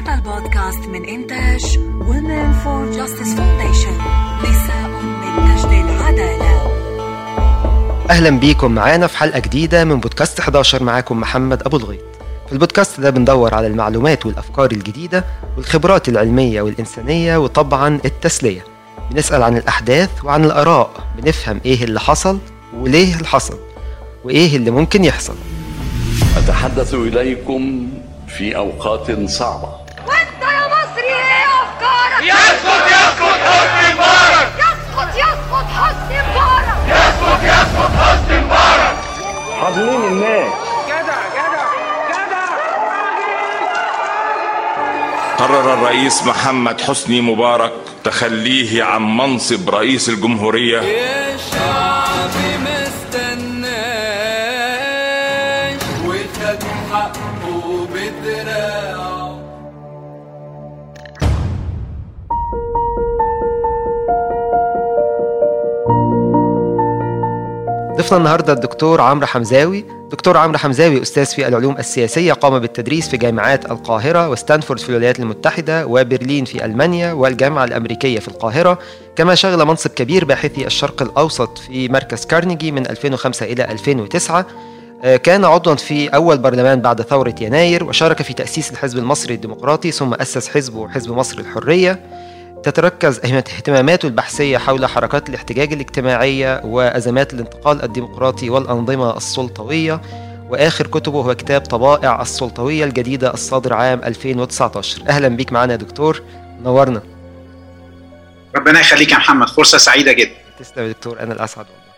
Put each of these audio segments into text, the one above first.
هذا البودكاست من إنتاج Women for Justice Foundation نساء من أجل العدالة اهلا بيكم معانا في حلقه جديده من بودكاست 11 معاكم محمد ابو الغيط في البودكاست ده بندور على المعلومات والافكار الجديده والخبرات العلميه والانسانيه وطبعا التسليه بنسال عن الاحداث وعن الاراء بنفهم ايه اللي حصل وليه اللي حصل وايه اللي ممكن يحصل أتحدث إليكم في أوقات صعبة وانت يا مصري ايه افكارك يسقط يسقط حسني مبارك يسقط يسقط حسني مبارك يسقط يسقط حسني مبارك قرر الرئيس محمد حسني مبارك تخليه عن منصب رئيس الجمهورية الشعب مستناش وخد حقه بدراعه ضيفنا النهارده الدكتور عمرو حمزاوي دكتور عمرو حمزاوي استاذ في العلوم السياسيه قام بالتدريس في جامعات القاهره وستانفورد في الولايات المتحده وبرلين في المانيا والجامعه الامريكيه في القاهره كما شغل منصب كبير باحثي الشرق الاوسط في مركز كارنيجي من 2005 الى 2009 آه، كان عضوا في أول برلمان بعد ثورة يناير وشارك في تأسيس الحزب المصري الديمقراطي ثم أسس حزبه حزب مصر الحرية تتركز اهتماماته البحثية حول حركات الاحتجاج الاجتماعية وأزمات الانتقال الديمقراطي والأنظمة السلطوية وآخر كتبه هو كتاب طبائع السلطوية الجديدة الصادر عام 2019 أهلا بيك معنا يا دكتور نورنا ربنا يخليك يا محمد فرصة سعيدة جدا تسلم يا دكتور أنا الأسعد والله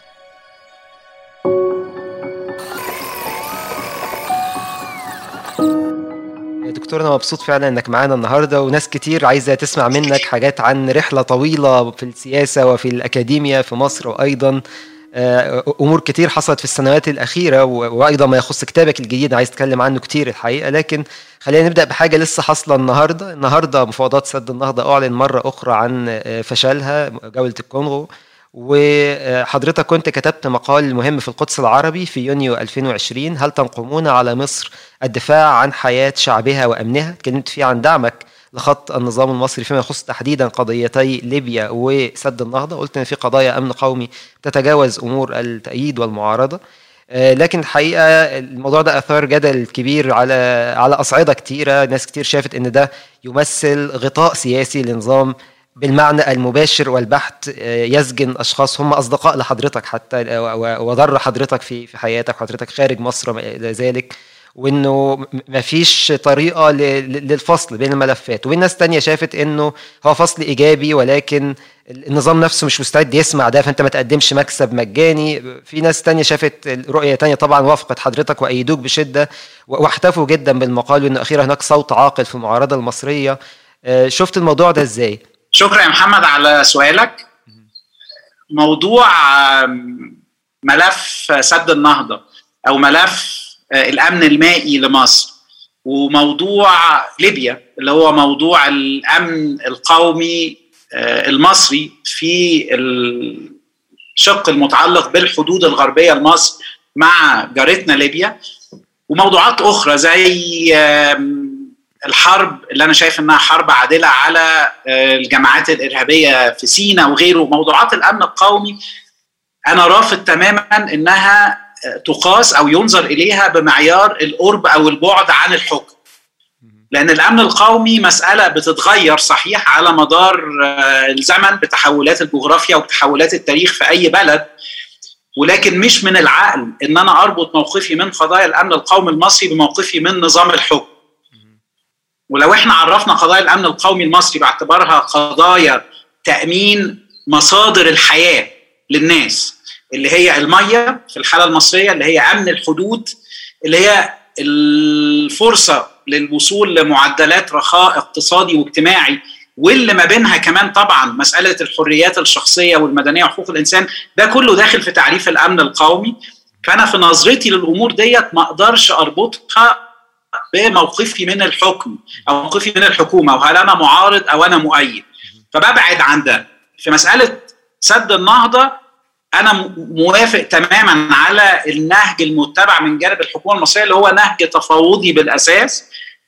يا دكتور انا مبسوط فعلا انك معانا النهارده وناس كتير عايزه تسمع منك حاجات عن رحله طويله في السياسه وفي الاكاديميا في مصر وايضا آه، امور كتير حصلت في السنوات الاخيره و- وايضا ما يخص كتابك الجديد عايز اتكلم عنه كتير الحقيقه لكن خلينا نبدا بحاجه لسه حاصله النهارده النهارده مفاوضات سد النهضه اعلن مره اخرى عن آه، فشلها جوله الكونغو وحضرتك كنت كتبت مقال مهم في القدس العربي في يونيو 2020 هل تنقمون على مصر الدفاع عن حياة شعبها وأمنها اتكلمت فيه عن دعمك لخط النظام المصري فيما يخص تحديدا قضيتي ليبيا وسد النهضة قلت ان في قضايا امن قومي تتجاوز امور التأييد والمعارضة آه، لكن الحقيقه الموضوع ده اثار جدل كبير على على اصعده كتيره ناس كتير شافت ان ده يمثل غطاء سياسي لنظام بالمعنى المباشر والبحت آه، يسجن اشخاص هم اصدقاء لحضرتك حتى آه، و- وضر حضرتك في في حياتك وحضرتك خارج مصر وما الى ذلك وانه م- مفيش طريقه ل- ل- للفصل بين الملفات وفي ناس تانية شافت انه هو فصل ايجابي ولكن النظام نفسه مش مستعد يسمع ده فانت ما تقدمش مكسب مجاني في ناس تانية شافت رؤية تانية طبعا وافقت حضرتك وايدوك بشدة و- واحتفوا جدا بالمقال وانه اخيرا هناك صوت عاقل في المعارضة المصرية آه، شفت الموضوع ده ازاي؟ شكرا يا محمد على سؤالك موضوع آم، ملف سد النهضة أو ملف آه، الأمن المائي لمصر وموضوع ليبيا اللي هو موضوع الأمن القومي آه، المصري في الشق المتعلق بالحدود الغربية لمصر مع جارتنا ليبيا وموضوعات أخرى زي آم، الحرب اللي انا شايف انها حرب عادله على آه، الجماعات الارهابيه في سيناء وغيره موضوعات الامن القومي انا رافض تماما انها آه، تقاس او ينظر اليها بمعيار القرب او البعد عن الحكم لان الامن القومي مساله بتتغير صحيح على مدار آه، الزمن بتحولات الجغرافيا وبتحولات التاريخ في اي بلد ولكن مش من العقل ان انا اربط موقفي من قضايا الامن القومي المصري بموقفي من نظام الحكم ولو احنا عرفنا قضايا الامن القومي المصري باعتبارها قضايا تامين مصادر الحياه للناس اللي هي الميه في الحاله المصريه اللي هي امن الحدود اللي هي الفرصه للوصول لمعدلات رخاء اقتصادي واجتماعي واللي ما بينها كمان طبعا مساله الحريات الشخصيه والمدنيه وحقوق الانسان ده كله داخل في تعريف الامن القومي فانا في نظرتي للامور ديت ما اقدرش اربطها بموقفي من الحكم او موقفي من الحكومه وهل انا معارض او انا مؤيد فببعد عن ده في مساله سد النهضه انا م- موافق تماما على النهج المتبع من جانب الحكومه المصريه اللي هو نهج تفاوضي بالاساس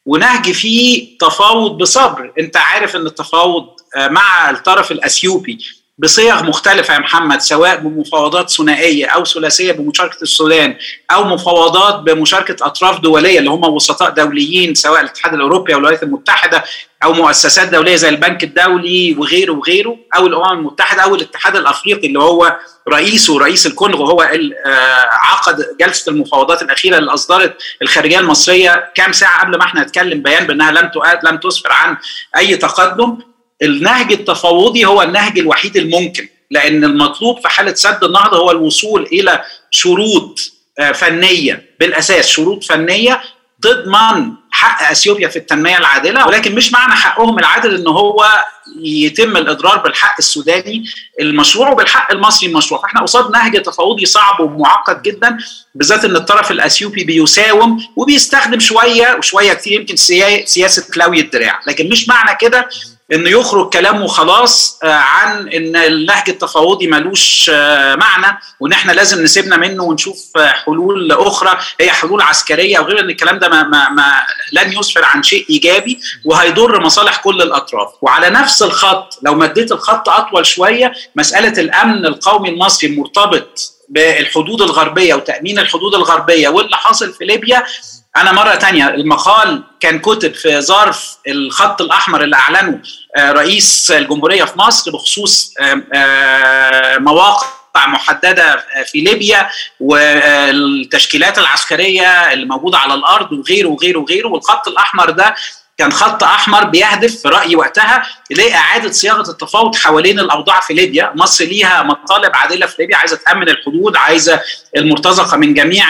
ونهج فيه تفاوض بصبر انت عارف ان التفاوض آه، مع الطرف الاثيوبي بصيغ مختلفة يا محمد سواء بمفاوضات ثنائية أو ثلاثية بمشاركة السودان أو مفاوضات بمشاركة أطراف دولية اللي هم وسطاء دوليين سواء الاتحاد الأوروبي أو الولايات المتحدة أو مؤسسات دولية زي البنك الدولي وغيره وغيره أو الأمم المتحدة أو الاتحاد الأفريقي اللي هو رئيسه رئيس الكونغو هو آه، عقد جلسة المفاوضات الأخيرة اللي أصدرت الخارجية المصرية كام ساعة قبل ما احنا نتكلم بيان بأنها لم لم تسفر عن أي تقدم النهج التفاوضي هو النهج الوحيد الممكن لان المطلوب في حاله سد النهضه هو الوصول الى شروط آه، فنيه بالاساس شروط فنيه تضمن حق اثيوبيا في التنميه العادله ولكن مش معنى حقهم العادل ان هو يتم الاضرار بالحق السوداني المشروع وبالحق المصري المشروع فاحنا قصاد نهج تفاوضي صعب ومعقد جدا بالذات ان الطرف الاثيوبي بيساوم وبيستخدم شويه وشويه كتير يمكن سياسه لوي الدراع لكن مش معنى كده انه يخرج كلام وخلاص آه، عن ان النهج التفاوضي ملوش آه، معنى وان احنا لازم نسيبنا منه ونشوف آه، حلول اخرى هي حلول عسكريه او غير ان الكلام ده ما, ما, ما لن يسفر عن شيء ايجابي وهيضر مصالح كل الاطراف وعلى نفس الخط لو مديت الخط اطول شويه مساله الامن القومي المصري المرتبط بالحدود الغربيه وتامين الحدود الغربيه واللي حاصل في ليبيا انا مره تانية المقال كان كتب في ظرف الخط الاحمر اللي اعلنه آه، رئيس الجمهوريه في مصر بخصوص آه، مواقع محدده في ليبيا والتشكيلات العسكريه اللي موجوده على الارض وغيره وغيره وغيره والخط الاحمر ده كان خط احمر بيهدف في رايي وقتها لاعاده صياغه التفاوض حوالين الاوضاع في ليبيا، مصر ليها مطالب عادله في ليبيا عايزه تامن الحدود، عايزه المرتزقه من جميع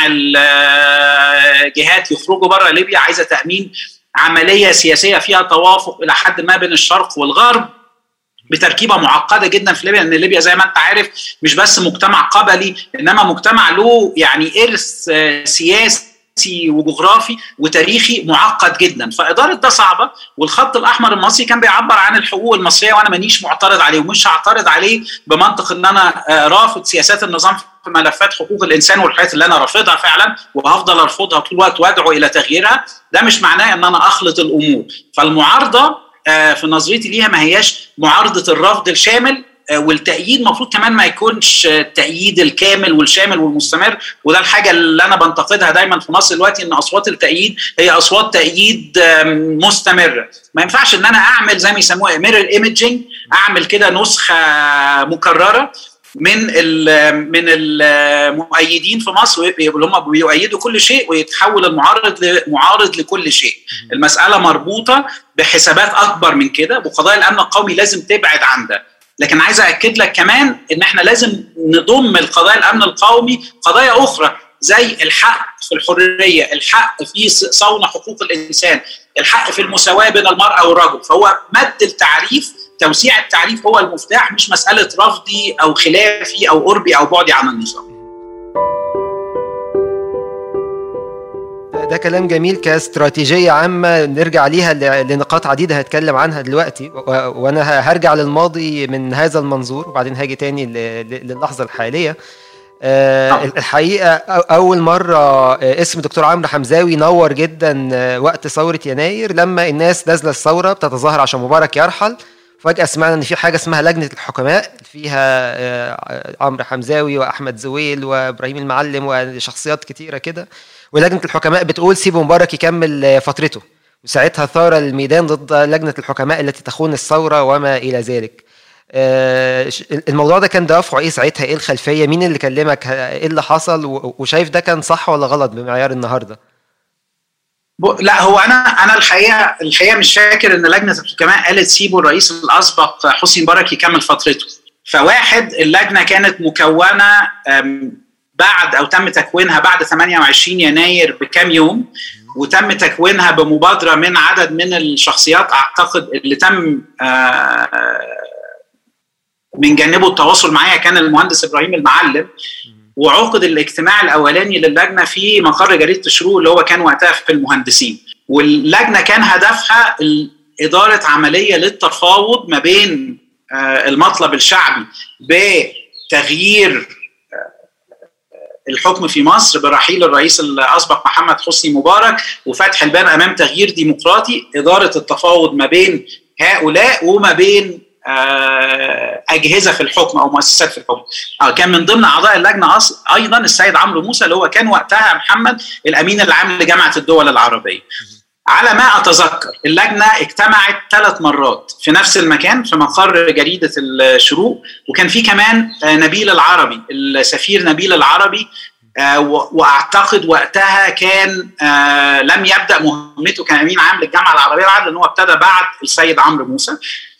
الجهات يخرجوا بره ليبيا، عايزه تامين عمليه سياسيه فيها توافق الى حد ما بين الشرق والغرب بتركيبه معقده جدا في ليبيا لان ليبيا زي ما انت عارف مش بس مجتمع قبلي انما مجتمع له يعني ارث سياسي سياسي وجغرافي وتاريخي معقد جدا فاداره ده صعبه والخط الاحمر المصري كان بيعبر عن الحقوق المصريه وانا مانيش معترض عليه ومش هعترض عليه بمنطق ان انا آه، رافض سياسات النظام في ملفات حقوق الانسان والحاجات اللي انا رافضها فعلا وهفضل ارفضها طول الوقت وادعو الى تغييرها ده مش معناه ان انا اخلط الامور فالمعارضه آه، في نظريتي ليها ما هياش معارضه الرفض الشامل آه، والتأييد المفروض كمان ما يكونش التأييد الكامل والشامل والمستمر وده الحاجة اللي أنا بنتقدها دايما في مصر دلوقتي إن أصوات التأييد هي أصوات تأييد مستمرة ما ينفعش إن أنا أعمل زي ما يسموها ميرور ايمجينج أعمل كده نسخة مكررة من من المؤيدين في مصر اللي هم بيؤيدوا كل شيء ويتحول المعارض لمعارض لكل شيء المساله مربوطه بحسابات اكبر من كده وقضايا الامن القومي لازم تبعد عن ده لكن عايز اكد لك كمان ان احنا لازم نضم القضايا الامن القومي قضايا اخرى زي الحق في الحريه، الحق في صون حقوق الانسان، الحق في المساواه بين المراه والرجل، فهو مد التعريف توسيع التعريف هو المفتاح مش مساله رفضي او خلافي او قربي او بعدي عن النظام. ده كلام جميل كاستراتيجيه عامه نرجع ليها لنقاط عديده هتكلم عنها دلوقتي وانا هرجع للماضي من هذا المنظور وبعدين هاجي تاني للحظه الحاليه أه نعم. الحقيقه اول مره آه، اسم دكتور عمرو حمزاوي نور جدا آه، وقت ثوره يناير لما الناس نازله الثوره بتتظاهر عشان مبارك يرحل فجأة سمعنا إن في حاجة اسمها لجنة الحكماء فيها آه، عمرو حمزاوي وأحمد زويل وإبراهيم المعلم وشخصيات كتيرة كده ولجنه الحكماء بتقول سيبوا مبارك يكمل فترته وساعتها ثار الميدان ضد لجنه الحكماء التي تخون الثوره وما الى ذلك آه، الموضوع ده كان دوافعه ايه ساعتها ايه الخلفيه مين اللي كلمك ايه اللي حصل وشايف ده كان صح ولا غلط بمعيار النهارده لا هو انا انا الحقيقه الحقيقه مش فاكر ان لجنه الحكماء قالت سيبوا الرئيس الاسبق حسني مبارك يكمل فترته فواحد اللجنه كانت مكونه بعد او تم تكوينها بعد 28 يناير بكام يوم وتم تكوينها بمبادره من عدد من الشخصيات اعتقد اللي تم آه، من جانبه التواصل معايا كان المهندس ابراهيم المعلم وعقد الاجتماع الاولاني للجنه في مقر جريده الشروق اللي هو كان وقتها في المهندسين واللجنه كان هدفها اداره عمليه للتفاوض ما بين آه، المطلب الشعبي بتغيير الحكم في مصر برحيل الرئيس الاسبق محمد حسني مبارك وفتح الباب امام تغيير ديمقراطي اداره التفاوض ما بين هؤلاء وما بين آه، اجهزه في الحكم او مؤسسات في الحكم آه، كان من ضمن اعضاء اللجنه ايضا السيد عمرو موسى اللي هو كان وقتها محمد الامين العام لجامعه الدول العربيه على ما اتذكر اللجنه اجتمعت ثلاث مرات في نفس المكان في مقر جريده الشروق وكان في كمان آه، نبيل العربي السفير نبيل العربي واعتقد وقتها كان لم يبدا مهمته كامين عام للجامعه العربيه العربيه لان هو ابتدى بعد السيد عمرو موسى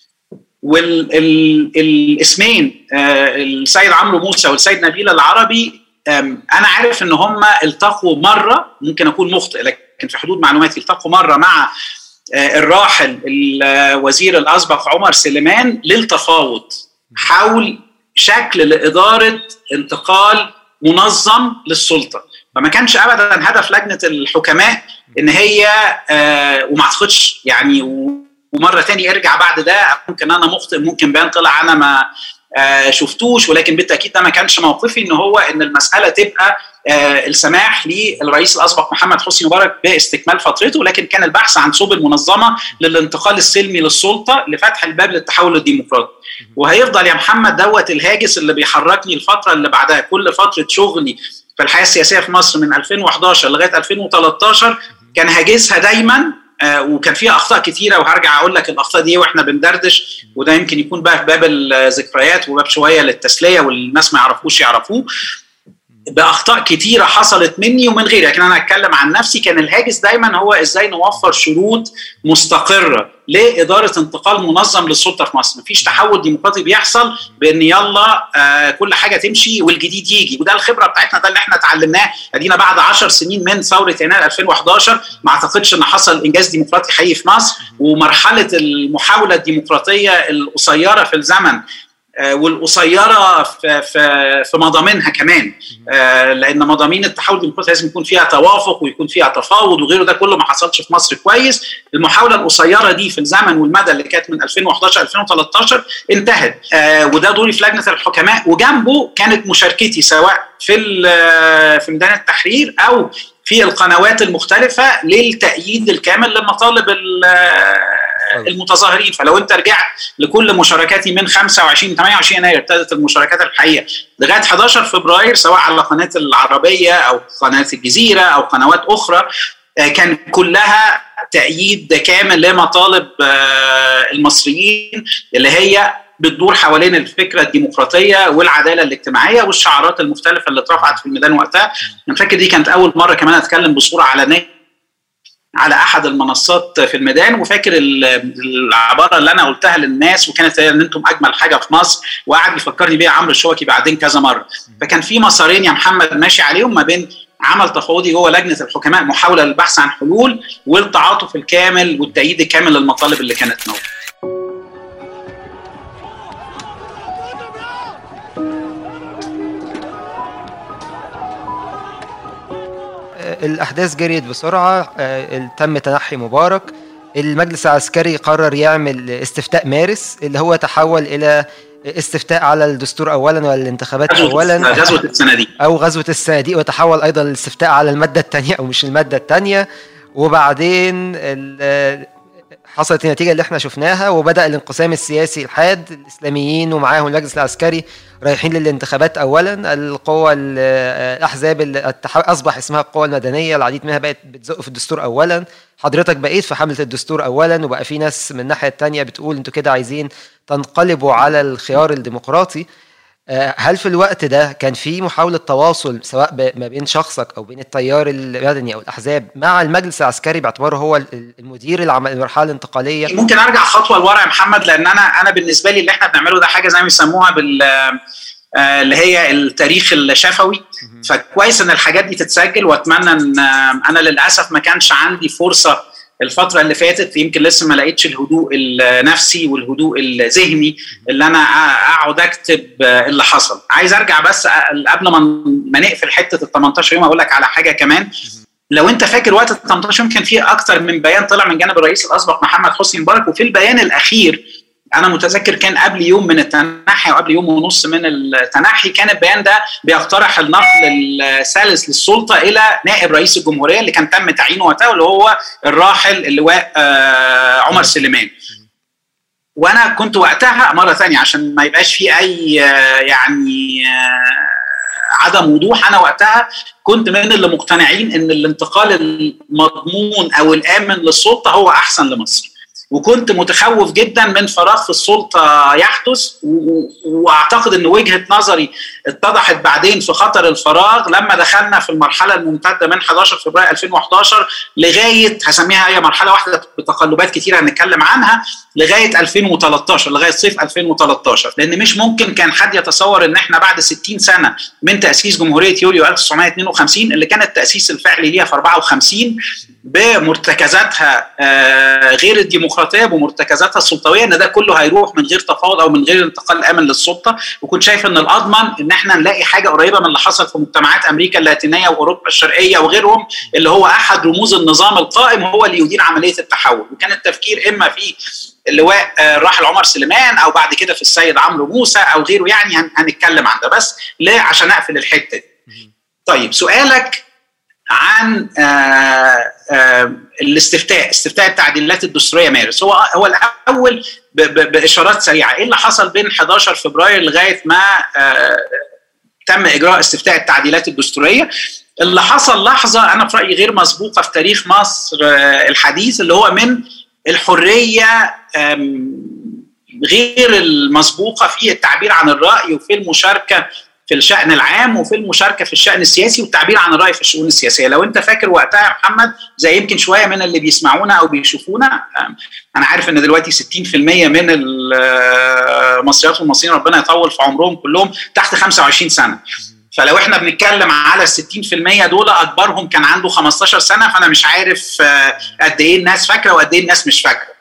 والاسمين آه، السيد عمرو موسى والسيد نبيل العربي انا عارف ان هم التقوا مره ممكن اكون مخطئ لكن في حدود معلوماتي التقوا مره مع آه، الراحل الوزير الاسبق عمر سليمان للتفاوض حول شكل لاداره انتقال منظم للسلطه فما كانش ابدا هدف لجنه الحكماء ان هي آه، وما اعتقدش يعني ومره تاني ارجع بعد ده ممكن انا مخطئ ممكن بيان طلع انا ما آه شفتوش ولكن بالتاكيد ده ما كانش موقفي ان هو ان المساله تبقى آه السماح للرئيس الاسبق محمد حسني مبارك باستكمال فترته لكن كان البحث عن سبل منظمه للانتقال السلمي للسلطه لفتح الباب للتحول الديمقراطي وهيفضل يا محمد دوت الهاجس اللي بيحركني الفتره اللي بعدها كل فتره شغلي في الحياه السياسيه في مصر من 2011 لغايه 2013 كان هاجسها دايما آه، وكان فيها اخطاء كثيره وهرجع اقول لك الاخطاء دي واحنا بندردش وده يمكن يكون بقى في باب الذكريات وباب شويه للتسليه والناس ما يعرفوش يعرفوه باخطاء كتيره حصلت مني ومن غيري لكن انا اتكلم عن نفسي كان الهاجس دايما هو ازاي نوفر شروط مستقره لاداره انتقال منظم للسلطه في مصر مفيش تحول ديمقراطي بيحصل بان يلا آه كل حاجه تمشي والجديد يجي وده الخبره بتاعتنا ده اللي احنا اتعلمناه ادينا بعد 10 سنين من ثوره يناير 2011 ما اعتقدش ان حصل انجاز ديمقراطي حقيقي في مصر ومرحله المحاوله الديمقراطيه القصيره في الزمن آه، والقصيره في في في مضامينها كمان آه، لان مضامين التحول الديمقراطي لازم يكون فيها توافق ويكون فيها تفاوض وغيره ده كله ما حصلش في مصر كويس المحاوله القصيره دي في الزمن والمدى اللي كانت من 2011 2013 انتهت آه، وده دوري في لجنه الحكماء وجنبه كانت مشاركتي سواء في في ميدان التحرير او في القنوات المختلفه للتأييد الكامل لمطالب المتظاهرين فلو انت رجعت لكل مشاركاتي من 25 28 يناير ابتدت المشاركات الحقيقيه لغايه 11 فبراير سواء على قناه العربيه او قناه الجزيره او قنوات اخرى آه، كان كلها تأييد كامل لمطالب آه، المصريين اللي هي بتدور حوالين الفكره الديمقراطيه والعداله الاجتماعيه والشعارات المختلفه اللي اترفعت في الميدان وقتها انا فاكر دي كانت اول مره كمان اتكلم بصوره علنيه على احد المنصات في الميدان وفاكر العباره اللي انا قلتها للناس وكانت هي ان انتم اجمل حاجه في مصر وقعد يفكرني بيها عمرو الشوكي بعدين كذا مره فكان في مسارين يا محمد ماشي عليهم ما بين عمل تفاوضي جوه لجنه الحكماء محاوله للبحث عن حلول والتعاطف الكامل والتأييد الكامل للمطالب اللي كانت موجوده الاحداث جريت بسرعه آه، تم تنحي مبارك المجلس العسكري قرر يعمل استفتاء مارس اللي هو تحول الى استفتاء على الدستور اولا ولا الانتخابات اولا غزوه الصناديق او غزوه الصناديق وتحول ايضا الاستفتاء على الماده الثانيه او مش الماده الثانيه وبعدين حصلت النتيجه اللي احنا شفناها وبدا الانقسام السياسي الحاد الاسلاميين ومعاهم المجلس العسكري رايحين للانتخابات اولا القوى الاحزاب اللي اصبح اسمها القوى المدنيه العديد منها بقت بتزق في الدستور اولا حضرتك بقيت في حمله الدستور اولا وبقى في ناس من الناحيه الثانيه بتقول انتوا كده عايزين تنقلبوا على الخيار الديمقراطي آه، هل في الوقت ده كان في محاولة تواصل سواء ما بين شخصك أو بين التيار المدني أو الأحزاب مع المجلس العسكري باعتباره هو المدير المرحلة الانتقالية؟ ممكن أرجع خطوة لورا يا محمد لأن أنا أنا بالنسبة لي اللي إحنا بنعمله ده حاجة زي ما بيسموها بال آه، اللي هي التاريخ الشفوي فكويس ان الحاجات دي تتسجل واتمنى ان آه، انا للاسف ما كانش عندي فرصه الفترة اللي فاتت يمكن لسه ما لقيتش الهدوء النفسي والهدوء الذهني اللي انا اقعد اكتب اللي حصل عايز ارجع بس قبل ما ما نقفل حتة ال 18 يوم اقول لك على حاجة كمان لو انت فاكر وقت ال 18 يوم كان في اكتر من بيان طلع من جانب الرئيس الاسبق محمد حسني مبارك وفي البيان الاخير انا متذكر كان قبل يوم من التنحي وقبل يوم ونص من التنحي كان البيان ده بيقترح النقل الثالث للسلطه الى نائب رئيس الجمهوريه اللي كان تم تعيينه وقتها واللي هو الراحل اللواء آه، عمر سليمان وانا كنت وقتها مره ثانيه عشان ما يبقاش في اي آه، يعني آه، عدم وضوح انا وقتها كنت من اللي مقتنعين ان الانتقال المضمون او الامن للسلطه هو احسن لمصر وكنت متخوف جدا من فراغ في السلطه يحدث و- واعتقد ان وجهه نظري اتضحت بعدين في خطر الفراغ لما دخلنا في المرحله الممتده من 11 فبراير 2011 لغايه هسميها هي مرحله واحده بتقلبات كتيره هنتكلم عنها لغايه 2013 لغايه صيف 2013 لان مش ممكن كان حد يتصور ان احنا بعد 60 سنه من تاسيس جمهوريه يوليو 1952 اللي كان التاسيس الفعلي ليها في 54 بمرتكزاتها آه، غير الديمقراطيه بمرتكزاتها السلطويه ان ده كله هيروح من غير تفاوض او من غير انتقال امن للسلطه وكنت شايف ان الاضمن ان احنا نلاقي حاجه قريبه من اللي حصل في مجتمعات امريكا اللاتينيه واوروبا الشرقيه وغيرهم اللي هو احد رموز النظام القائم هو اللي يدير عمليه التحول وكان التفكير اما في اللواء آه، الراحل عمر سليمان او بعد كده في السيد عمرو موسى او غيره يعني هن- هنتكلم عن ده بس ليه عشان اقفل الحته دي طيب سؤالك عن آه، آه، الاستفتاء استفتاء التعديلات الدستوريه مارس هو هو الاول ب- ب- باشارات سريعه ايه اللي حصل بين 11 فبراير لغايه ما آه، تم اجراء استفتاء التعديلات الدستوريه اللي حصل لحظه انا في رايي غير مسبوقه في تاريخ مصر آه، الحديث اللي هو من الحريه آم، غير المسبوقه في التعبير عن الراي وفي المشاركه في الشأن العام وفي المشاركة في الشأن السياسي والتعبير عن الرأي في الشؤون السياسية لو أنت فاكر وقتها يا محمد زي يمكن شوية من اللي بيسمعونا أو بيشوفونا أم، أنا عارف أن دلوقتي 60% من المصريات والمصريين ربنا يطول في عمرهم كلهم تحت 25 سنة فلو احنا بنتكلم على ال 60% دول اكبرهم كان عنده 15 سنه فانا مش عارف آه، قد ايه الناس فاكره وقد ايه الناس مش فاكره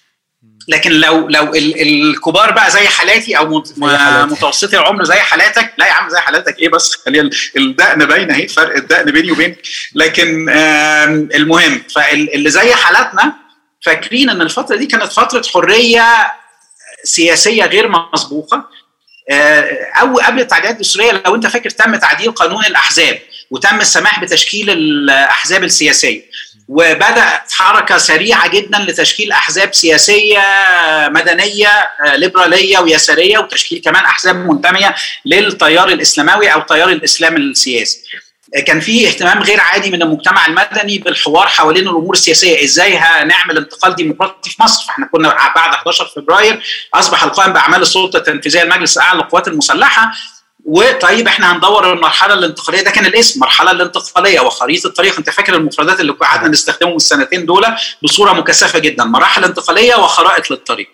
لكن لو لو ال- الكبار بقى زي حالاتي او مت- زي حالاتي. متوسطي العمر زي حالاتك لا يا عم زي حالاتك ايه بس خلي ال- الدقن باينه اهي فرق الدقن بيني وبينك لكن آم، المهم فاللي زي حالاتنا فاكرين ان الفتره دي كانت فتره حريه سياسيه غير مسبوقه آه، او قبل التعديلات الدستوريه لو انت فاكر تم تعديل قانون الاحزاب وتم السماح بتشكيل الاحزاب السياسيه وبدات حركه سريعه جدا لتشكيل احزاب سياسيه مدنيه آه، ليبراليه ويساريه وتشكيل كمان احزاب منتميه للتيار الاسلاموي او تيار الاسلام السياسي كان في اهتمام غير عادي من المجتمع المدني بالحوار حوالين الامور السياسيه ازاي هنعمل انتقال ديمقراطي في مصر فاحنا كنا بعد 11 فبراير اصبح القائم باعمال السلطه التنفيذيه المجلس الاعلى للقوات المسلحه وطيب احنا هندور المرحله الانتقاليه ده كان الاسم المرحله الانتقاليه وخريطه الطريق انت فاكر المفردات اللي قعدنا نستخدمهم السنتين دول بصوره مكثفه جدا مراحل انتقاليه وخرائط للطريق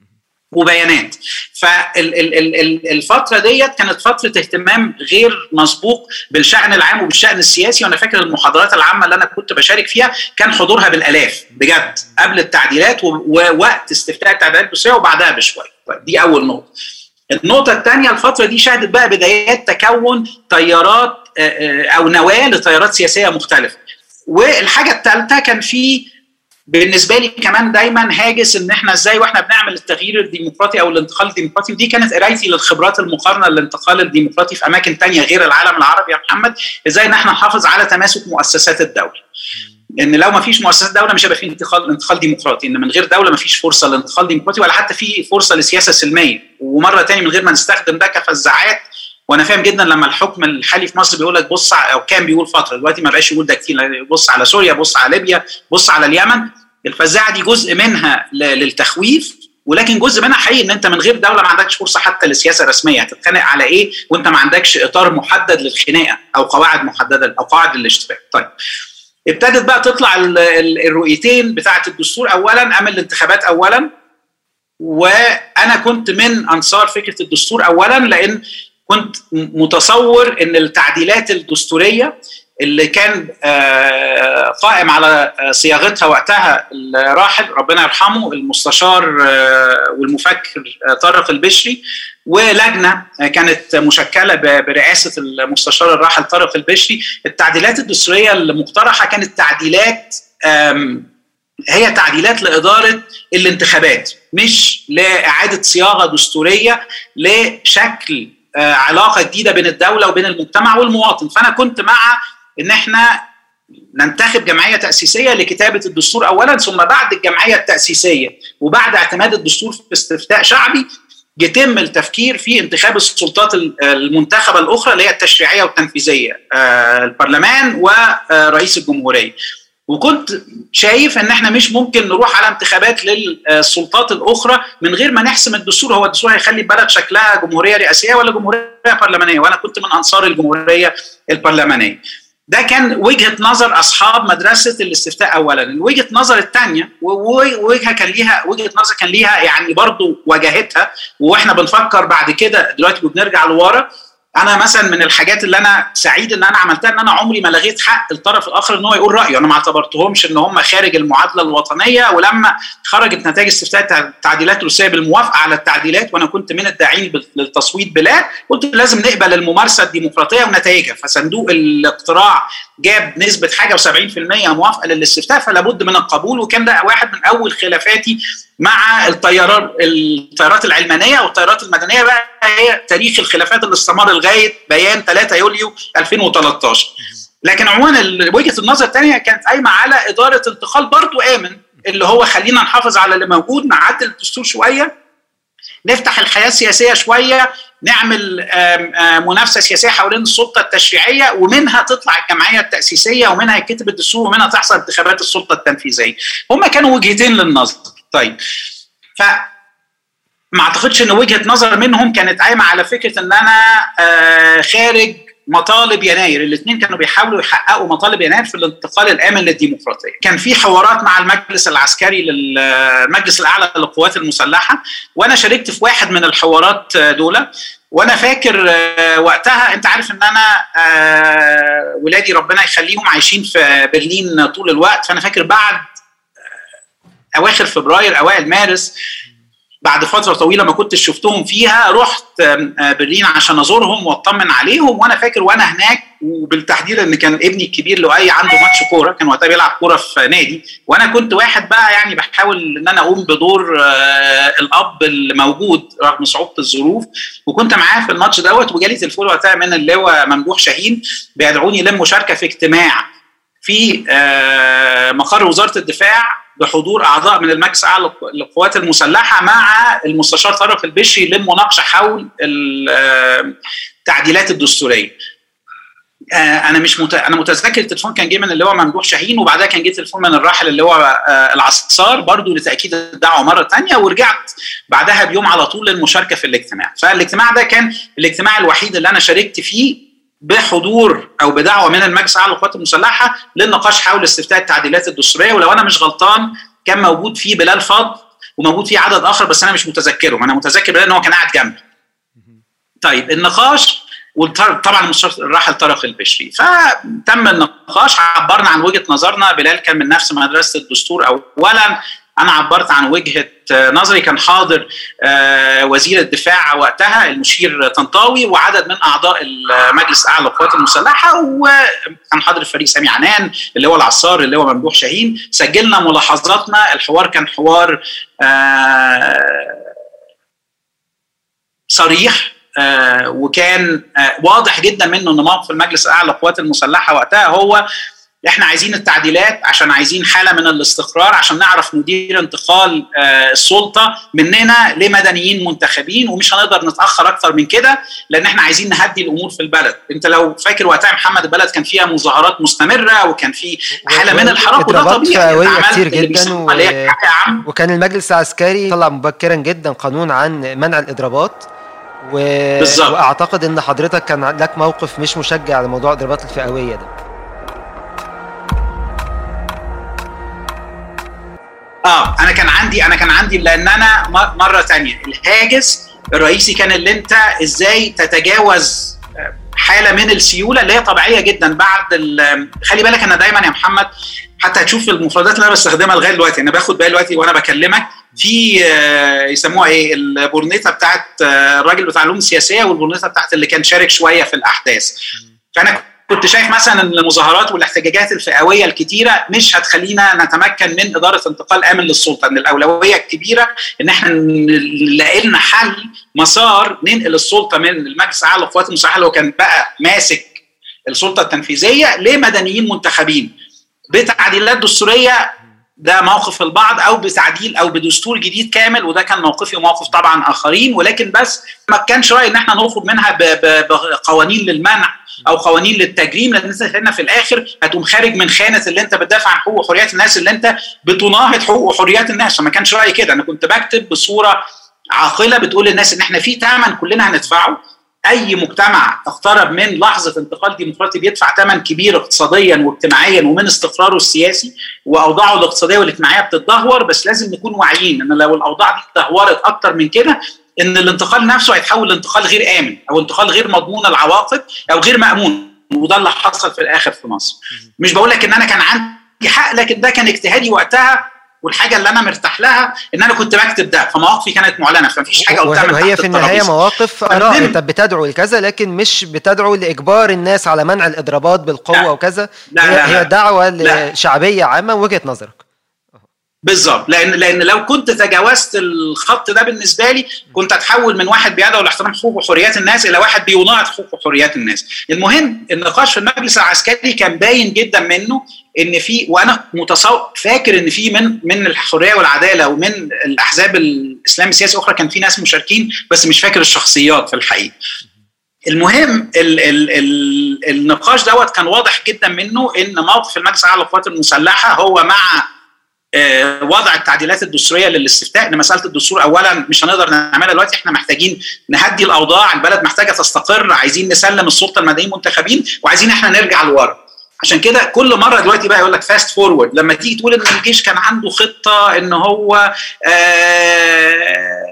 وبيانات فالفتره ديت كانت فتره اهتمام غير مسبوق بالشان العام وبالشان السياسي وانا فاكر المحاضرات العامه اللي انا كنت بشارك فيها كان حضورها بالالاف بجد قبل التعديلات و- ووقت استفتاء التعديلات الدستوريه وبعدها بشويه طيب دي اول نقطه النقطة الثانية الفترة دي شهدت بقى بدايات تكون تيارات آه، آه، أو نواة لتيارات سياسية مختلفة. والحاجة الثالثة كان في بالنسبة لي كمان دايما هاجس ان احنا ازاي واحنا بنعمل التغيير الديمقراطي او الانتقال الديمقراطي ودي كانت قرايتي للخبرات المقارنة للانتقال الديمقراطي في اماكن تانية غير العالم العربي يا محمد ازاي ان احنا نحافظ على تماسك مؤسسات الدولة. ان لو ما فيش مؤسسات دوله مش هيبقى في انتقال انتقال ديمقراطي ان من غير دوله ما فيش فرصه لانتقال ديمقراطي ولا حتى في فرصه لسياسه سلميه ومره تاني من غير ما نستخدم ده كفزاعات وانا فاهم جدا لما الحكم الحالي في مصر بيقول لك بص ع- او كان بيقول فتره دلوقتي ما بقاش يقول ده كتير بص على سوريا بص على ليبيا بص على اليمن الفزاعه دي جزء منها ل- للتخويف ولكن جزء منها حقيقي ان انت من غير دوله ما عندكش فرصه حتى لسياسه رسميه هتتخانق على ايه وانت ما عندكش اطار محدد للخناقه او قواعد محدده او قواعد للاشتباك طيب ابتدت بقى تطلع ال- ال- الرؤيتين بتاعه الدستور اولا ام الانتخابات اولا وانا كنت من انصار فكره الدستور اولا لان كنت م- متصور ان التعديلات الدستوريه اللي كان آه، قائم على آه، صياغتها وقتها الراحل ربنا يرحمه المستشار آه، والمفكر آه، طارق البشري ولجنه آه، كانت مشكله ب- برئاسه المستشار الراحل طارق البشري التعديلات الدستوريه المقترحه كانت تعديلات آم، هي تعديلات لاداره الانتخابات مش لاعاده صياغه دستوريه لشكل آه، علاقه جديده بين الدوله وبين المجتمع والمواطن فانا كنت مع ان احنا ننتخب جمعيه تاسيسيه لكتابه الدستور اولا ثم بعد الجمعيه التاسيسيه وبعد اعتماد الدستور في استفتاء شعبي يتم التفكير في انتخاب السلطات المنتخبه الاخرى اللي هي التشريعيه والتنفيذيه آه، البرلمان ورئيس الجمهوريه وكنت شايف ان احنا مش ممكن نروح على انتخابات للسلطات الاخرى من غير ما نحسم الدستور هو الدستور هيخلي البلد شكلها جمهوريه رئاسيه ولا جمهوريه برلمانيه وانا كنت من انصار الجمهوريه البرلمانيه ده كان وجهه نظر اصحاب مدرسه الاستفتاء اولا الوجهه نظر الثانيه ووجهه كان ليها وجهه نظر كان ليها يعني برضو واجهتها واحنا بنفكر بعد كده دلوقتي وبنرجع لورا انا مثلا من الحاجات اللي انا سعيد ان انا عملتها ان انا عمري ما لغيت حق الطرف الاخر ان هو يقول رايه انا ما اعتبرتهمش ان هم خارج المعادله الوطنيه ولما خرجت نتائج استفتاء التعديلات الروسيه بالموافقه على التعديلات وانا كنت من الداعين للتصويت بلا قلت لازم نقبل الممارسه الديمقراطيه ونتائجها فصندوق الاقتراع جاب نسبه حاجه و70% موافقه للاستفتاء فلا بد من القبول وكان ده واحد من اول خلافاتي مع الطيارات الطيارات العلمانيه والطيارات المدنيه بقى هي تاريخ الخلافات اللي استمر لغايه بيان 3 يوليو 2013 لكن عموما وجهه النظر الثانيه كانت قايمه على اداره انتقال برضو امن اللي هو خلينا نحافظ على اللي موجود نعدل الدستور شويه نفتح الحياه السياسيه شويه نعمل منافسه سياسيه حوالين السلطه التشريعيه ومنها تطلع الجمعيه التاسيسيه ومنها يتكتب الدستور ومنها تحصل انتخابات السلطه التنفيذيه هم كانوا وجهتين للنظر طيب ف ما اعتقدش ان وجهه نظر منهم كانت قايمه على فكره ان انا آه خارج مطالب يناير الاثنين كانوا بيحاولوا يحققوا مطالب يناير في الانتقال الامن للديمقراطيه كان في حوارات مع المجلس العسكري للمجلس الاعلى للقوات المسلحه وانا شاركت في واحد من الحوارات دول وانا فاكر وقتها انت عارف ان انا ولادي ربنا يخليهم عايشين في برلين طول الوقت فانا فاكر بعد اواخر فبراير اوائل مارس بعد فتره طويله ما كنتش شفتهم فيها رحت برلين عشان ازورهم واطمن عليهم وانا فاكر وانا هناك وبالتحديد ان كان ابني الكبير لؤي عنده ماتش كوره كان وقتها بيلعب كوره في نادي وانا كنت واحد بقى يعني بحاول ان انا اقوم بدور الاب اللي موجود رغم صعوبه الظروف وكنت معاه في الماتش دوت وجالي تليفون وقتها من اللواء ممدوح شاهين بيدعوني للمشاركه في اجتماع في مقر وزاره الدفاع بحضور اعضاء من المجلس الاعلى للقوات المسلحه مع المستشار طارق البشري للمناقشه حول التعديلات الدستوريه. انا مش مت... انا متذكر التليفون كان جه من اللي هو ممدوح شاهين وبعدها كان جه تليفون من الراحل اللي هو العصار برضو لتاكيد الدعوه مره ثانيه ورجعت بعدها بيوم على طول للمشاركه في الاجتماع فالاجتماع ده كان الاجتماع الوحيد اللي انا شاركت فيه بحضور او بدعوه من المجلس الاعلى للقوات المسلحه للنقاش حول استفتاء التعديلات الدستوريه ولو انا مش غلطان كان موجود فيه بلال فضل وموجود فيه عدد اخر بس انا مش متذكرهم انا متذكر بلال ان هو كان قاعد جنبي. طيب النقاش وطبعا المستشار الراحل طارق البشري فتم النقاش عبرنا عن وجهه نظرنا بلال كان من نفس مدرسه الدستور اولا انا عبرت عن وجهه نظري كان حاضر وزير الدفاع وقتها المشير طنطاوي وعدد من اعضاء المجلس الاعلى للقوات المسلحه وكان حاضر الفريق سامي عنان اللي هو العصار اللي هو ممدوح شاهين سجلنا ملاحظاتنا الحوار كان حوار صريح آه وكان آه واضح جدا منه ان موقف المجلس الاعلى للقوات المسلحه وقتها هو احنا عايزين التعديلات عشان عايزين حاله من الاستقرار عشان نعرف ندير انتقال آه السلطه مننا لمدنيين منتخبين ومش هنقدر نتاخر اكتر من كده لان احنا عايزين نهدي الامور في البلد انت لو فاكر وقتها محمد البلد كان فيها مظاهرات مستمره وكان في حاله من الحراك وده طبيعي كتير جدا و... وكان المجلس العسكري طلع مبكرا جدا قانون عن منع الاضرابات و... بالزبط. واعتقد ان حضرتك كان لك موقف مش مشجع على موضوع الاضرابات الفئويه ده اه انا كان عندي انا كان عندي لان انا مره تانية الهاجس الرئيسي كان اللي انت ازاي تتجاوز حاله من السيوله اللي هي طبيعيه جدا بعد خلي بالك انا دايما يا محمد حتى هتشوف المفردات اللي انا بستخدمها لغايه دلوقتي انا باخد بالي دلوقتي وانا بكلمك في يسموها ايه البورنيتا بتاعت الراجل بتاع العلوم السياسيه والبورنيتا بتاعت اللي كان شارك شويه في الاحداث فانا كنت شايف مثلا ان المظاهرات والاحتجاجات الفئويه الكتيره مش هتخلينا نتمكن من اداره انتقال امن للسلطه ان الاولويه الكبيره ان احنا نلاقي لنا حل مسار ننقل السلطه من المجلس الاعلى للقوات المسلحه اللي هو كان بقى ماسك السلطه التنفيذيه لمدنيين منتخبين بتعديلات دستوريه ده موقف البعض او بتعديل او بدستور جديد كامل وده كان موقفي وموقف طبعا اخرين ولكن بس ما كانش رايي ان احنا نخرج منها بقوانين للمنع او قوانين للتجريم لان انت هنا في الاخر هتقوم خارج من خانه اللي انت بتدافع عن حقوق وحريات الناس اللي انت بتناهض حقوق وحريات الناس فما كانش رايي كده انا كنت بكتب بصوره عاقله بتقول للناس ان احنا في ثمن كلنا هندفعه اي مجتمع اقترب من لحظه انتقال ديمقراطي بيدفع ثمن كبير اقتصاديا واجتماعيا ومن استقراره السياسي واوضاعه الاقتصاديه والاجتماعيه بتتدهور بس لازم نكون واعيين ان لو الاوضاع دي اتدهورت اكتر من كده ان الانتقال نفسه هيتحول لانتقال غير امن او انتقال غير مضمون العواقب او غير مامون وده اللي حصل في الاخر في مصر مش بقول لك ان انا كان عندي حق لكن ده كان اجتهادي وقتها والحاجه اللي انا مرتاح لها ان انا كنت بكتب ده فمواقفي كانت معلنه فمفيش حاجه قلتها وهي في النهايه مواقف اراء انت بتدعو لكذا لكن مش بتدعو لاجبار الناس على منع الاضرابات بالقوه لا. وكذا لا هي, لا هي لا. دعوه لا. شعبيه عامه وجهه نظرك بالظبط لان لان لو كنت تجاوزت الخط ده بالنسبه لي كنت اتحول من واحد بيدعو لاحترام حقوق وحريات الناس الى واحد بيناهض حقوق وحريات الناس. المهم النقاش في المجلس العسكري كان باين جدا منه ان في وانا متصور فاكر ان في من من الحريه والعداله ومن الاحزاب الاسلام السياسي الاخرى كان في ناس مشاركين بس مش فاكر الشخصيات في الحقيقه. المهم ال ال ال النقاش دوت كان واضح جدا منه ان موقف المجلس الاعلى للقوات المسلحه هو مع آه، وضع التعديلات الدستوريه للاستفتاء ان مساله الدستور اولا مش هنقدر نعملها دلوقتي احنا محتاجين نهدي الاوضاع البلد محتاجه تستقر عايزين نسلم السلطه المدنيين منتخبين وعايزين احنا نرجع لورا عشان كده كل مره دلوقتي بقى يقول لك فاست فورورد لما تيجي تقول ان الجيش كان عنده خطه ان هو آه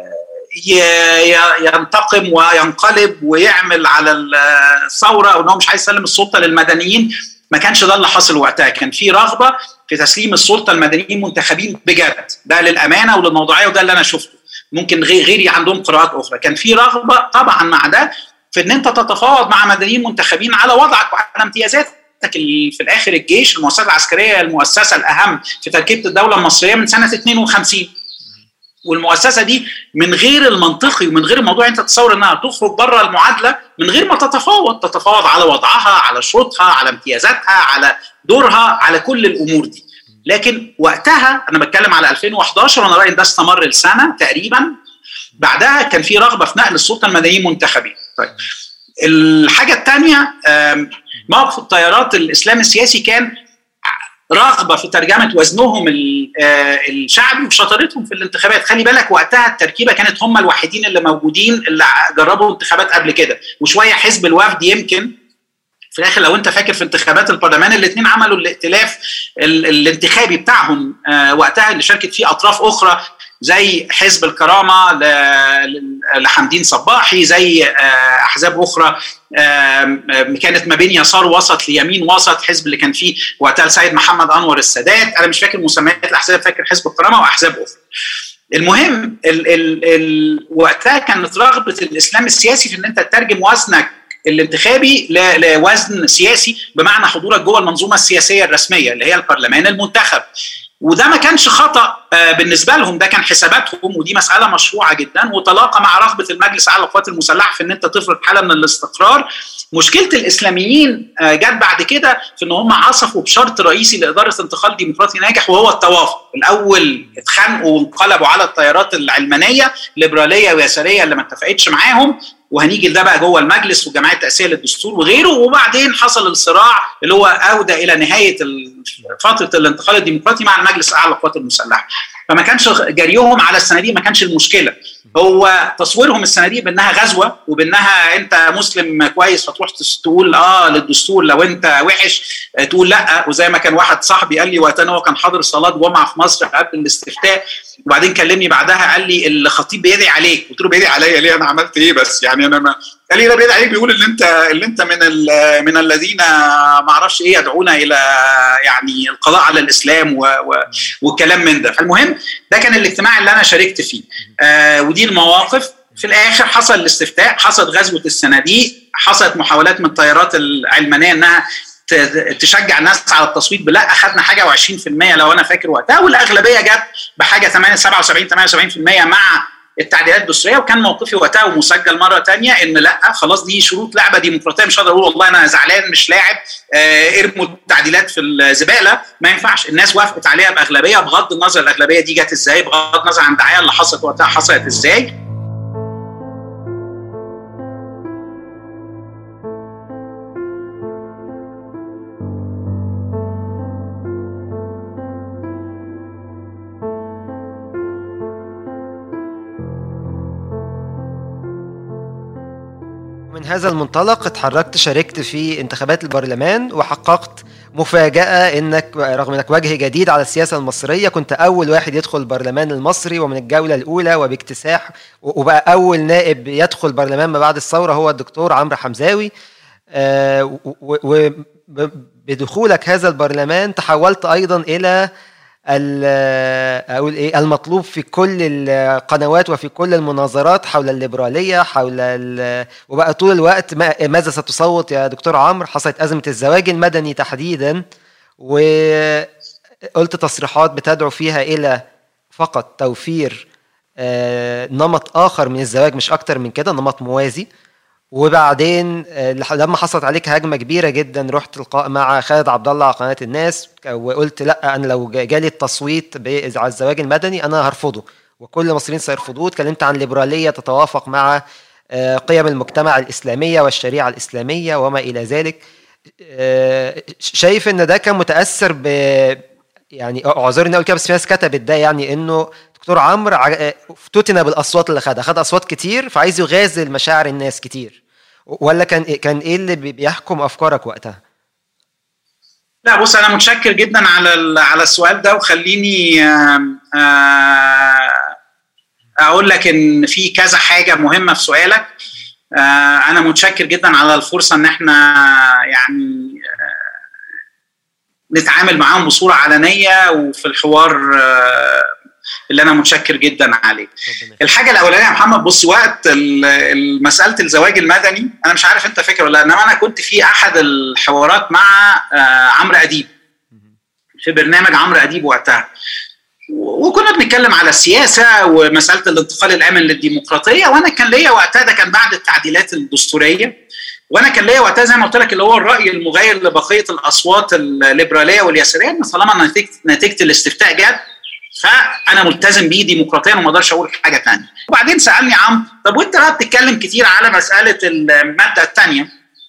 ي- ي- ينتقم وينقلب ويعمل على الثوره او ان هو مش عايز يسلم السلطه للمدنيين ما كانش ده اللي حصل وقتها كان في رغبه في تسليم السلطه المدنيين منتخبين بجد ده للامانه وللموضوعيه وده اللي انا شفته ممكن غير غيري عندهم قراءات اخرى كان في رغبه طبعا مع ده في ان انت تتفاوض مع مدنيين منتخبين على وضعك وعلى امتيازاتك ال- في الاخر الجيش المؤسسه العسكريه المؤسسه الاهم في تركيبه الدوله المصريه من سنه 52 والمؤسسه دي من غير المنطقي ومن غير الموضوع انت تتصور انها تخرج بره المعادله من غير ما تتفاوض تتفاوض على وضعها على شروطها على امتيازاتها على دورها على كل الامور دي لكن وقتها انا بتكلم على 2011 وانا رايي إن ده استمر لسنه تقريبا بعدها كان في رغبه في نقل السلطه المدنيين منتخبين طيب الحاجه الثانيه موقف التيارات الاسلام السياسي كان رغبه في ترجمه وزنهم ال- آه، الشعبي وشطارتهم في الانتخابات خلي بالك وقتها التركيبه كانت هم الوحيدين اللي موجودين اللي جربوا انتخابات قبل كده وشويه حزب الوفد يمكن في الاخر لو انت فاكر في انتخابات البرلمان الاثنين عملوا الائتلاف ال- الانتخابي بتاعهم آه، وقتها اللي شاركت فيه اطراف اخرى زي حزب الكرامه ل- ل- لحمدين صباحي زي آه، احزاب اخرى آم، آم، كانت ما بين يسار وسط ليمين وسط حزب اللي كان فيه وقتها السيد محمد انور السادات انا مش فاكر مسميات الاحزاب فاكر حزب الكرامه واحزاب اخرى المهم ال ال ال وقتها كانت رغبه الاسلام السياسي في ان انت تترجم وزنك الانتخابي ل- لوزن سياسي بمعنى حضورك جوه المنظومه السياسيه الرسميه اللي هي البرلمان المنتخب وده ما كانش خطا آه، بالنسبه لهم ده كان حساباتهم ودي مساله مشروعه جدا وتلاقى مع رغبه المجلس الاعلى للقوات المسلحه في ان انت تفرض حاله من الاستقرار مشكله الاسلاميين آه، جت بعد كده في ان هم عصفوا بشرط رئيسي لاداره انتقال ديمقراطي ناجح وهو التوافق الاول اتخانقوا وانقلبوا على التيارات العلمانيه ليبراليه ويساريه اللي ما اتفقتش معاهم وهنيجي لده بقى جوه المجلس والجمعيه التاسيسيه للدستور وغيره وبعدين حصل الصراع اللي هو اودى الى نهايه ال- فتره الانتقال الديمقراطي مع المجلس الاعلى للقوات المسلحه فما كانش جريهم على الصناديق ما كانش المشكله هو تصويرهم الصناديق بانها غزوه وبانها انت مسلم كويس فتروح تس- تقول اه للدستور لو انت وحش آه، تقول لا وزي ما كان واحد صاحبي قال لي وقتها إن هو كان حاضر صلاه جمعه في مصر قبل الاستفتاء وبعدين كلمني بعدها قال لي الخطيب بيدعي عليك قلت له بيدعي عليا ليه انا عملت ايه بس يعني انا ما قال لي لا بيدعي عليك بيقول ان انت اللي انت من ال- من الذين ما اعرفش ايه يدعون الى يعني القضاء على الاسلام و و والكلام من ده فالمهم ده كان الاجتماع اللي انا شاركت فيه آه ودي المواقف في الاخر حصل الاستفتاء حصلت غزوه الصناديق حصلت محاولات من التيارات العلمانيه انها ت- تشجع الناس على التصويت بلا اخذنا حاجه و20% لو انا فاكر وقتها والاغلبيه جت بحاجه 8 77 78% مع التعديلات الدستوريه وكان موقفي وقتها ومسجل مره تانية ان لا خلاص دي شروط لعبه ديمقراطيه مش هقدر اقول والله انا زعلان مش لاعب آه ارموا التعديلات في الزباله ما ينفعش الناس وافقت عليها باغلبيه بغض النظر الاغلبيه دي جت ازاي بغض النظر عن الدعايه اللي حصلت وقتها حصلت ازاي من هذا المنطلق اتحركت شاركت في انتخابات البرلمان وحققت مفاجأة انك رغم انك وجه جديد على السياسة المصرية كنت اول واحد يدخل البرلمان المصري ومن الجولة الاولى وباكتساح وبقى اول نائب يدخل البرلمان ما بعد الثورة هو الدكتور عمرو حمزاوي وبدخولك هذا البرلمان تحولت ايضا الى ال- اقول ايه المطلوب في كل القنوات وفي كل المناظرات حول الليبراليه حول ال- وبقى طول الوقت ما- ماذا ستصوت يا دكتور عمرو حصلت ازمه الزواج المدني تحديدا وقلت تصريحات بتدعو فيها الى فقط توفير آه، نمط اخر من الزواج مش اكتر من كده نمط موازي وبعدين آه، لح- لما حصلت عليك هجمه كبيره جدا رحت لقاء مع خالد عبد الله على قناه الناس وقلت لا انا لو جا- جالي التصويت ب- على الزواج المدني انا هرفضه وكل المصريين سيرفضوه اتكلمت عن ليبراليه تتوافق مع آه، قيم المجتمع الاسلاميه والشريعه الاسلاميه وما الى ذلك آه، شايف ان ده كان متاثر ب يعني اعذرني اقول كده بس في ناس كتبت ده يعني انه دكتور عمرو ع- افتتن بالاصوات اللي خدها خد اصوات كتير فعايز يغازل مشاعر الناس كتير ولا كان كان ايه اللي بي- بيحكم افكارك وقتها لا بص انا متشكر جدا على ال- على السؤال ده وخليني آم، آه، اقول لك ان في كذا حاجه مهمه في سؤالك آه، انا متشكر جدا على الفرصه ان احنا يعني آه، نتعامل معاهم بصوره علنيه وفي الحوار آه، اللي انا متشكر جدا عليه ربنا الحاجه الاولانيه يا محمد بص وقت ال- ال- مساله الزواج المدني انا مش عارف انت فاكر ولا لا انما انا كنت في احد الحوارات مع آه، عمرو اديب في برنامج عمرو اديب وقتها و- وكنا بنتكلم على السياسه ومساله الانتقال الامن للديمقراطيه وانا كان ليا وقتها ده كان بعد التعديلات الدستوريه وانا كان ليا وقتها زي ما قلت لك اللي هو الراي المغاير لبقيه الاصوات الليبراليه واليساريه ان طالما نتيجه نتيجه الاستفتاء جت فانا ملتزم بيه ديمقراطيا وما اقدرش اقول حاجه ثانيه وبعدين سالني عم طب وانت بقى بتتكلم كتير على مساله الماده الثانيه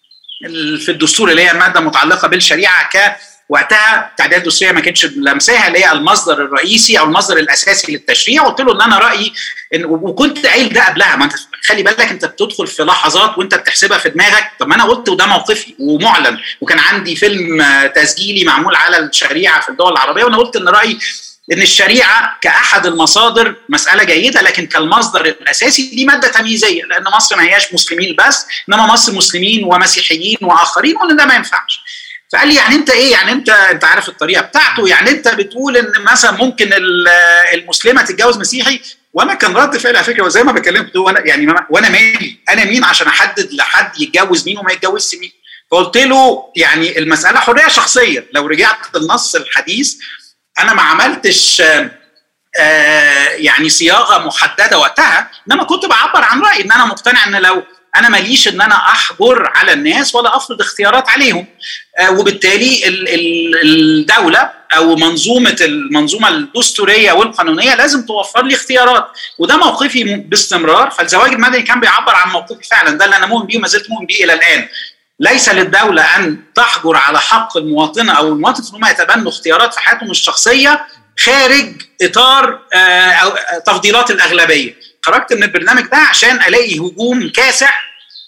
في الدستور اللي هي ماده متعلقه بالشريعه ك وقتها التعديلات الدستوريه ما كانتش لمساها اللي هي المصدر الرئيسي او المصدر الاساسي للتشريع قلت له ان انا رايي إن وكنت قايل ده قبلها ما انت خلي بالك انت بتدخل في لحظات وانت بتحسبها في دماغك طب ما انا قلت وده موقفي ومعلن وكان عندي فيلم آه، تسجيلي معمول على الشريعه في الدول العربيه وانا قلت ان رايي ان الشريعه كاحد المصادر مساله جيده لكن كالمصدر الاساسي دي ماده تمييزيه لان مصر ما هياش مسلمين بس انما مصر مسلمين ومسيحيين واخرين وان ده ما ينفعش فقال لي يعني انت ايه يعني انت انت عارف الطريقه بتاعته يعني انت بتقول ان مثلا ممكن ال- المسلمه تتجوز مسيحي وانا كان رد فعلي على فكره وزي ما بكلمك وانا يعني ما- وانا مالي انا مين عشان احدد لحد يتجوز مين وما يتجوزش مين فقلت له يعني المساله حريه شخصيه لو رجعت للنص الحديث انا ما عملتش آه، آه، يعني صياغه محدده وقتها انما كنت بعبر عن رايي ان انا مقتنع ان لو انا ماليش ان انا احجر على الناس ولا افرض اختيارات عليهم آه، وبالتالي ال- ال- الدوله او منظومه المنظومه الدستوريه والقانونيه لازم توفر لي اختيارات وده موقفي م- باستمرار فالزواج المدني كان بيعبر عن موقفي فعلا ده اللي انا مؤمن بيه وما زلت مؤمن بيه الى الان ليس للدولة أن تحجر على حق المواطنة أو المواطن في أنهم يتبنوا اختيارات في حياتهم الشخصية خارج إطار آه، أو آه، تفضيلات الأغلبية خرجت من البرنامج ده عشان ألاقي هجوم كاسح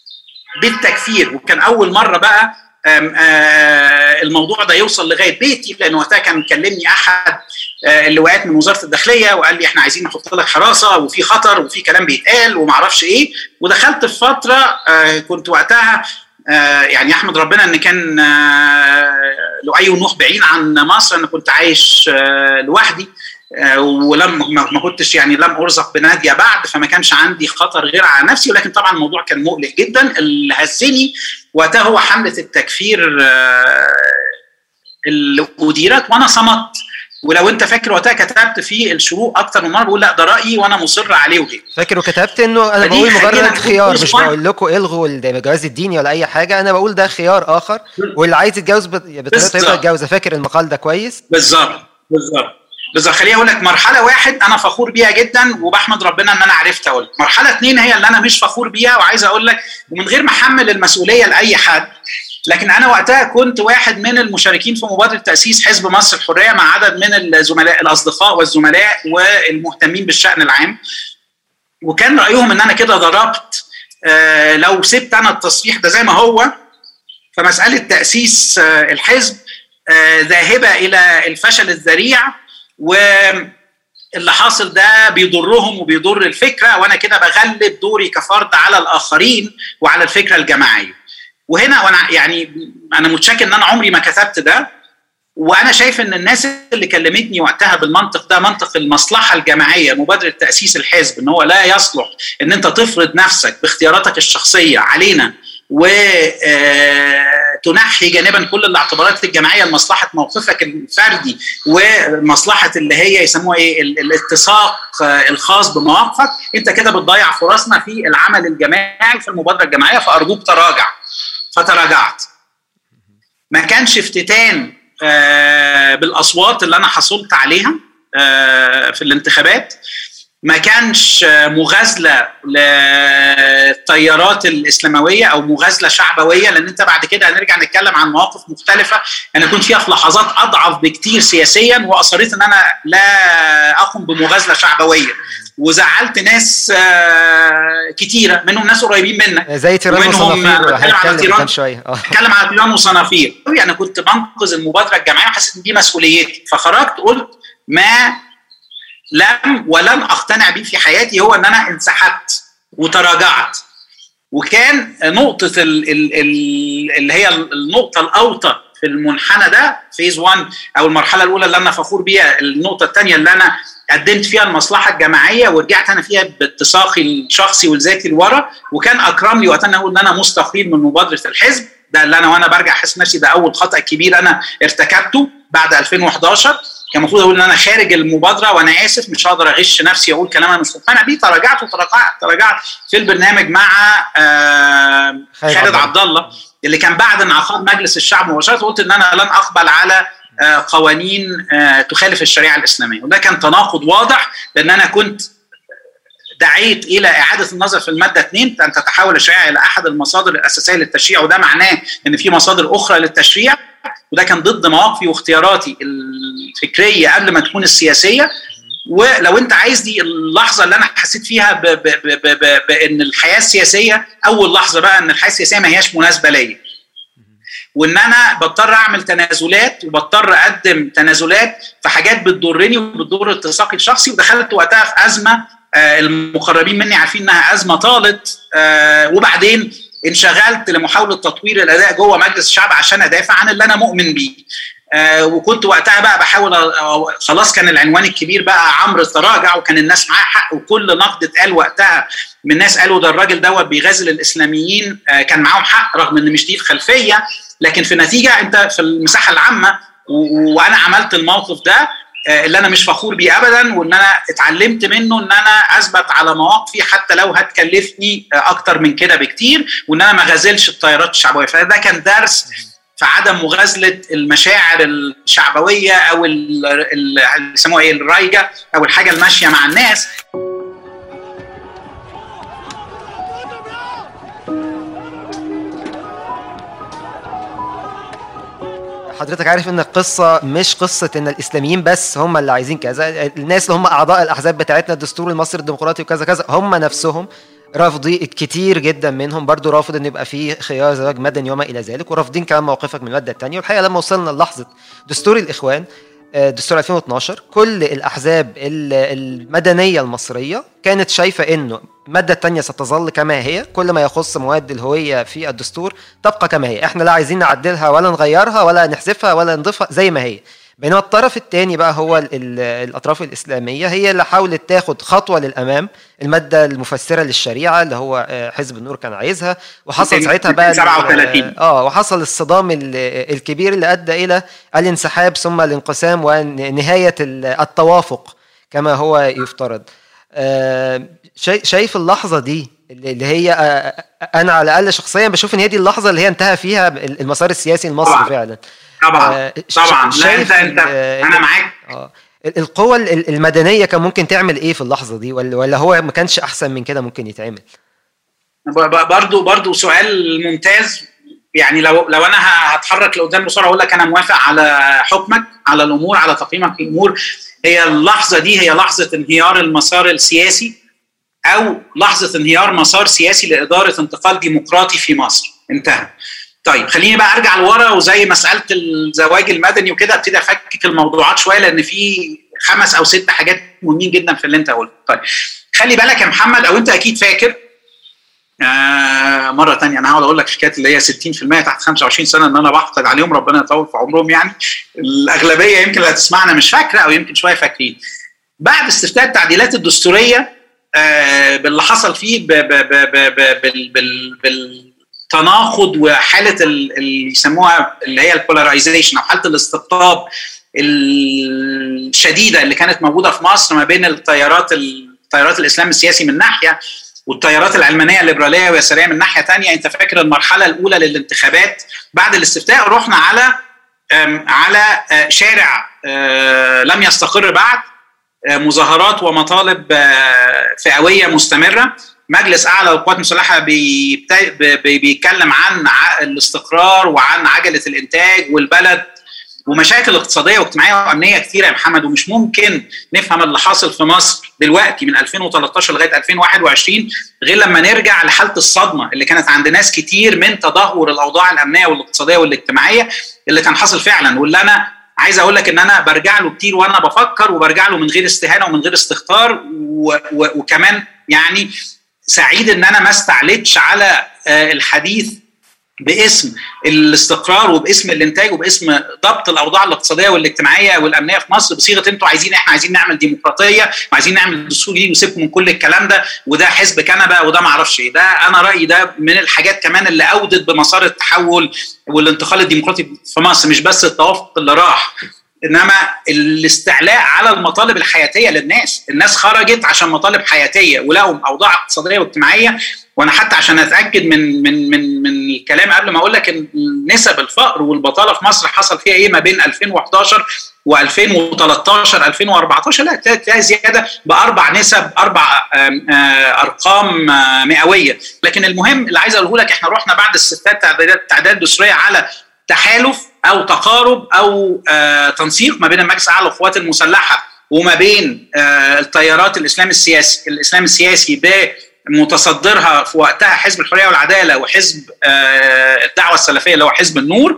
بالتكفير وكان أول مرة بقى آم، آه، الموضوع ده يوصل لغايه بيتي لان وقتها كان كلمني احد آه، اللواءات من وزاره الداخليه وقال لي احنا عايزين نحط لك حراسه وفي خطر وفي كلام بيتقال وما اعرفش ايه ودخلت في فتره آه، كنت وقتها آه، يعني احمد ربنا ان كان آه، لؤي ونوح بعيد عن مصر انا كنت عايش آه، لوحدي آه، ولم ما كنتش يعني لم ارزق بناديه بعد فما كانش عندي خطر غير على نفسي ولكن طبعا الموضوع كان مقلق جدا اللي هزني وقتها هو حمله التكفير اللي اديرت وانا صمت ولو انت فاكر وقتها كتبت في الشروق اكتر من مره بقول لا ده رايي وانا مصر عليه وغيره فاكر وكتبت انه انا بقول مجرد خيار مش بقول لكم الغوا الجواز الديني ولا اي حاجه انا بقول ده خيار اخر واللي عايز يتجوز بطريقه يتجوز فاكر المقال ده كويس بالظبط بالظبط بالظبط خليني اقول لك مرحله واحد انا فخور بيها جدا وبحمد ربنا ان انا عرفت اقول مرحله اثنين هي اللي انا مش فخور بيها وعايز اقول لك ومن غير ما احمل المسؤوليه لاي حد لكن انا وقتها كنت واحد من المشاركين في مبادره تاسيس حزب مصر الحريه مع عدد من الزملاء الاصدقاء والزملاء والمهتمين بالشان العام وكان رايهم ان انا كده ضربت آه لو سبت انا التصريح ده زي ما هو فمساله تاسيس آه الحزب آه ذاهبه الى الفشل الذريع و اللي حاصل ده بيضرهم وبيضر الفكره وانا كده بغلب دوري كفرد على الاخرين وعلى الفكره الجماعيه. وهنا وانا يعني انا متشكر ان انا عمري ما كتبت ده وانا شايف ان الناس اللي كلمتني وقتها بالمنطق ده منطق المصلحه الجماعيه مبادره تاسيس الحزب ان هو لا يصلح ان انت تفرض نفسك باختياراتك الشخصيه علينا وتنحي جانبا كل الاعتبارات الجماعيه لمصلحه موقفك الفردي ومصلحه اللي هي يسموها ايه الاتساق الخاص بمواقفك انت كده بتضيع فرصنا في العمل الجماعي في المبادره الجماعيه فارجوك تراجع فتراجعت ما كانش افتتان بالاصوات اللي انا حصلت عليها في الانتخابات ما كانش مغازله للتيارات الاسلامويه او مغازله شعبويه لان انت بعد كده هنرجع نتكلم عن مواقف مختلفه انا كنت فيها في لحظات اضعف بكتير سياسيا واصريت ان انا لا اقوم بمغازله شعبويه وزعلت ناس كتيره منهم ناس قريبين منك زي تيران وصنافير بتكلم على تيران شويه بتكلم على تيران وصنافير انا كنت بنقذ المبادره الجماعيه وحسيت ان دي مسؤوليتي فخرجت قلت ما لم ولن اقتنع بيه في حياتي هو ان انا انسحبت وتراجعت وكان نقطة ال ال ال اللي هي النقطة الأوطى في المنحنى ده فيز 1 أو المرحلة الأولى اللي أنا فخور بيها النقطة الثانية اللي أنا قدمت فيها المصلحة الجماعية ورجعت أنا فيها باتساقي الشخصي والذاتي لورا وكان أكرم لي وقتها أقول إن أنا مستقيل من مبادرة الحزب ده اللي أنا وأنا برجع أحس نفسي ده أول خطأ كبير أنا ارتكبته بعد 2011 كان المفروض اقول ان انا خارج المبادره وانا اسف مش هقدر اغش نفسي اقول كلام انا مش مقتنع بيه تراجعت وتراجعت تراجعت في البرنامج مع آه خالد عبد الله اللي كان بعد انعقاد مجلس الشعب مباشره قلت ان انا لن اقبل على آه قوانين آه تخالف الشريعه الاسلاميه وده كان تناقض واضح لان انا كنت دعيت الى اعاده النظر في الماده 2 ان تتحول الشريعه الى احد المصادر الاساسيه للتشريع وده معناه ان في مصادر اخرى للتشريع وده كان ضد مواقفي واختياراتي الفكريه قبل ما تكون السياسيه ولو انت عايز دي اللحظه اللي انا حسيت فيها ب ب ب ب ب بان الحياه السياسيه اول لحظه بقى ان الحياه السياسيه ما هياش مناسبه ليا وان انا بضطر اعمل تنازلات وبضطر اقدم تنازلات في حاجات بتضرني وبتضر اتساقي الشخصي ودخلت وقتها في ازمه آه المقربين مني عارفين انها ازمه طالت آه وبعدين انشغلت لمحاوله تطوير الاداء جوه مجلس الشعب عشان ادافع عن اللي انا مؤمن بيه آه وكنت وقتها بقى بحاول خلاص كان العنوان الكبير بقى عمرو تراجع وكان الناس معاه حق وكل نقد اتقال وقتها من ناس قالوا ده الراجل دوت بيغازل الاسلاميين آه كان معاهم حق رغم ان مش دي الخلفيه لكن في النتيجه انت في المساحه العامه وانا عملت الموقف ده اللي انا مش فخور بيه ابدا وان انا اتعلمت منه ان انا اثبت على مواقفي حتى لو هتكلفني اكتر من كده بكتير وان انا ما غازلش التيارات الشعبويه فده كان درس في عدم مغازله المشاعر الشعبويه او اللي يسموها ايه الرايجه او الحاجه الماشيه مع الناس حضرتك عارف ان القصه مش قصه ان الاسلاميين بس هم اللي عايزين كذا الناس اللي هم اعضاء الاحزاب بتاعتنا الدستور المصري الديمقراطي وكذا كذا هم نفسهم رافضين كتير جدا منهم برضو رافض ان يبقى في خيار زواج مدني وما الى ذلك ورافضين كمان موقفك من الماده الثانيه والحقيقه لما وصلنا للحظه دستور الاخوان دستور 2012 كل الاحزاب المدنيه المصريه كانت شايفه انه الماده الثانيه ستظل كما هي كل ما يخص مواد الهويه في الدستور تبقى كما هي احنا لا عايزين نعدلها ولا نغيرها ولا نحذفها ولا نضيفها زي ما هي بينما الطرف الثاني بقى هو ال- ال- الاطراف الاسلاميه هي اللي حاولت تاخد خطوه للامام الماده المفسره للشريعه اللي هو آه، حزب النور كان عايزها وحصل 200 ساعتها بقى ال- 37. اه وحصل الصدام ال- الكبير اللي ادى الى الانسحاب ثم الانقسام ونهايه ال- التوافق كما هو يفترض آه، شاي- شايف اللحظه دي اللي اللي هي آه، انا على الاقل شخصيا بشوف ان هي دي اللحظه اللي هي انتهى فيها المسار السياسي المصري طبعاً. فعلا طبعا آه، ش- طبعا لا شايف انت انت ال- انا معاك اه ال- القوة ال- المدنية كان ممكن تعمل ايه في اللحظة دي ولا ولا هو ما كانش احسن من كده ممكن يتعمل ب- ب- برضو برضو سؤال ممتاز يعني لو لو انا ه- هتحرك لقدام بسرعه اقول لك انا موافق على حكمك على الامور على تقييمك الامور هي اللحظه دي هي لحظه انهيار المسار السياسي او لحظه انهيار مسار سياسي لاداره انتقال ديمقراطي في مصر انتهى طيب خليني بقى ارجع لورا وزي مساله الزواج المدني وكده ابتدي افكك الموضوعات شويه لان في خمس او ست حاجات مهمين جدا في اللي انت قلته طيب خلي بالك يا محمد او انت اكيد فاكر آه مره تانية انا هقعد اقول لك حكايه اللي هي 60% تحت 25 سنه ان انا بحقد عليهم ربنا يطول في عمرهم يعني الاغلبيه يمكن اللي هتسمعنا مش فاكره او يمكن شويه فاكرين بعد استفتاء التعديلات الدستوريه آه باللي حصل فيه ب ب ب ب ب بال بال بالتناقض وحاله ال- اللي يسموها اللي هي البولاريزيشن او حاله الاستقطاب الشديده اللي كانت موجوده في مصر ما بين التيارات التيارات الاسلام السياسي من ناحيه والتيارات العلمانيه الليبراليه واليساريه من ناحيه تانية انت فاكر المرحله الاولى للانتخابات بعد الاستفتاء رحنا على آم، على آه، شارع آه، لم يستقر بعد آه، مظاهرات ومطالب آه، فئويه مستمره مجلس اعلى للقوات المسلحه بيبت- بي- بيتكلم عن ع- الاستقرار وعن عجله الانتاج والبلد ومشاكل اقتصاديه واجتماعيه وامنيه كثيره يا محمد ومش ممكن نفهم اللي حاصل في مصر دلوقتي من 2013 لغايه 2021 غير لما نرجع لحاله الصدمه اللي كانت عند ناس كتير من تدهور الاوضاع الامنيه والاقتصاديه والاجتماعيه اللي كان حاصل فعلا واللي انا عايز اقول لك ان انا برجع له كتير وانا بفكر وبرجع له من غير استهانه ومن غير استهتار و- و- وكمان يعني سعيد ان انا ما استعلتش على آه، الحديث باسم الاستقرار وباسم الانتاج وباسم ضبط الاوضاع الاقتصاديه والاجتماعيه والامنيه في مصر بصيغه انتوا عايزين احنا عايزين نعمل ديمقراطيه وعايزين نعمل دستور جديد وسيبكم من كل الكلام ده وده حزب كنبه وده ما اعرفش ايه ده انا رايي ده من الحاجات كمان اللي اودت بمسار التحول والانتقال الديمقراطي في مصر مش بس التوافق اللي راح انما الاستعلاء على المطالب الحياتيه للناس الناس خرجت عشان مطالب حياتيه ولهم اوضاع اقتصاديه واجتماعيه وانا حتى عشان اتاكد من من من من الكلام قبل ما اقول لك ان نسب الفقر والبطاله في مصر حصل فيها ايه ما بين 2011 و2013 2014 لا تلاقي تلاقي زياده باربع نسب اربع آم، آه، ارقام آه، مئويه لكن المهم اللي عايز اقوله لك احنا رحنا بعد استفتاء تعديلات التعديلات الدستوريه على تحالف او تقارب او آه، تنسيق ما بين المجلس الاعلى للقوات المسلحه وما بين آه، التيارات الاسلام السياسي الاسلام السياسي بمتصدرها في وقتها حزب الحريه والعداله وحزب آه، الدعوه السلفيه اللي هو حزب النور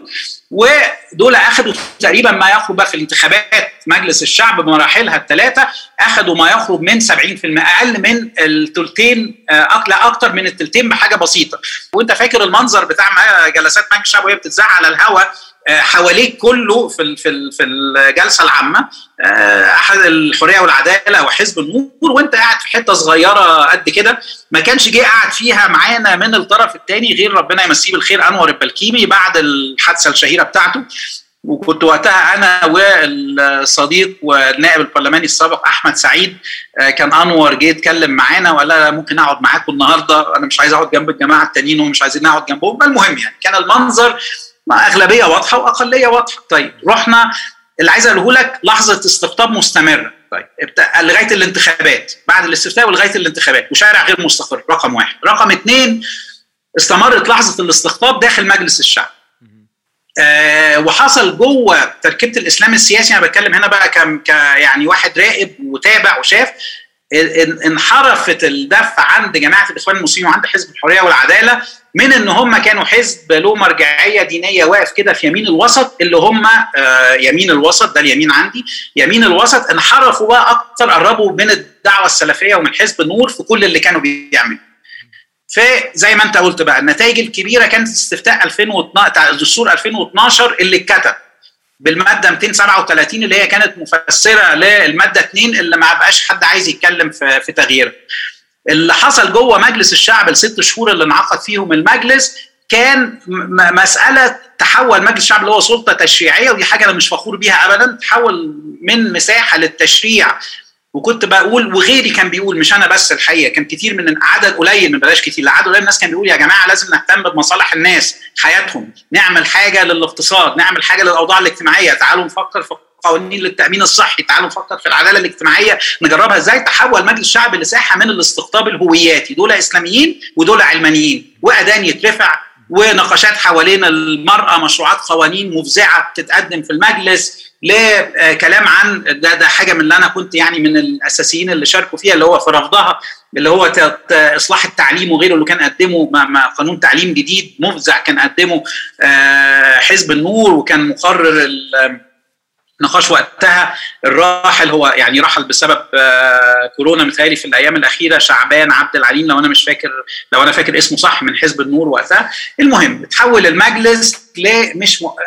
ودول اخذوا تقريبا ما يقرب بقى في الانتخابات مجلس الشعب بمراحلها الثلاثه اخذوا ما يقرب من 70% اقل من الثلثين آه، لا اكتر من الثلثين بحاجه بسيطه وانت فاكر المنظر بتاع ما- جلسات مجلس الشعب وهي بتتذاع على الهواء آه، حواليك كله في ال- في ال- في الجلسه العامه آه، احد الحريه والعداله وحزب النور وانت قاعد في حته صغيره قد كده ما كانش جه قاعد فيها معانا من الطرف الثاني غير ربنا يمسيه بالخير انور البلكيمي بعد الحادثه الشهيره بتاعته وكنت وقتها انا والصديق والنائب البرلماني السابق احمد سعيد آه، كان انور جه يتكلم معانا وقال لا ممكن اقعد معاكم النهارده انا مش عايز اقعد جنب الجماعه التانيين ومش عايزين نقعد جنبهم المهم يعني كان المنظر مع اغلبيه واضحه واقليه واضحه طيب رحنا اللي عايز اقوله لك لحظه استقطاب مستمره طيب ابت- لغايه الانتخابات بعد الاستفتاء ولغايه الانتخابات وشارع غير مستقر رقم واحد رقم اثنين استمرت لحظه الاستقطاب داخل مجلس الشعب آه وحصل جوه تركيبه الاسلام السياسي انا بتكلم هنا بقى كم ك يعني واحد راقب وتابع وشاف ان- انحرفت الدفع عند جماعه الاخوان المسلمين وعند حزب الحريه والعداله من ان هم كانوا حزب له مرجعيه دينيه واقف كده في يمين الوسط اللي هم آه، يمين الوسط ده اليمين عندي يمين الوسط انحرفوا بقى اكتر قربوا من الدعوه السلفيه ومن حزب النور في كل اللي كانوا بيعملوا فزي ما انت قلت بقى النتائج الكبيره كانت استفتاء 2012 بتاع الدستور 2012 اللي اتكتب بالماده 237 اللي هي كانت مفسره للماده 2 اللي ما بقاش حد عايز يتكلم في في تغييرها. اللي حصل جوه مجلس الشعب الست شهور اللي انعقد فيهم المجلس كان م- مساله تحول مجلس الشعب اللي هو سلطه تشريعيه ودي حاجه انا مش فخور بيها ابدا تحول من مساحه للتشريع وكنت بقول وغيري كان بيقول مش انا بس الحقيقه كان كتير من عدد قليل من بلاش كتير عدد قليل من الناس كان بيقول يا جماعه لازم نهتم بمصالح الناس حياتهم نعمل حاجه للاقتصاد نعمل حاجه للاوضاع الاجتماعيه تعالوا نفكر في قوانين للتامين الصحي تعالوا نفكر في العداله الاجتماعيه نجربها ازاي تحول مجلس الشعب لساحه من الاستقطاب الهوياتي دول اسلاميين ودول علمانيين واذان يترفع ونقاشات حوالين المراه مشروعات قوانين مفزعه بتتقدم في المجلس لكلام عن ده ده حاجه من اللي انا كنت يعني من الاساسيين اللي شاركوا فيها اللي هو في رفضها اللي هو ت- ت- اصلاح التعليم وغيره اللي كان قدمه ما- ما قانون تعليم جديد مفزع كان قدمه آه، حزب النور وكان مقرر ال- نقاش وقتها الراحل هو يعني رحل بسبب آه، كورونا متهيألي في الايام الاخيره شعبان عبد العليم لو انا مش فاكر لو انا فاكر اسمه صح من حزب النور وقتها المهم تحول المجلس لمش م... آه،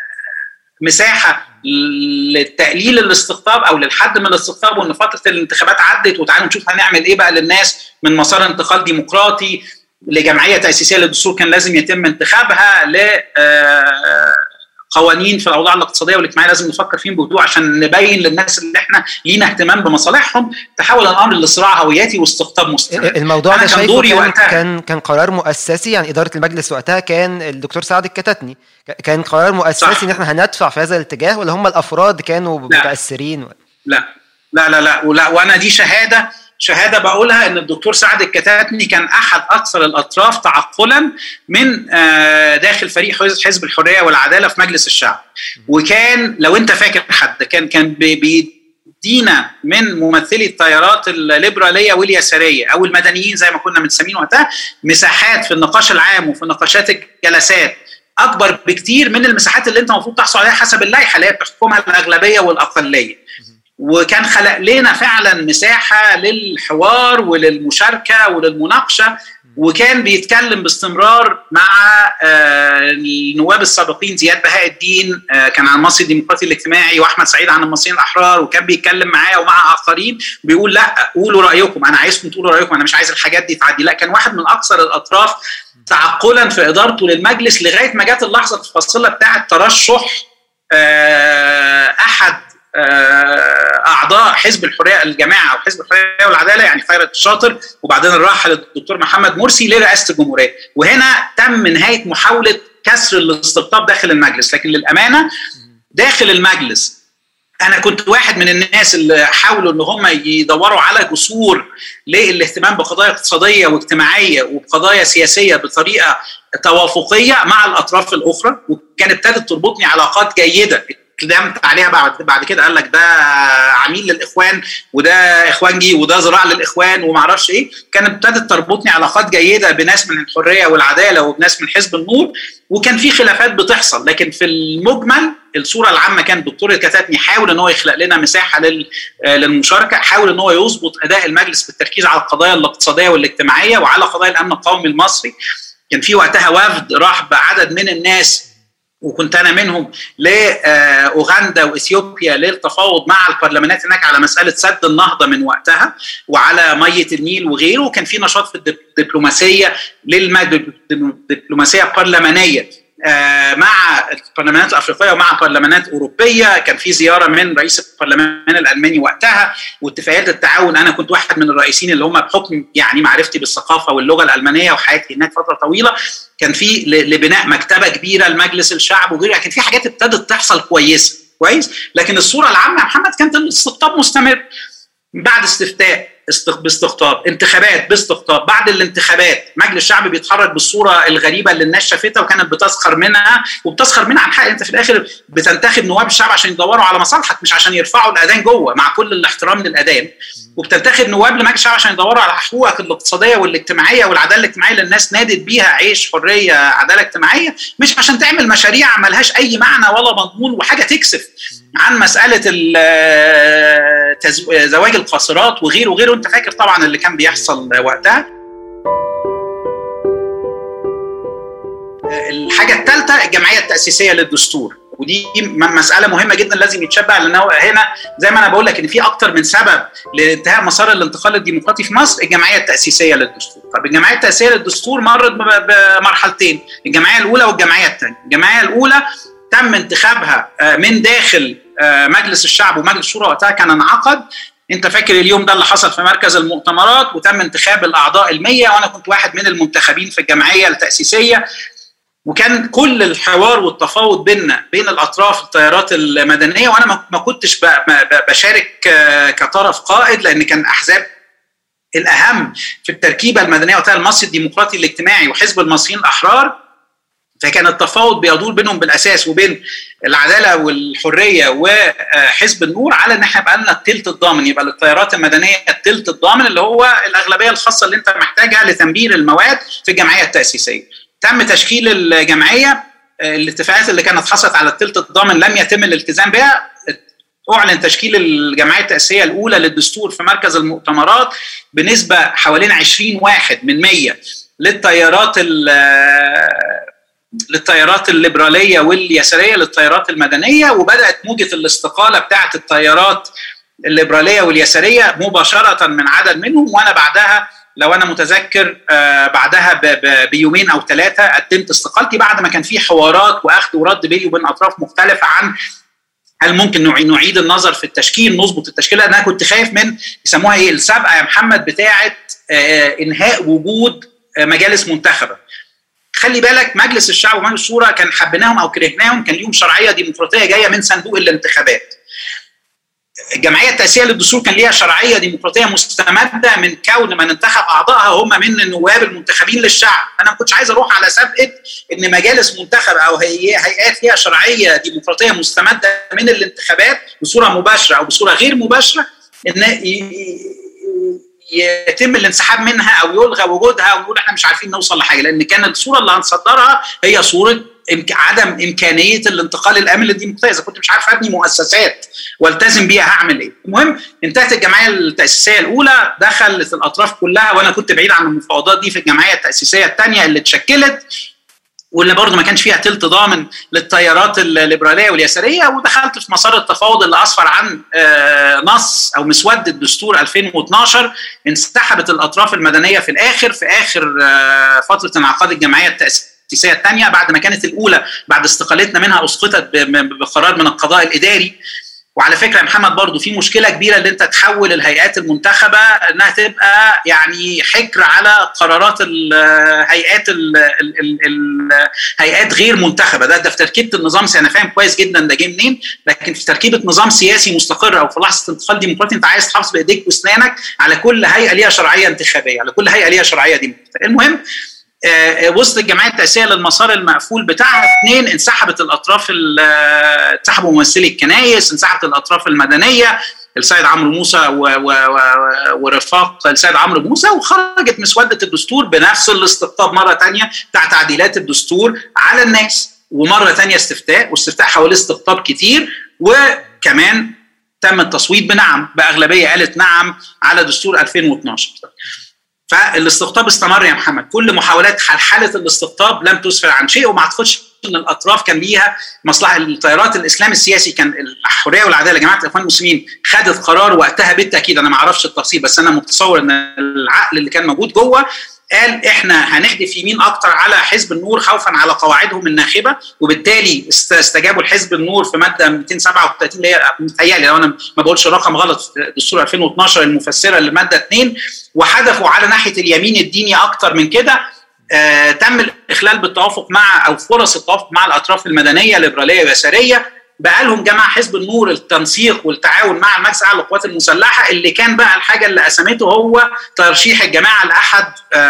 مساحه لتقليل الاستقطاب او للحد من الاستقطاب وان فتره الانتخابات عدت وتعالوا نشوف هنعمل ايه بقى للناس من مسار انتقال ديمقراطي لجمعيه تاسيسيه للدستور كان لازم يتم انتخابها ل آه، قوانين في الاوضاع الاقتصاديه والاجتماعيه لازم نفكر فيهم بهدوء عشان نبين للناس اللي احنا لينا اهتمام بمصالحهم تحول الامر لصراع هوياتي واستقطاب مستمر الموضوع أنا ده كان شايفه دوري كان, وقتها. كان كان قرار مؤسسي يعني اداره المجلس وقتها كان الدكتور سعد الكتاتني ك- كان قرار مؤسسي صح. ان احنا هندفع في هذا الاتجاه ولا هم الافراد كانوا لا. متاثرين لا لا لا لا ولا وانا دي شهاده شهاده بقولها ان الدكتور سعد الكتاتني كان احد اكثر الاطراف تعقلا من آه، داخل فريق حز- حزب الحريه والعداله في مجلس الشعب وكان لو انت فاكر حد كان كان بي- بيدينا من ممثلي التيارات الليبراليه واليساريه او المدنيين زي ما كنا بنسميه وقتها مساحات في النقاش العام وفي نقاشات الجلسات اكبر بكتير من المساحات اللي انت المفروض تحصل عليها حسب اللائحه اللي هي بتحكمها الاغلبيه والاقليه وكان خلق لنا فعلا مساحه للحوار وللمشاركه وللمناقشه وكان بيتكلم باستمرار مع آه، النواب السابقين زياد بهاء الدين آه، كان عن المصري الديمقراطي الاجتماعي واحمد سعيد عن المصريين الاحرار وكان بيتكلم معايا ومع اخرين بيقول لا قولوا رايكم انا عايزكم تقولوا رايكم انا مش عايز الحاجات دي تعدي لا كان واحد من اكثر الاطراف تعقلا في ادارته للمجلس لغايه ما جت اللحظه الفاصله بتاعه ترشح آه، احد آه، اعضاء حزب الحريه الجماعه او حزب الحريه والعداله يعني خيرت الشاطر وبعدين الراحل الدكتور محمد مرسي لرئاسه الجمهوريه وهنا تم نهايه محاوله كسر الاستقطاب داخل المجلس لكن للامانه داخل المجلس انا كنت واحد من الناس اللي حاولوا ان هم يدوروا على جسور للاهتمام بقضايا اقتصاديه واجتماعيه وبقضايا سياسيه بطريقه توافقيه مع الاطراف الاخرى وكانت ابتدت تربطني علاقات جيده اتكلمت عليها بعد بعد كده قال لك ده عميل للاخوان وده اخوانجي وده ذراع للاخوان وما اعرفش ايه كانت ابتدت تربطني علاقات جيده بناس من الحريه والعداله وبناس من حزب النور وكان في خلافات بتحصل لكن في المجمل الصوره العامه كان الدكتور الكتاتني حاول ان هو يخلق لنا مساحه لل- آه، للمشاركه حاول ان هو يظبط اداء المجلس بالتركيز على القضايا الاقتصاديه والاجتماعيه وعلى قضايا الامن القومي المصري كان في وقتها وفد راح بعدد من الناس وكنت انا منهم لاوغندا واثيوبيا للتفاوض مع البرلمانات هناك على مساله سد النهضه من وقتها وعلى ميه النيل وغيره وكان في نشاط في الدبلوماسيه للدبلوماسيه البرلمانيه آه، مع البرلمانات الافريقيه ومع برلمانات اوروبيه كان في زياره من رئيس البرلمان الالماني وقتها واتفاقيات التعاون انا كنت واحد من الرئيسين اللي هم بحكم يعني معرفتي بالثقافه واللغه الالمانيه وحياتي هناك فتره طويله كان في ل- لبناء مكتبه كبيره لمجلس الشعب وغيره كان في حاجات ابتدت تحصل كويسه كويس لكن الصوره العامه يا محمد كانت الاستقطاب مستمر بعد استفتاء استق- باستقطاب انتخابات باستقطاب بعد الانتخابات مجلس الشعب بيتحرك بالصوره الغريبه اللي الناس شافتها وكانت بتسخر منها وبتسخر منها عن حق انت في الاخر بتنتخب نواب الشعب عشان يدوروا على مصالحك مش عشان يرفعوا الاذان جوه مع كل الاحترام للاذان وبتنتخب نواب لمجلس الشعب عشان يدوروا على حقوقك الاقتصاديه والاجتماعيه والعداله الاجتماعيه اللي الناس نادت بيها عيش حريه عداله اجتماعيه مش عشان تعمل مشاريع ملهاش اي معنى ولا مضمون وحاجه تكسف عن مساله ال- تز- زواج القاصرات وغيره وغيره انت فاكر طبعا اللي كان بيحصل وقتها الحاجه الثالثه الجمعيه التاسيسيه للدستور ودي م- مساله مهمه جدا لازم يتشبع لان هو هنا زي ما انا بقول لك ان في اكتر من سبب لانتهاء مسار الانتقال الديمقراطي في مصر الجمعيه التاسيسيه للدستور طب الجمعيه التاسيسيه للدستور مرت ب- بمرحلتين الجمعيه الاولى والجمعيه الثانيه الجمعيه الاولى تم انتخابها آه، من داخل آه، مجلس الشعب ومجلس الشورى وقتها كان انعقد انت فاكر اليوم ده اللي حصل في مركز المؤتمرات وتم انتخاب الاعضاء المية وانا كنت واحد من المنتخبين في الجمعيه التاسيسيه وكان كل الحوار والتفاوض بيننا بين الاطراف التيارات المدنيه وانا ما- ما كنتش ب- ب- بشارك آه، كطرف قائد لان كان احزاب الاهم في التركيبه المدنيه وقتها المصري الديمقراطي الاجتماعي وحزب المصريين الاحرار فكان التفاوض بيدور بينهم بالاساس وبين العداله والحريه وحزب النور على ان احنا يبقى لنا التلت الضامن يبقى للتيارات المدنيه التلت الضامن اللي هو الاغلبيه الخاصه اللي انت محتاجها لتنبير المواد في الجمعيه التاسيسيه. تم تشكيل الجمعيه آه، الاتفاقات اللي كانت حصلت على التلت الضامن لم يتم الالتزام بها اعلن تشكيل الجمعيه التاسيسيه الاولى للدستور في مركز المؤتمرات بنسبه حوالين 20 واحد من 100 للتيارات ال- للتيارات الليبراليه واليساريه للتيارات المدنيه وبدات موجه الاستقاله بتاعه التيارات الليبراليه واليساريه مباشره من عدد منهم وانا بعدها لو انا متذكر آه، بعدها ب- ب- بيومين او ثلاثه قدمت استقالتي بعد ما كان في حوارات واخذ ورد بيني وبين اطراف مختلفه عن هل ممكن نعي- نعيد النظر في التشكيل نظبط التشكيل لان انا كنت خايف من يسموها ايه السابقه يا محمد بتاعه آه، انهاء وجود آه، مجالس منتخبه خلي بالك مجلس الشعب ومجلس الشورى كان حبيناهم او كرهناهم كان ليهم شرعيه ديمقراطيه جايه من صندوق الانتخابات الجمعيه التاسيسيه للدستور كان ليها شرعيه ديمقراطيه مستمده من كون من انتخب اعضائها هم من النواب المنتخبين للشعب، انا ما كنتش عايز اروح على سابقه ان مجالس منتخبه او هي- هيئات ليها شرعيه ديمقراطيه مستمده من الانتخابات بصوره مباشره او بصوره غير مباشره ان ي- ي- يتم الانسحاب منها او يلغى وجودها ونقول احنا مش عارفين نوصل لحاجه لان كان الصوره اللي هنصدرها هي صوره إمك... عدم امكانيه الانتقال الامن للديمقراطيه اذا كنت مش عارف ابني مؤسسات والتزم بيها هعمل ايه؟ المهم انتهت الجمعيه التاسيسيه الاولى دخلت الاطراف كلها وانا كنت بعيد عن المفاوضات دي في الجمعيه التاسيسيه الثانيه اللي اتشكلت واللي برضه ما كانش فيها تلت ضامن للتيارات الليبراليه واليساريه ودخلت في مسار التفاوض اللي اسفر عن آه، نص او مسوده دستور 2012 انسحبت الاطراف المدنيه في الاخر في اخر آه، فتره انعقاد الجمعيه التاسيسيه الثانيه بعد ما كانت الاولى بعد استقالتنا منها اسقطت ب- ب- بقرار من القضاء الاداري وعلى فكره يا محمد برضو في مشكله كبيره ان انت تحول الهيئات المنتخبه انها تبقى يعني حكر على قرارات الهيئات ال- ال- ال- الهيئات غير منتخبه ده ده في تركيبه النظام انا فاهم كويس جدا ده جه منين لكن في تركيبه نظام سياسي مستقر او في لحظه انتقال ديمقراطي انت عايز تحافظ بايديك واسنانك على كل هيئه ليها شرعيه انتخابيه على كل هيئه ليها شرعيه ديمقراطيه المهم آه، وسط الجمعيه التاسيسيه للمسار المقفول بتاعها اثنين انسحبت الاطراف ال- آه، انسحبوا ممثلي الكنايس انسحبت الاطراف المدنيه السيد عمرو موسى و و و ورفاق السيد عمرو موسى وخرجت مسوده الدستور بنفس الاستقطاب مره ثانيه بتاع تعديلات الدستور على الناس ومره ثانيه استفتاء واستفتاء حواليه استقطاب كتير وكمان تم التصويت بنعم باغلبيه قالت نعم على دستور 2012 فالاستقطاب استمر يا محمد كل محاولات حلحله الاستقطاب لم تسفر عن شيء وما اعتقدش ان الاطراف كان ليها مصلحه التيارات الاسلام السياسي كان الحريه والعداله جماعه الاخوان المسلمين خدت قرار وقتها بالتاكيد انا ما اعرفش التفصيل بس انا متصور ان العقل اللي كان موجود جوه قال احنا هنحدف يمين اكتر على حزب النور خوفا على قواعدهم الناخبه وبالتالي است- استجابوا لحزب النور في ماده 237 اللي هي متهيألي لو انا ما بقولش رقم غلط في دستور 2012 المفسره للماده 2 وحدفوا على ناحيه اليمين الديني اكتر من كده آه تم الاخلال بالتوافق مع او فرص التوافق مع الاطراف المدنيه الليبراليه واليساريه بقى لهم جماعه حزب النور التنسيق والتعاون مع المجلس الاعلى للقوات المسلحه اللي كان بقى الحاجه اللي قسمته هو ترشيح الجماعه لاحد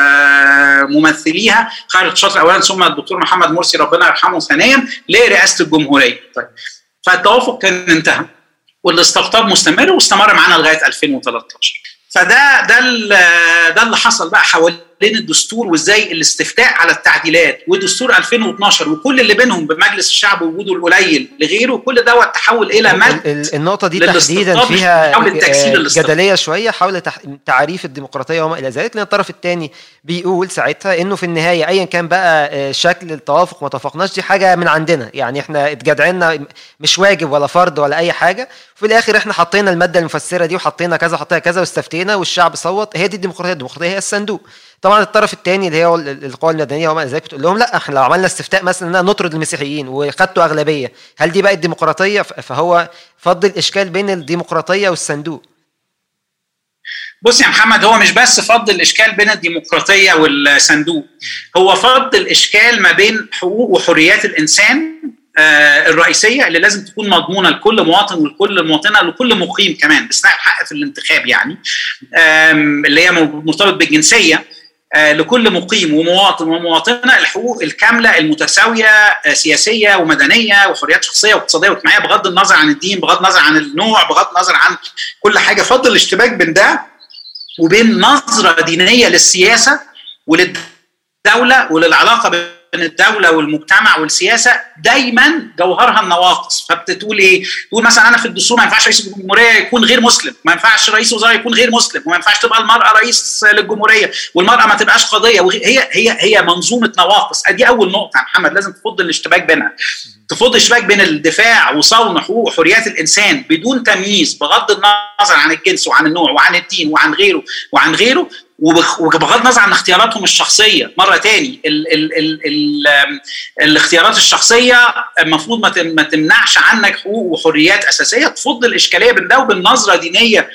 آه ممثليها خالد شاطر اولا ثم الدكتور محمد مرسي ربنا يرحمه ثانيا لرئاسه الجمهوريه طيب فالتوافق كان انتهى والاستقطاب مستمر واستمر معانا لغايه 2013 فده ده ال- ده اللي حصل بقى حوالين حوالين الدستور وازاي الاستفتاء على التعديلات ودستور 2012 وكل اللي بينهم بمجلس الشعب ووجوده القليل لغيره كل دوت تحول الى ال- مد ال- النقطة دي للاستقطاب تحديدا مش فيها حول التجسيد آه، للاستقطاب. جدلية شوية حول تح- تعريف الديمقراطية وما إلى ذلك لأن الطرف الثاني بيقول ساعتها إنه في النهاية أيا كان بقى آه، شكل التوافق ما توافقناش دي حاجة من عندنا يعني إحنا اتجدعنا مش واجب ولا فرض ولا أي حاجة في الآخر إحنا حطينا المادة المفسرة دي وحطينا كذا وحطينا كذا واستفتينا والشعب صوت هي دي الديمقراطية الديمقراطية هي الصندوق طبعا الطرف الثاني اللي هو ال- ال- القوى المدنيه وما الى ذلك بتقول لهم لا احنا لو عملنا استفتاء مثلا اننا نطرد المسيحيين وخدتوا اغلبيه هل دي بقت ديمقراطيه ف- فهو فضل الاشكال بين الديمقراطيه والصندوق بص يا محمد هو مش بس فض الاشكال بين الديمقراطيه والصندوق هو فض الاشكال ما بين حقوق وحريات الانسان آه، الرئيسيه اللي لازم تكون مضمونه لكل مواطن ولكل مواطنه لكل مقيم كمان باستثناء الحق في الانتخاب يعني آم، اللي هي مرتبط بالجنسيه آه، لكل مقيم ومواطن ومواطنه الحقوق الكامله المتساويه آه، سياسيه ومدنيه وحريات شخصيه واقتصاديه واجتماعيه بغض النظر عن الدين بغض النظر عن النوع بغض النظر عن كل حاجه فضل الاشتباك بين ده وبين نظره دينيه للسياسه وللدوله وللعلاقه بين الدوله والمجتمع والسياسه دايما جوهرها النواقص فبتقول ايه؟ تقول مثلا انا في الدستور ما ينفعش رئيس الجمهوريه يكون غير مسلم، ما ينفعش رئيس وزراء يكون غير مسلم، وما ينفعش تبقى المراه رئيس للجمهوريه، والمراه ما تبقاش قضيه وغ- هي هي هي منظومه نواقص، ادي اول نقطه يا محمد لازم تفض الاشتباك بينها. تفض الاشتباك بين الدفاع وصون حقوق وحريات الانسان بدون تمييز بغض النظر عن الجنس وعن النوع وعن الدين وعن غيره وعن غيره وبغ- وبغض النظر عن اختياراتهم الشخصيه مره تاني ال ال ال ال آم، الاختيارات الشخصيه المفروض ما تم- ما تمنعش عنك حقوق وحريات اساسيه تفض الاشكاليه بين ده وبين نظره دينيه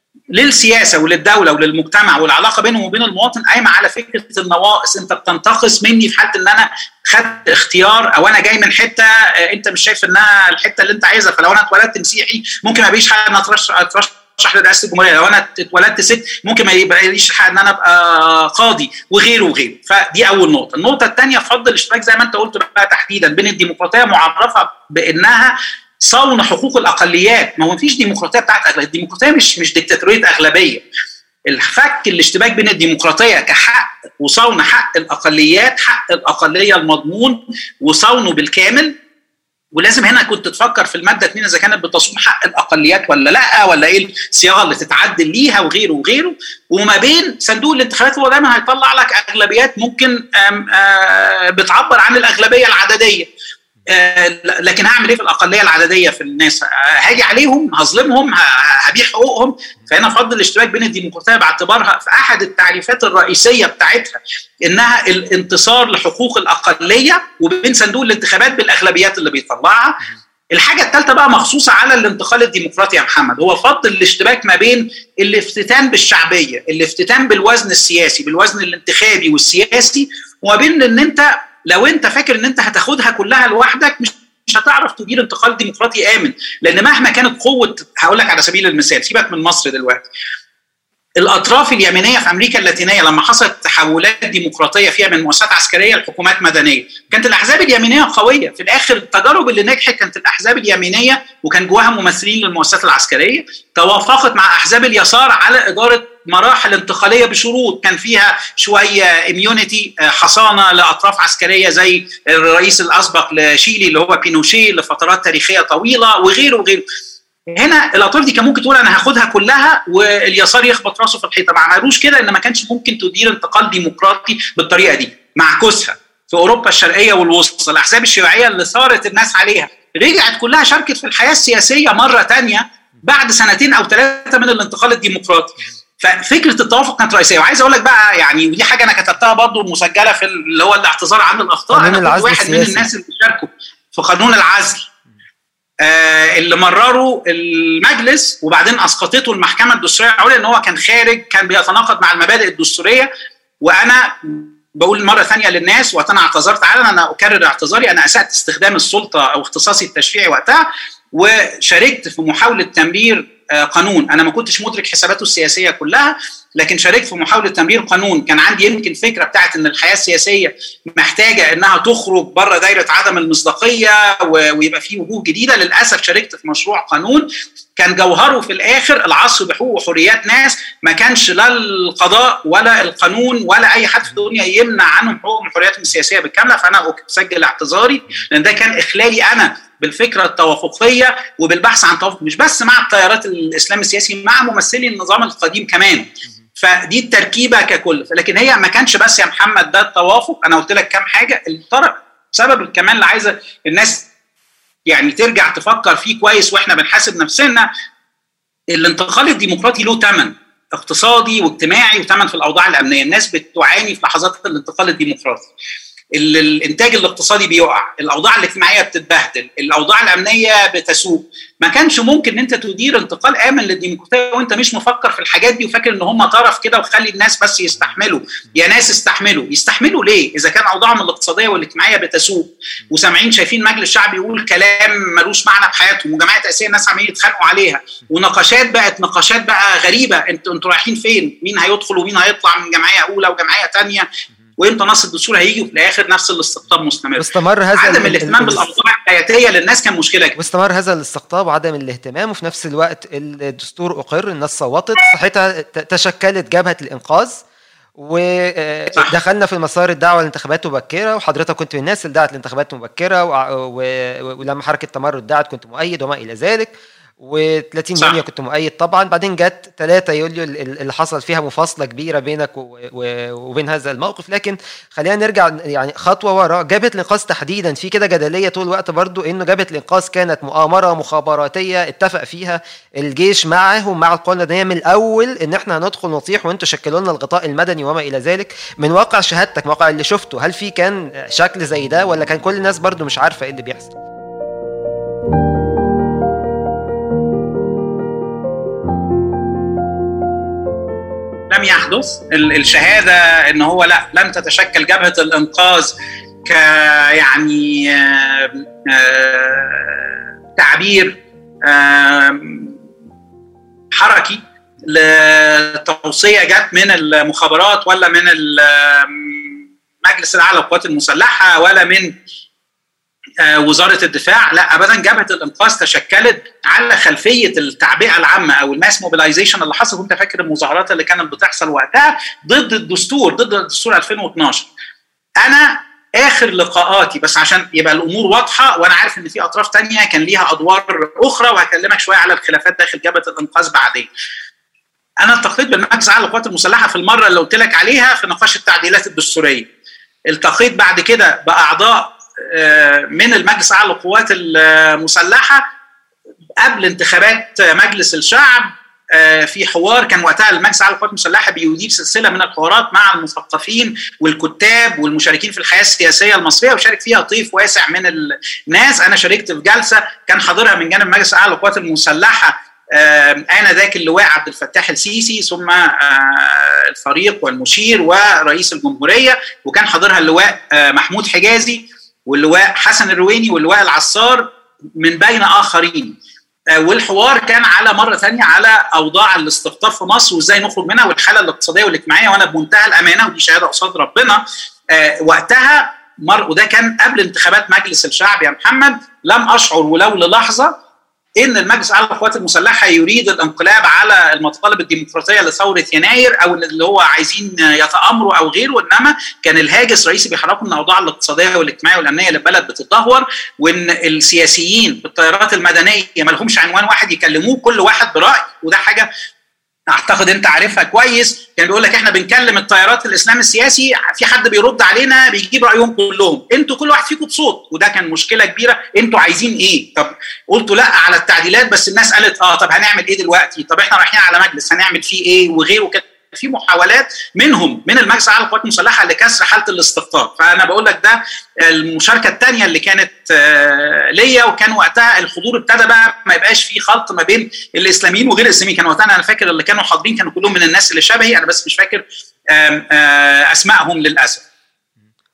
للسياسه وللدوله وللمجتمع والعلاقه بينهم وبين المواطن قايمه على فكره النواقص انت بتنتقص مني في حاله ان انا خدت اختيار او انا جاي من حته آه، انت مش شايف انها الحته اللي انت عايزها فلو انا اتولدت مسيحي ممكن ما يبقاش حق ان اترشح اترشح لرئاسه الجمهوريه لو انا اتولدت ست ممكن ما يبقاش حق ان انا ابقى قاضي وغيره وغيره فدي اول نقطه النقطه الثانيه فضل الاشتراك زي ما انت قلت بقى تحديدا بين الديمقراطيه معرفه بانها صون حقوق الاقليات ما هو مفيش ديمقراطيه بتاعت اغلبيه الديمقراطيه مش مش ديكتاتوريه اغلبيه الفك الاشتباك بين الديمقراطيه كحق وصون حق الاقليات حق الاقليه المضمون وصونه بالكامل ولازم هنا كنت تفكر في الماده 2 اذا كانت بتصون حق الاقليات ولا لا ولا ايه الصياغه اللي تتعدل ليها وغيره وغيره وما بين صندوق الانتخابات هو دايما هيطلع لك اغلبيات ممكن آم، آه، بتعبر عن الاغلبيه العدديه آه، لكن هعمل ايه في الاقليه العدديه في الناس؟ آه، هاجي عليهم هظلمهم ه- هبيع حقوقهم فهنا فضل الاشتراك بين الديمقراطيه باعتبارها في احد التعريفات الرئيسيه بتاعتها انها الانتصار لحقوق الاقليه وبين صندوق الانتخابات بالاغلبيات اللي بيطلعها الحاجة الثالثة بقى مخصوصة على الانتقال الديمقراطي يا محمد هو فضل الاشتباك ما بين الافتتان بالشعبية الافتتان بالوزن السياسي بالوزن الانتخابي والسياسي وما بين ان انت لو انت فاكر ان انت هتاخدها كلها لوحدك مش مش هتعرف تدير انتقال ديمقراطي امن لان مهما كانت قوه هقول لك على سبيل المثال سيبك من مصر دلوقتي الاطراف اليمينيه في امريكا اللاتينيه لما حصلت تحولات ديمقراطيه فيها من مؤسسات عسكريه لحكومات مدنيه كانت الاحزاب اليمينيه قويه في الاخر التجارب اللي نجحت كانت الاحزاب اليمينيه وكان جواها ممثلين للمؤسسات العسكريه توافقت مع احزاب اليسار على اداره مراحل انتقاليه بشروط كان فيها شويه اميونيتي حصانه لاطراف عسكريه زي الرئيس الاسبق لشيلي اللي هو بينوشي لفترات تاريخيه طويله وغيره وغيره هنا الاطراف دي كان ممكن تقول انا هاخدها كلها واليسار يخبط راسه في الحيطه ما عملوش كده ان ما كانش ممكن تدير انتقال ديمقراطي بالطريقه دي معكوسها في اوروبا الشرقيه والوسطى الاحزاب الشيوعيه اللي صارت الناس عليها رجعت كلها شاركت في الحياه السياسيه مره تانية بعد سنتين او ثلاثه من الانتقال الديمقراطي ففكره التوافق كانت رئيسيه وعايز اقول لك بقى يعني ودي حاجه انا كتبتها برضو مسجله في اللي هو الاعتذار عن الاخطاء قانون انا كنت العزل واحد من السياسي. الناس اللي شاركوا في قانون العزل آه، اللي مرروا المجلس وبعدين اسقطته المحكمه الدستوريه العليا ان هو كان خارج كان بيتناقض مع المبادئ الدستوريه وانا بقول مره ثانيه للناس وقت انا اعتذرت علنا انا اكرر اعتذاري انا اسات استخدام السلطه او اختصاصي التشريعي وقتها وشاركت في محاوله تمرير آه، قانون انا ما كنتش مدرك حساباته السياسيه كلها لكن شاركت في محاوله تمرير قانون كان عندي يمكن فكره بتاعت ان الحياه السياسيه محتاجه انها تخرج بره دايره عدم المصداقيه و- ويبقى في وجوه جديده للاسف شاركت في مشروع قانون كان جوهره في الاخر العصر بحقوق وحريات ناس ما كانش لا القضاء ولا القانون ولا اي حد في الدنيا يمنع عنهم حقوقهم وحرياتهم السياسيه بالكامله فانا اسجل اعتذاري لان ده كان اخلالي انا بالفكره التوافقيه وبالبحث عن توافق مش بس مع التيارات الاسلام السياسي مع ممثلي النظام القديم كمان فدي التركيبه ككل لكن هي ما كانش بس يا محمد ده التوافق انا قلت لك كام حاجه الطرف سبب كمان اللي عايزه الناس يعني ترجع تفكر فيه كويس واحنا بنحاسب نفسنا الانتقال الديمقراطي له ثمن اقتصادي واجتماعي وثمن في الاوضاع الامنيه الناس بتعاني في لحظات الانتقال الديمقراطي ال- الانتاج الاقتصادي بيقع الاوضاع الاجتماعيه بتتبهدل الاوضاع الامنيه بتسوء ما كانش ممكن ان انت تدير انتقال امن للديمقراطيه وانت مش مفكر في الحاجات دي وفاكر ان هم طرف كده وخلي الناس بس يستحملوا يا ناس استحملوا يستحملوا ليه اذا كان اوضاعهم الاقتصاديه والاجتماعيه بتسوء وسامعين شايفين مجلس شعب يقول كلام ملوش معنى في حياتهم وجماعه تاسيس الناس عمالين يتخانقوا عليها ونقاشات بقت نقاشات بقى غريبه انتوا انتوا رايحين فين مين هيدخل ومين هيطلع من جمعيه اولى وجمعيه ثانيه وامتى نص الدستور هيجي وفي الاخر نفس الاستقطاب مستمر واستمر هذا عدم ال- الاهتمام ال- بالاوضاع الحياتيه للناس كان مشكله كبيرة. واستمر هذا الاستقطاب وعدم الاهتمام وفي نفس الوقت الدستور أقر الناس صوتت صحتها ت- تشكلت جبهة الإنقاذ ودخلنا في مسار الدعوه لانتخابات مبكره وحضرتك كنت من الناس اللي دعت لانتخابات مبكره وع- و- ولما حركه تمرد دعت كنت مؤيد وما الى ذلك و30 صح. يونيو كنت مؤيد طبعا بعدين جت 3 يوليو ال- ال- اللي حصل فيها مفاصله كبيره بينك و- و- وبين هذا الموقف لكن خلينا نرجع يعني خطوه ورا جبهه الانقاذ تحديدا في كده جدليه طول الوقت برضو انه جبهه الانقاذ كانت مؤامره مخابراتيه اتفق فيها الجيش معهم مع القوى المدنيه من الاول ان احنا هندخل نطيح وانتوا شكلوا لنا الغطاء المدني وما الى ذلك من واقع شهادتك من واقع اللي شفته هل في كان شكل زي ده ولا كان كل الناس برضو مش عارفه ايه اللي بيحصل لم يحدث ال- الشهاده ان هو لا لم تتشكل جبهه الانقاذ ك يعني آه، آه، تعبير آه، حركي لتوصيه جت من المخابرات ولا من المجلس الاعلى للقوات المسلحه ولا من آه، وزاره الدفاع لا ابدا جبهه الانقاذ تشكلت على خلفيه التعبئه العامه او الماس موبيلايزيشن اللي حصل وانت فاكر المظاهرات اللي كانت بتحصل وقتها ضد الدستور ضد الدستور 2012 انا اخر لقاءاتي بس عشان يبقى الامور واضحه وانا عارف ان في اطراف تانية كان ليها ادوار اخرى وهكلمك شويه على الخلافات داخل جبهه الانقاذ بعدين انا التقيت بالمجلس الاعلى للقوات المسلحه في المره اللي قلت لك عليها في نقاش التعديلات الدستوريه التقيت بعد كده باعضاء آه، من المجلس الاعلى للقوات المسلحه قبل انتخابات مجلس الشعب آه، في حوار كان وقتها المجلس الاعلى للقوات المسلحه بيدير سلسله من الحوارات مع المثقفين والكتاب والمشاركين في الحياه السياسيه المصريه وشارك فيها طيف واسع من الناس انا شاركت في جلسه كان حاضرها من جانب المجلس الاعلى للقوات المسلحه آه، انذاك اللواء عبد الفتاح السيسي ثم آه، الفريق والمشير ورئيس الجمهوريه وكان حاضرها اللواء آه، محمود حجازي واللواء حسن الرويني واللواء العصار من بين اخرين آه، والحوار كان على مره ثانيه على اوضاع الاستقطاب في مصر وازاي نخرج منها والحاله الاقتصاديه والاجتماعيه وانا بمنتهى الامانه ودي شهاده قصاد ربنا آه، وقتها مر وده كان قبل انتخابات مجلس الشعب يا محمد لم اشعر ولو للحظه ان المجلس الاعلى للقوات المسلحه يريد الانقلاب على المطالب الديمقراطيه لثوره يناير او اللي هو عايزين يتامروا او غيره انما كان الهاجس الرئيسي بيحركوا ان الاوضاع الاقتصاديه والاجتماعيه والامنيه للبلد بتتدهور وان السياسيين بالطيارات المدنيه ما لهمش عنوان واحد يكلموه كل واحد براي وده حاجه اعتقد انت عارفها كويس كان بيقول لك احنا بنكلم التيارات الاسلام السياسي في حد بيرد علينا بيجيب رايهم كلهم انتوا كل واحد فيكم بصوت وده كان مشكله كبيره انتوا عايزين ايه طب قلتوا لا على التعديلات بس الناس قالت اه طب هنعمل ايه دلوقتي طب احنا رايحين على مجلس هنعمل فيه ايه وغيره كده في محاولات منهم من المجلس الاعلى للقوات المسلحه لكسر حاله الاستقطاب فانا بقول لك ده المشاركه الثانيه اللي كانت آه، ليا وكان وقتها الحضور ابتدى بقى ما يبقاش في خلط ما بين الاسلاميين وغير الاسلاميين كان وقتها انا فاكر اللي كانوا حاضرين كانوا كلهم من الناس اللي شبهي انا بس مش فاكر آم، آه، اسمائهم للاسف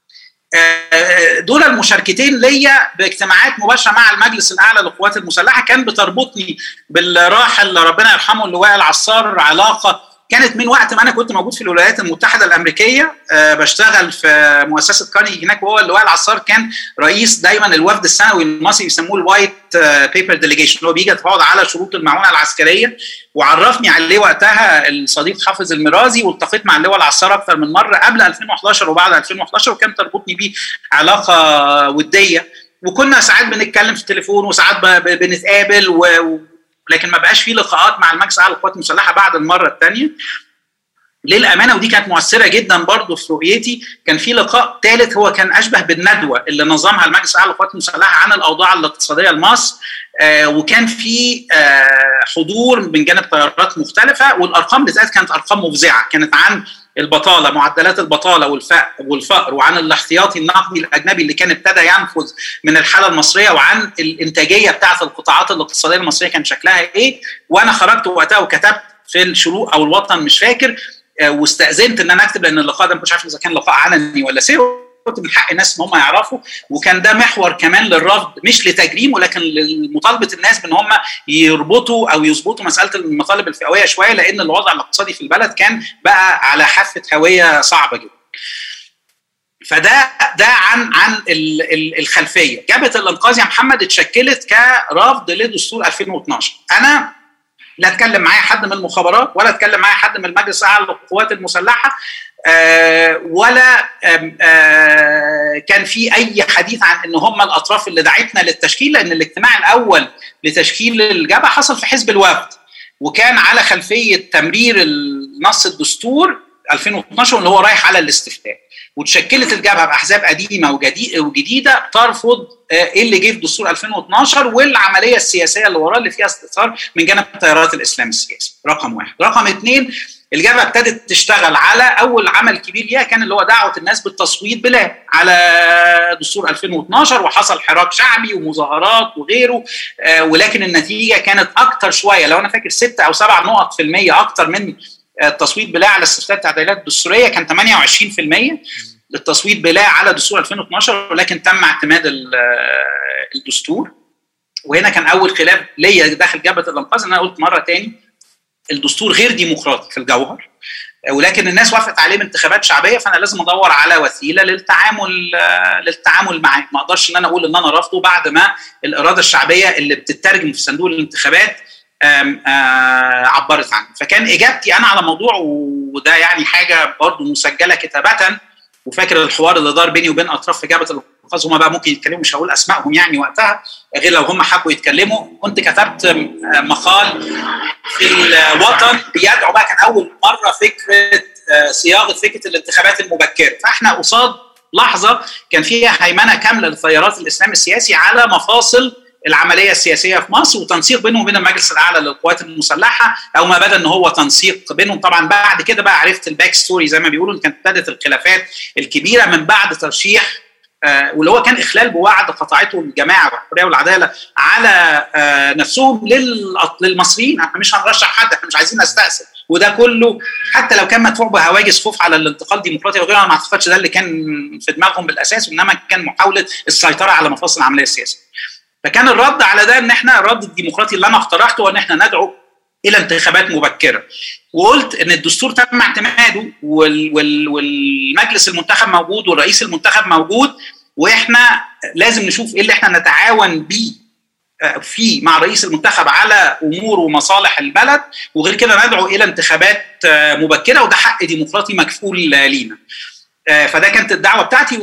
آه، دول المشاركتين ليا باجتماعات مباشره مع المجلس الاعلى للقوات المسلحه كان بتربطني بالراحل ربنا يرحمه اللواء العصار علاقه كانت من وقت ما انا كنت موجود في الولايات المتحده الامريكيه أه بشتغل في مؤسسه كارنيجي هناك وهو اللواء العصار كان رئيس دايما الوفد السنوي المصري بيسموه الوايت بيبر ديليجيشن اللي هو بيجي يتفاوض على شروط المعونه العسكريه وعرفني عليه وقتها الصديق حافظ المرازي والتقيت مع اللواء العصار اكثر من مره قبل 2011 وبعد 2011 وكانت تربطني بيه علاقه وديه وكنا ساعات بنتكلم في التليفون وساعات بنتقابل و لكن ما بقاش في لقاءات مع المجلس الاعلى للقوات المسلحه بعد المره الثانيه للامانه ودي كانت مؤثره جدا برضه في رؤيتي كان في لقاء ثالث هو كان اشبه بالندوه اللي نظمها المجلس الاعلى للقوات المسلحه عن الاوضاع الاقتصاديه لمصر آه وكان في آه حضور من جانب طيارات مختلفه والارقام بالذات كانت ارقام مفزعه كانت عن البطاله معدلات البطاله والفقر والفقر وعن الاحتياطي النقدي الاجنبي اللي كان ابتدى ينفذ من الحاله المصريه وعن الانتاجيه بتاعه القطاعات الاقتصاديه المصريه كان شكلها ايه وانا خرجت وقتها وكتبت في الشروق او الوطن مش فاكر واستاذنت ان انا اكتب لان اللقاء ده ما كنتش عارف اذا كان لقاء علني ولا سر كنت من حق الناس ان هم يعرفوا وكان ده محور كمان للرفض مش لتجريم ولكن لمطالبه الناس بان هم يربطوا او يظبطوا مساله المطالب الفئويه شويه لان الوضع الاقتصادي في البلد كان بقى على حافه هويه صعبه جدا. فده ده عن عن الخلفيه جبهه الانقاذ يا محمد اتشكلت كرفض لدستور 2012 انا لا اتكلم معايا حد من المخابرات ولا اتكلم معايا حد من المجلس الاعلى للقوات المسلحه آه ولا آه كان في اي حديث عن ان هم الاطراف اللي دعتنا للتشكيل لان الاجتماع الاول لتشكيل الجبهه حصل في حزب الوفد وكان على خلفيه تمرير نص الدستور 2012 اللي هو رايح على الاستفتاء وتشكلت الجبهه باحزاب قديمه وجديده ترفض ايه اللي جه في دستور 2012 والعمليه السياسيه اللي وراه اللي فيها استثار من جانب تيارات الاسلام السياسي رقم واحد رقم اثنين الجبهه ابتدت تشتغل على اول عمل كبير ليها كان اللي هو دعوه الناس بالتصويت بلا على دستور 2012 وحصل حراك شعبي ومظاهرات وغيره آه ولكن النتيجه كانت اكتر شويه لو انا فاكر ستة او سبعة نقط في المية اكتر من التصويت بلا على استفتاء التعديلات الدستوريه كان 28% للتصويت بلا على دستور 2012 ولكن تم اعتماد الدستور وهنا كان اول خلاف ليا داخل جبهه الانقاذ ان انا قلت مره تاني الدستور غير ديمقراطي في الجوهر ولكن الناس وافقت عليه بانتخابات شعبيه فانا لازم ادور على وسيله للتعامل للتعامل معاه ما اقدرش ان انا اقول ان انا رافضه بعد ما الاراده الشعبيه اللي بتترجم في صندوق الانتخابات آم آم عبرت عنه فكان اجابتي انا على موضوع وده يعني حاجه برضو مسجله كتابه وفاكر الحوار اللي دار بيني وبين اطراف في جبهه الانقاذ هم بقى ممكن يتكلموا مش هقول اسمائهم يعني وقتها غير لو هم حبوا يتكلموا كنت كتبت مقال في الوطن بيدعو بقى كان اول مره فكره صياغه فكره الانتخابات المبكره فاحنا قصاد لحظه كان فيها هيمنه كامله لتيارات الاسلام السياسي على مفاصل العمليه السياسيه في مصر وتنسيق بينهم وبين المجلس الاعلى للقوات المسلحه او ما بدا ان هو تنسيق بينهم طبعا بعد كده بقى عرفت الباك ستوري زي ما بيقولوا كانت ابتدت الخلافات الكبيره من بعد ترشيح آه واللي هو كان اخلال بوعد قطعته الجماعه والحريه والعداله على آه نفسهم للمصريين احنا مش هنرشح حد احنا مش عايزين نستأثر وده كله حتى لو كان مدفوع بهواجس خوف على الانتقال الديمقراطي وغيره انا ما اعتقدش ده اللي كان في دماغهم بالاساس وانما كان محاوله السيطره على مفاصل العمليه السياسيه. فكان الرد على ده ان احنا الرد الديمقراطي اللي انا اقترحته هو ان احنا ندعو الى انتخابات مبكره وقلت ان الدستور تم اعتماده وال وال والمجلس المنتخب موجود والرئيس المنتخب موجود واحنا لازم نشوف ايه اللي احنا نتعاون بيه فيه مع رئيس المنتخب على امور ومصالح البلد وغير كده ندعو الى انتخابات مبكره وده حق ديمقراطي مكفول لينا فده كانت الدعوه بتاعتي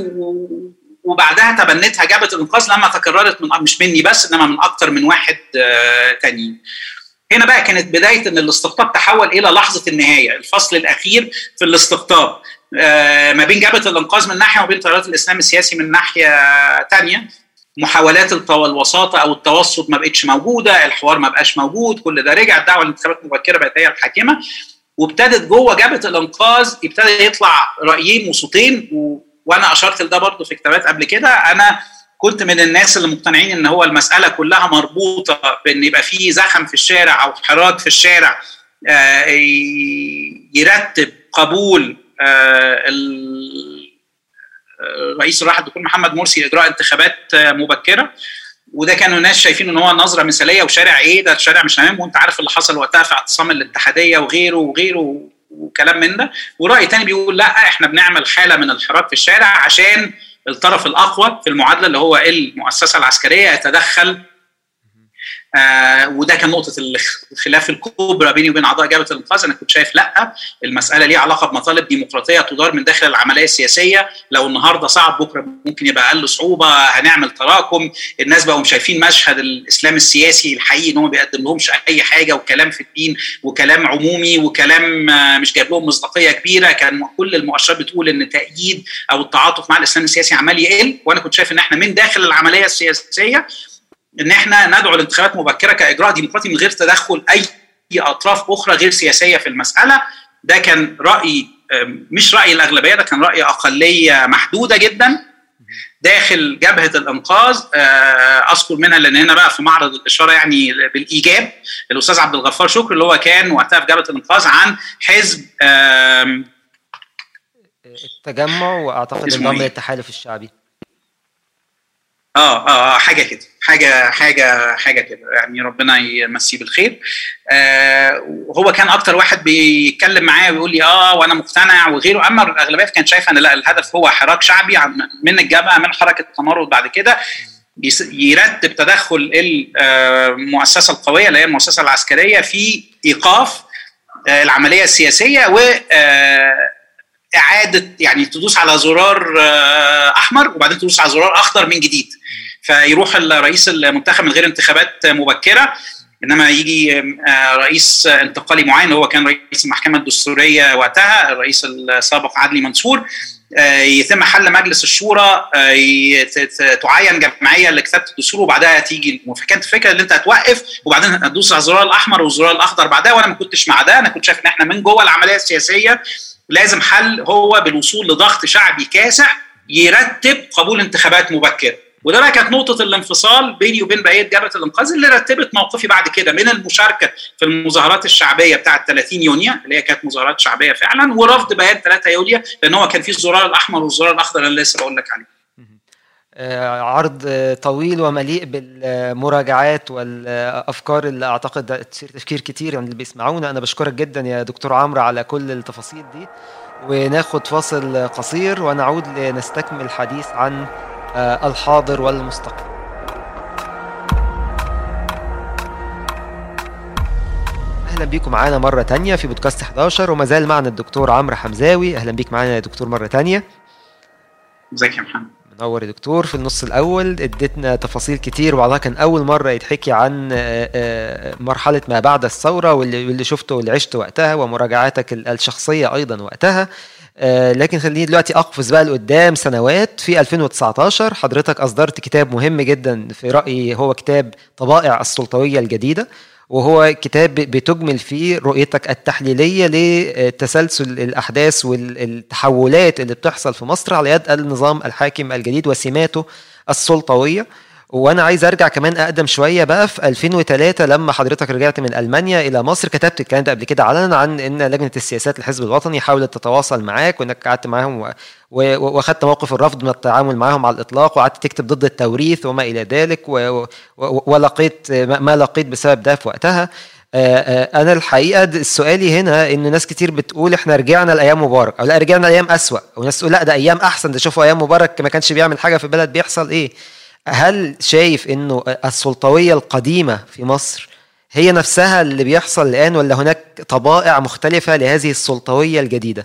وبعدها تبنتها جبهه الانقاذ لما تكررت من مش مني بس انما من اكتر من واحد تانيين. هنا بقى كانت بدايه ان الاستقطاب تحول الى لحظه النهايه، الفصل الاخير في الاستقطاب ما بين جبهه الانقاذ من ناحيه وبين بين تيارات الاسلام السياسي من ناحيه ثانيه. محاولات الوساطه او التوسط ما بقتش موجوده، الحوار ما بقاش موجود، كل ده رجع الدعوه للانتخابات المبكره بقت هي الحاكمه وابتدت جوه جبهه الانقاذ ابتدى يطلع رايين وصوتين و... وانا اشرت لده برضه في كتابات قبل كده انا كنت من الناس اللي مقتنعين ان هو المساله كلها مربوطه بان يبقى في زخم في الشارع او حراك في الشارع يرتب قبول رئيس الراحه الدكتور محمد مرسي لاجراء انتخابات مبكره وده كانوا ناس شايفين ان هو نظره مثاليه وشارع ايه ده الشارع مش مهم وانت عارف اللي حصل وقتها في اعتصام الاتحاديه وغيره وغيره وكلام من ده وراي تاني بيقول لا احنا بنعمل حاله من الحراك في الشارع عشان الطرف الاقوى في المعادله اللي هو المؤسسه العسكريه يتدخل آه وده كان نقطه الخلاف الكبرى بيني وبين اعضاء جبهه الانقاذ انا كنت شايف لا المساله ليها علاقه بمطالب ديمقراطيه تدار من داخل العمليه السياسيه لو النهارده صعب بكره ممكن يبقى اقل صعوبه هنعمل تراكم الناس بقوا شايفين مشهد الاسلام السياسي الحقيقي ان هو ما بيقدم لهمش اي حاجه وكلام في الدين وكلام عمومي وكلام مش جايب لهم مصداقيه كبيره كان كل المؤشرات بتقول ان تأييد او التعاطف مع الاسلام السياسي عمال يقل وانا كنت شايف ان احنا من داخل العمليه السياسيه ان احنا ندعو لانتخابات مبكره كاجراء ديمقراطي من غير تدخل اي اطراف اخرى غير سياسيه في المساله ده كان راي مش راي الاغلبيه ده كان راي اقليه محدوده جدا داخل جبهه الانقاذ اذكر منها لان هنا بقى في معرض الاشاره يعني بالايجاب الاستاذ عبد الغفار شكر اللي هو كان وقتها في جبهه الانقاذ عن حزب التجمع واعتقد انضم للتحالف الشعبي اه اه حاجه كده حاجه حاجه حاجه كده يعني ربنا يمسيه بالخير آه وهو كان اكتر واحد بيتكلم معايا ويقول لي اه وانا مقتنع وغيره اما الاغلبيه كانت شايفه ان لا الهدف هو حراك شعبي من الجبهه من حركه التمرد بعد كده يرتب تدخل المؤسسه القويه اللي هي المؤسسه العسكريه في ايقاف العمليه السياسيه و اعاده يعني تدوس على زرار احمر وبعدين تدوس على زرار اخضر من جديد فيروح الرئيس المنتخب من غير انتخابات مبكره انما يجي رئيس انتقالي معين هو كان رئيس المحكمه الدستوريه وقتها الرئيس السابق عدلي منصور يتم حل مجلس الشورى تعين جمعيه لكتابه الدستور وبعدها تيجي فكانت الفكره ان انت هتوقف وبعدين هتدوس على الزرار الاحمر والزرار الاخضر بعدها وانا ما كنتش مع ده انا كنت شايف ان احنا من جوه العمليه السياسيه لازم حل هو بالوصول لضغط شعبي كاسح يرتب قبول انتخابات مبكره وده بقى كانت نقطة الانفصال بيني وبين بقية جبهة الإنقاذ اللي رتبت موقفي بعد كده من المشاركة في المظاهرات الشعبية بتاعة 30 يونيو اللي هي كانت مظاهرات شعبية فعلا ورفض بيان 3 يوليو لأن هو كان فيه الزرار الأحمر والزرار الأخضر اللي لسه بقول لك عليه. عرض طويل ومليء بالمراجعات والافكار اللي اعتقد تثير تفكير كتير يعني اللي بيسمعونا انا بشكرك جدا يا دكتور عمرو على كل التفاصيل دي وناخد فاصل قصير ونعود لنستكمل الحديث عن الحاضر والمستقبل اهلا بيكم معانا مره تانية في بودكاست 11 وما زال معنا الدكتور عمرو حمزاوي اهلا بيك معانا يا دكتور مره تانية ازيك يا محمد منور يا دكتور في النص الاول اديتنا تفاصيل كتير وبعضها كان اول مره يتحكي عن مرحله ما بعد الثوره واللي واللي شفته واللي عشته وقتها ومراجعاتك الشخصيه ايضا وقتها لكن خليني دلوقتي اقفز بقى لقدام سنوات في 2019 حضرتك اصدرت كتاب مهم جدا في رايي هو كتاب طبائع السلطويه الجديده وهو كتاب بتجمل فيه رؤيتك التحليليه لتسلسل الاحداث والتحولات اللي بتحصل في مصر على يد النظام الحاكم الجديد وسماته السلطويه وانا عايز ارجع كمان اقدم شويه بقى في 2003 لما حضرتك رجعت من المانيا الى مصر كتبت الكلام ده قبل كده علنا عن ان لجنه السياسات الحزب الوطني حاولت تتواصل معاك وانك قعدت معاهم و... و... واخدت موقف الرفض من التعامل معاهم على الاطلاق وقعدت تكتب ضد التوريث وما الى ذلك و... و... ولقيت ما لقيت بسبب ده في وقتها انا الحقيقه سؤالي هنا ان ناس كتير بتقول احنا رجعنا لايام مبارك او لا رجعنا لايام اسوا وناس تقول لا ده ايام احسن ده شوفوا ايام مبارك ما كانش بيعمل حاجه في البلد بيحصل ايه هل شايف انه السلطويه القديمه في مصر هي نفسها اللي بيحصل الان ولا هناك طبائع مختلفه لهذه السلطويه الجديده؟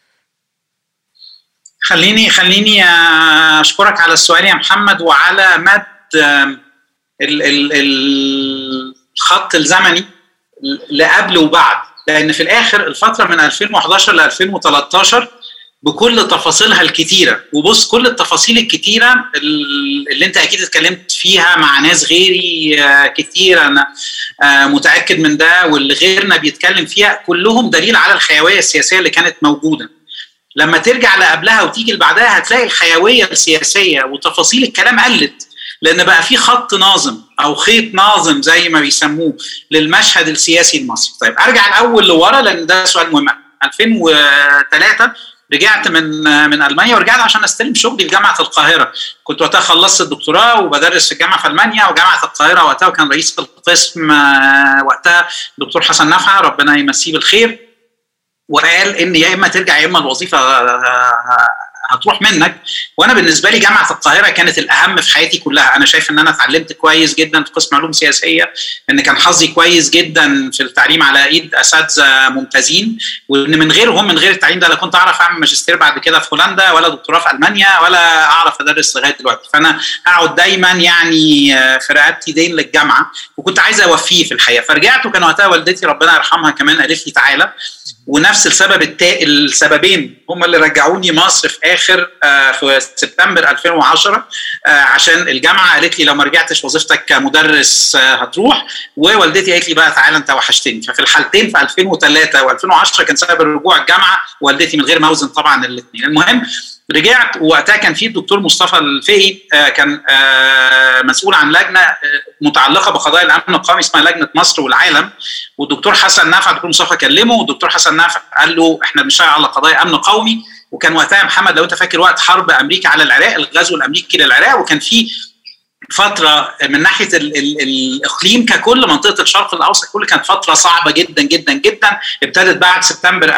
خليني خليني اشكرك على السؤال يا محمد وعلى مد ال ال الخط الزمني لقبل وبعد لان في الاخر الفتره من 2011 ل 2013 بكل تفاصيلها الكتيرة وبص كل التفاصيل الكتيرة اللي انت اكيد اتكلمت فيها مع ناس غيري كتير انا متأكد من ده واللي غيرنا بيتكلم فيها كلهم دليل على الحيوية السياسية اللي كانت موجودة لما ترجع لقبلها وتيجي اللي بعدها هتلاقي الحيوية السياسية وتفاصيل الكلام قلت لان بقى في خط ناظم او خيط ناظم زي ما بيسموه للمشهد السياسي المصري طيب ارجع الاول لورا لان ده سؤال مهم 2003 رجعت من من المانيا ورجعت عشان استلم شغلي في جامعه القاهره كنت وقتها خلصت الدكتوراه وبدرس في الجامعه في المانيا وجامعه القاهره وقتها وكان رئيس القسم آه، وقتها دكتور حسن نفعه ربنا يمسيه بالخير وقال ان يا اما ترجع يا اما الوظيفه آه، هتروح منك وانا بالنسبه لي جامعه القاهره كانت الاهم في حياتي كلها انا شايف ان انا اتعلمت كويس جدا في قسم علوم سياسيه ان كان حظي كويس جدا في التعليم على ايد اساتذه ممتازين وان من غيرهم من غير التعليم ده لا كنت اعرف اعمل ماجستير بعد كده في هولندا ولا دكتوراه في المانيا ولا اعرف ادرس لغايه دلوقتي فانا هقعد دايما يعني آه، في رقبتي دين للجامعه وكنت عايز اوفيه في الحقيقه فرجعت وكان وقتها والدتي ربنا يرحمها كمان قالت لي تعالى ونفس السبب التا... السببين هم اللي رجعوني مصر في اخر آه، في سبتمبر 2010 آه، عشان الجامعه قالت لي لو ما رجعتش وظيفتك كمدرس آه، هتروح ووالدتي قالت لي بقى تعالى انت وحشتني ففي الحالتين في 2003 و2010 كان سبب الرجوع الجامعه والدتي من غير موزن طبعا الاثنين المهم رجعت وقتها كان في الدكتور مصطفى الفقي آه، كان آه، مسؤول عن لجنه آه، متعلقه بقضايا الامن القومي اسمها لجنه مصر والعالم والدكتور حسن نافع الدكتور مصطفى كلمه والدكتور حسن نافع قال له احنا بنشتغل على قضايا امن قومي وكان وقتها محمد لو انت فاكر وقت حرب امريكا على العراق الغزو الامريكي للعراق وكان في فتره من ناحيه ال ال الاقليم ككل منطقه الشرق الاوسط كل كانت فتره صعبه جدا جدا جدا ابتدت بعد سبتمبر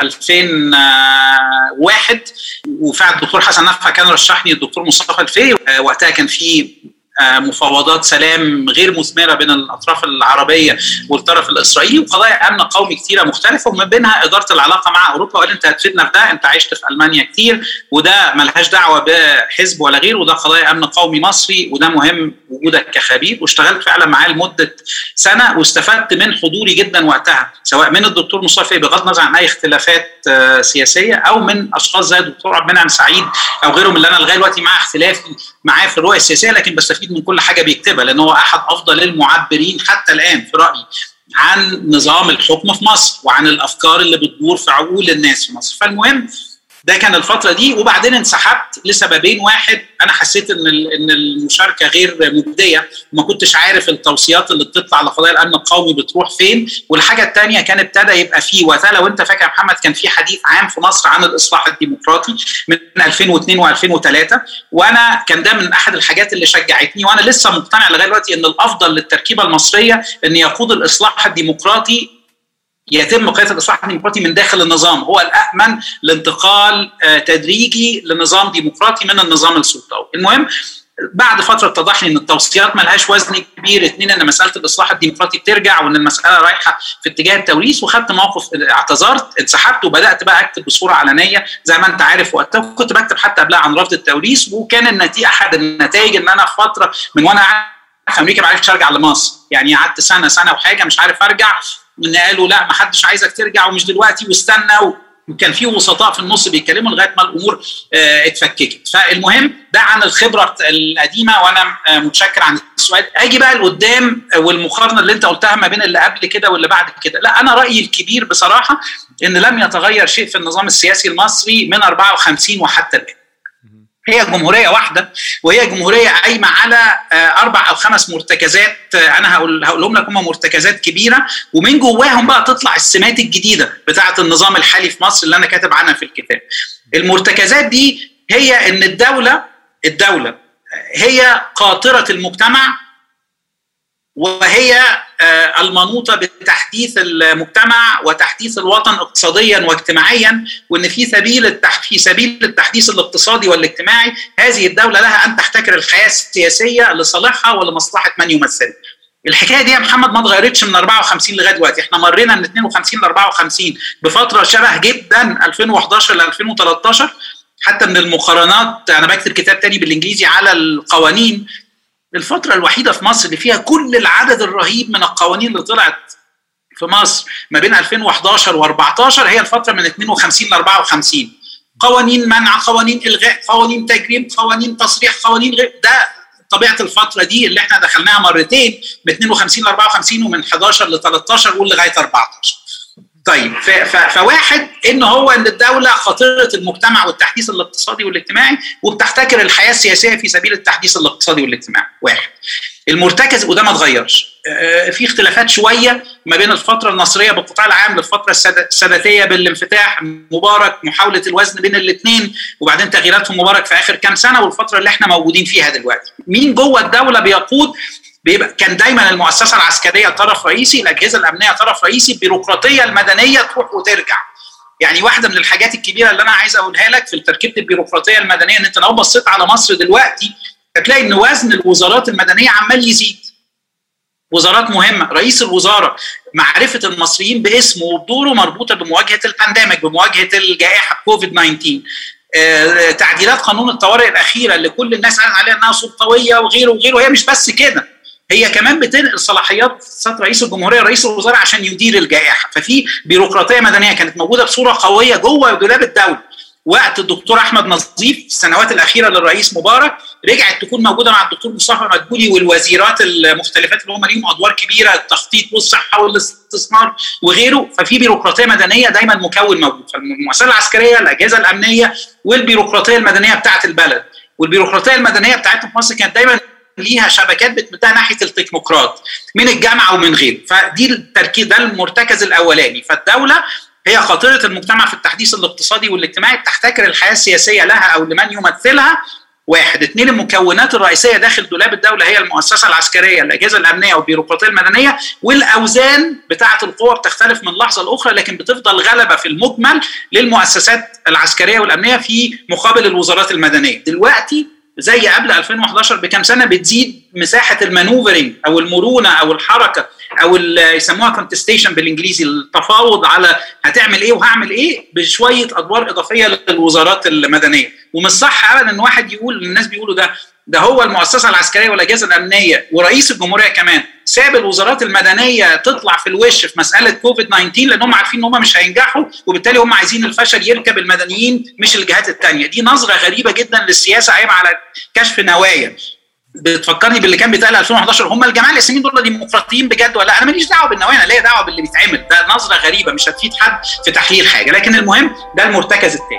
2001 وفعلا الدكتور حسن نفع كان رشحني الدكتور مصطفى الفي آه، وقتها كان في آه، مفاوضات سلام غير مثمره بين الاطراف العربيه والطرف الاسرائيلي وقضايا امن قومي كثيره مختلفه ومن بينها اداره العلاقه مع اوروبا وقال انت هتفيدنا في ده انت عشت في المانيا كتير وده ملهاش دعوه بحزب ولا غيره وده قضايا امن قومي مصري وده مهم وجودك كخبير واشتغلت فعلا معاه لمده سنه واستفدت من حضوري جدا وقتها سواء من الدكتور مصطفى بغض النظر عن اي اختلافات آه، سياسيه او من اشخاص زي الدكتور عبد المنعم سعيد او غيرهم اللي انا لغايه دلوقتي مع اختلافي معاه في الرؤيه السياسيه لكن بستفيد من كل حاجه بيكتبها لان هو احد افضل المعبرين حتى الان في رايي عن نظام الحكم في مصر وعن الافكار اللي بتدور في عقول الناس في مصر فالمهم ده كان الفتره دي وبعدين انسحبت لسببين واحد انا حسيت ان ال- ان المشاركه غير مجديه وما كنتش عارف التوصيات اللي بتطلع لقضايا الامن القومي بتروح فين والحاجه الثانيه كان ابتدى يبقى فيه وقتها لو انت فاكر يا محمد كان في حديث عام في مصر عن الاصلاح الديمقراطي من 2002 و2003 وانا كان ده من احد الحاجات اللي شجعتني وانا لسه مقتنع لغايه دلوقتي ان الافضل للتركيبه المصريه ان يقود الاصلاح الديمقراطي يتم قياده الاصلاح الديمقراطي من داخل النظام هو الامن لانتقال آه، تدريجي لنظام ديمقراطي من النظام السلطوي المهم بعد فتره اتضح لي ان التوصيات ملهاش وزن كبير اثنين ان مساله الاصلاح الديمقراطي بترجع وان المساله رايحه في اتجاه التوريث وخدت موقف اعتذرت انسحبت وبدات بقى اكتب بصوره علنيه زي ما انت عارف وقتها كنت بكتب حتى قبلها عن رفض التوريث وكان النتيجه احد النتائج ان انا في فتره من وانا قاعد في امريكا ما عرفتش ارجع لمصر يعني قعدت سنه سنه وحاجه مش عارف ارجع ان قالوا لا ما حدش عايزك ترجع ومش دلوقتي واستنى و... وكان في وسطاء في النص بيتكلموا لغايه ما الامور آه، اتفككت فالمهم ده عن الخبره القديمه وانا آه، متشكر عن السؤال اجي بقى لقدام والمقارنه اللي انت قلتها ما بين اللي قبل كده واللي بعد كده لا انا رايي الكبير بصراحه ان لم يتغير شيء في النظام السياسي المصري من 54 وحتى الان هي جمهوريه واحده وهي جمهوريه قايمه على آه، اربع او خمس مرتكزات آه، انا هقول هقولهم لك هم مرتكزات كبيره ومن جواهم بقى تطلع السمات الجديده بتاعه النظام الحالي في مصر اللي انا كاتب عنها في الكتاب. المرتكزات دي هي ان الدوله الدوله هي قاطره المجتمع وهي آه، المنوطه بتحديث المجتمع وتحديث الوطن اقتصاديا واجتماعيا وان في سبيل التح... في سبيل التحديث الاقتصادي والاجتماعي هذه الدوله لها ان تحتكر الحياه السياسيه لصالحها ولمصلحه من يمثلها. الحكايه دي يا محمد ما اتغيرتش من 54 لغايه دلوقتي، احنا مرينا من 52 ل 54 بفتره شبه جدا 2011 ل 2013 حتى من المقارنات انا بكتب كتاب تاني بالانجليزي على القوانين الفترة الوحيدة في مصر اللي فيها كل العدد الرهيب من القوانين اللي طلعت في مصر ما بين 2011 و14 هي الفترة من 52 ل 54 قوانين منع قوانين إلغاء قوانين تجريم قوانين تصريح قوانين غير ده طبيعة الفترة دي اللي احنا دخلناها مرتين من 52 ل 54 ومن 11 ل 13 ولغاية 14 طيب ف- ف- فواحد ان هو ان الدوله خاطره المجتمع والتحديث الاقتصادي والاجتماعي وبتحتكر الحياه السياسيه في سبيل التحديث الاقتصادي والاجتماعي واحد المرتكز وده ما اتغيرش آه، في اختلافات شويه ما بين الفتره النصريه بالقطاع العام للفتره السد- الساداتيه بالانفتاح مبارك محاوله الوزن بين الاثنين وبعدين تغييرات في مبارك في اخر كام سنه والفتره اللي احنا موجودين فيها دلوقتي مين جوه الدوله بيقود بيبقى كان دايما المؤسسه العسكريه طرف رئيسي الاجهزه الامنيه طرف رئيسي البيروقراطيه المدنيه تروح وترجع يعني واحده من الحاجات الكبيره اللي انا عايز اقولها لك في تركيبه البيروقراطيه المدنيه ان انت لو بصيت على مصر دلوقتي هتلاقي ان وزن الوزارات المدنيه عمال يزيد وزارات مهمه رئيس الوزاره معرفه المصريين باسمه وبدوره مربوطه بمواجهه البانديميك بمواجهه الجائحه كوفيد 19 آه، تعديلات قانون الطوارئ الاخيره اللي كل الناس قالت عليها انها سلطويه وغيره وغيره هي مش بس كده هي كمان بتنقل صلاحيات سياده رئيس الجمهوريه رئيس الوزراء عشان يدير الجائحه ففي بيروقراطيه مدنيه كانت موجوده بصوره قويه جوه دولاب الدوله وقت الدكتور احمد نظيف في السنوات الاخيره للرئيس مبارك رجعت تكون موجوده مع الدكتور مصطفى مدبولي والوزيرات المختلفات اللي هم ليهم ادوار كبيره التخطيط والصحه والاستثمار وغيره ففي بيروقراطيه مدنيه دايما مكون موجود فالمؤسسه العسكريه الاجهزه الامنيه والبيروقراطيه المدنيه بتاعه البلد والبيروقراطيه المدنيه بتاعتنا في مصر كانت دايما ليها شبكات بتمدها ناحيه التكنوقراط من الجامعه ومن غيره فدي التركيز ده المرتكز الاولاني فالدوله هي خاطره المجتمع في التحديث الاقتصادي والاجتماعي بتحتكر الحياه السياسيه لها او لمن يمثلها واحد اثنين المكونات الرئيسيه داخل دولاب الدوله هي المؤسسه العسكريه الاجهزه الامنيه والبيروقراطيه المدنيه والاوزان بتاعه القوى بتختلف من لحظه لاخرى لكن بتفضل غلبه في المجمل للمؤسسات العسكريه والامنيه في مقابل الوزارات المدنيه دلوقتي زي قبل 2011 بكام سنه بتزيد مساحه المانوفرنج او المرونه او الحركه او ال- يسموها كونتستيشن بالانجليزي التفاوض على هتعمل ايه وهعمل ايه بشويه ادوار اضافيه للوزارات المدنيه ومش صح ابدا ان واحد يقول الناس بيقولوا ده ده هو المؤسسه العسكريه والاجهزه الامنيه ورئيس الجمهوريه كمان ساب الوزارات المدنيه تطلع في الوش في مساله كوفيد 19 لان هم عارفين ان هم مش هينجحوا وبالتالي هم عايزين الفشل يركب المدنيين مش الجهات الثانيه دي نظره غريبه جدا للسياسه قايمه على كشف نوايا بتفكرني باللي كان بيتقال 2011 هم الجماعه الاسلاميين دول ديمقراطيين بجد ولا لا؟ انا ماليش دعوه بالنوايا انا ليا دعوه باللي بيتعمل ده نظره غريبه مش هتفيد حد في تحليل حاجه لكن المهم ده المرتكز الثاني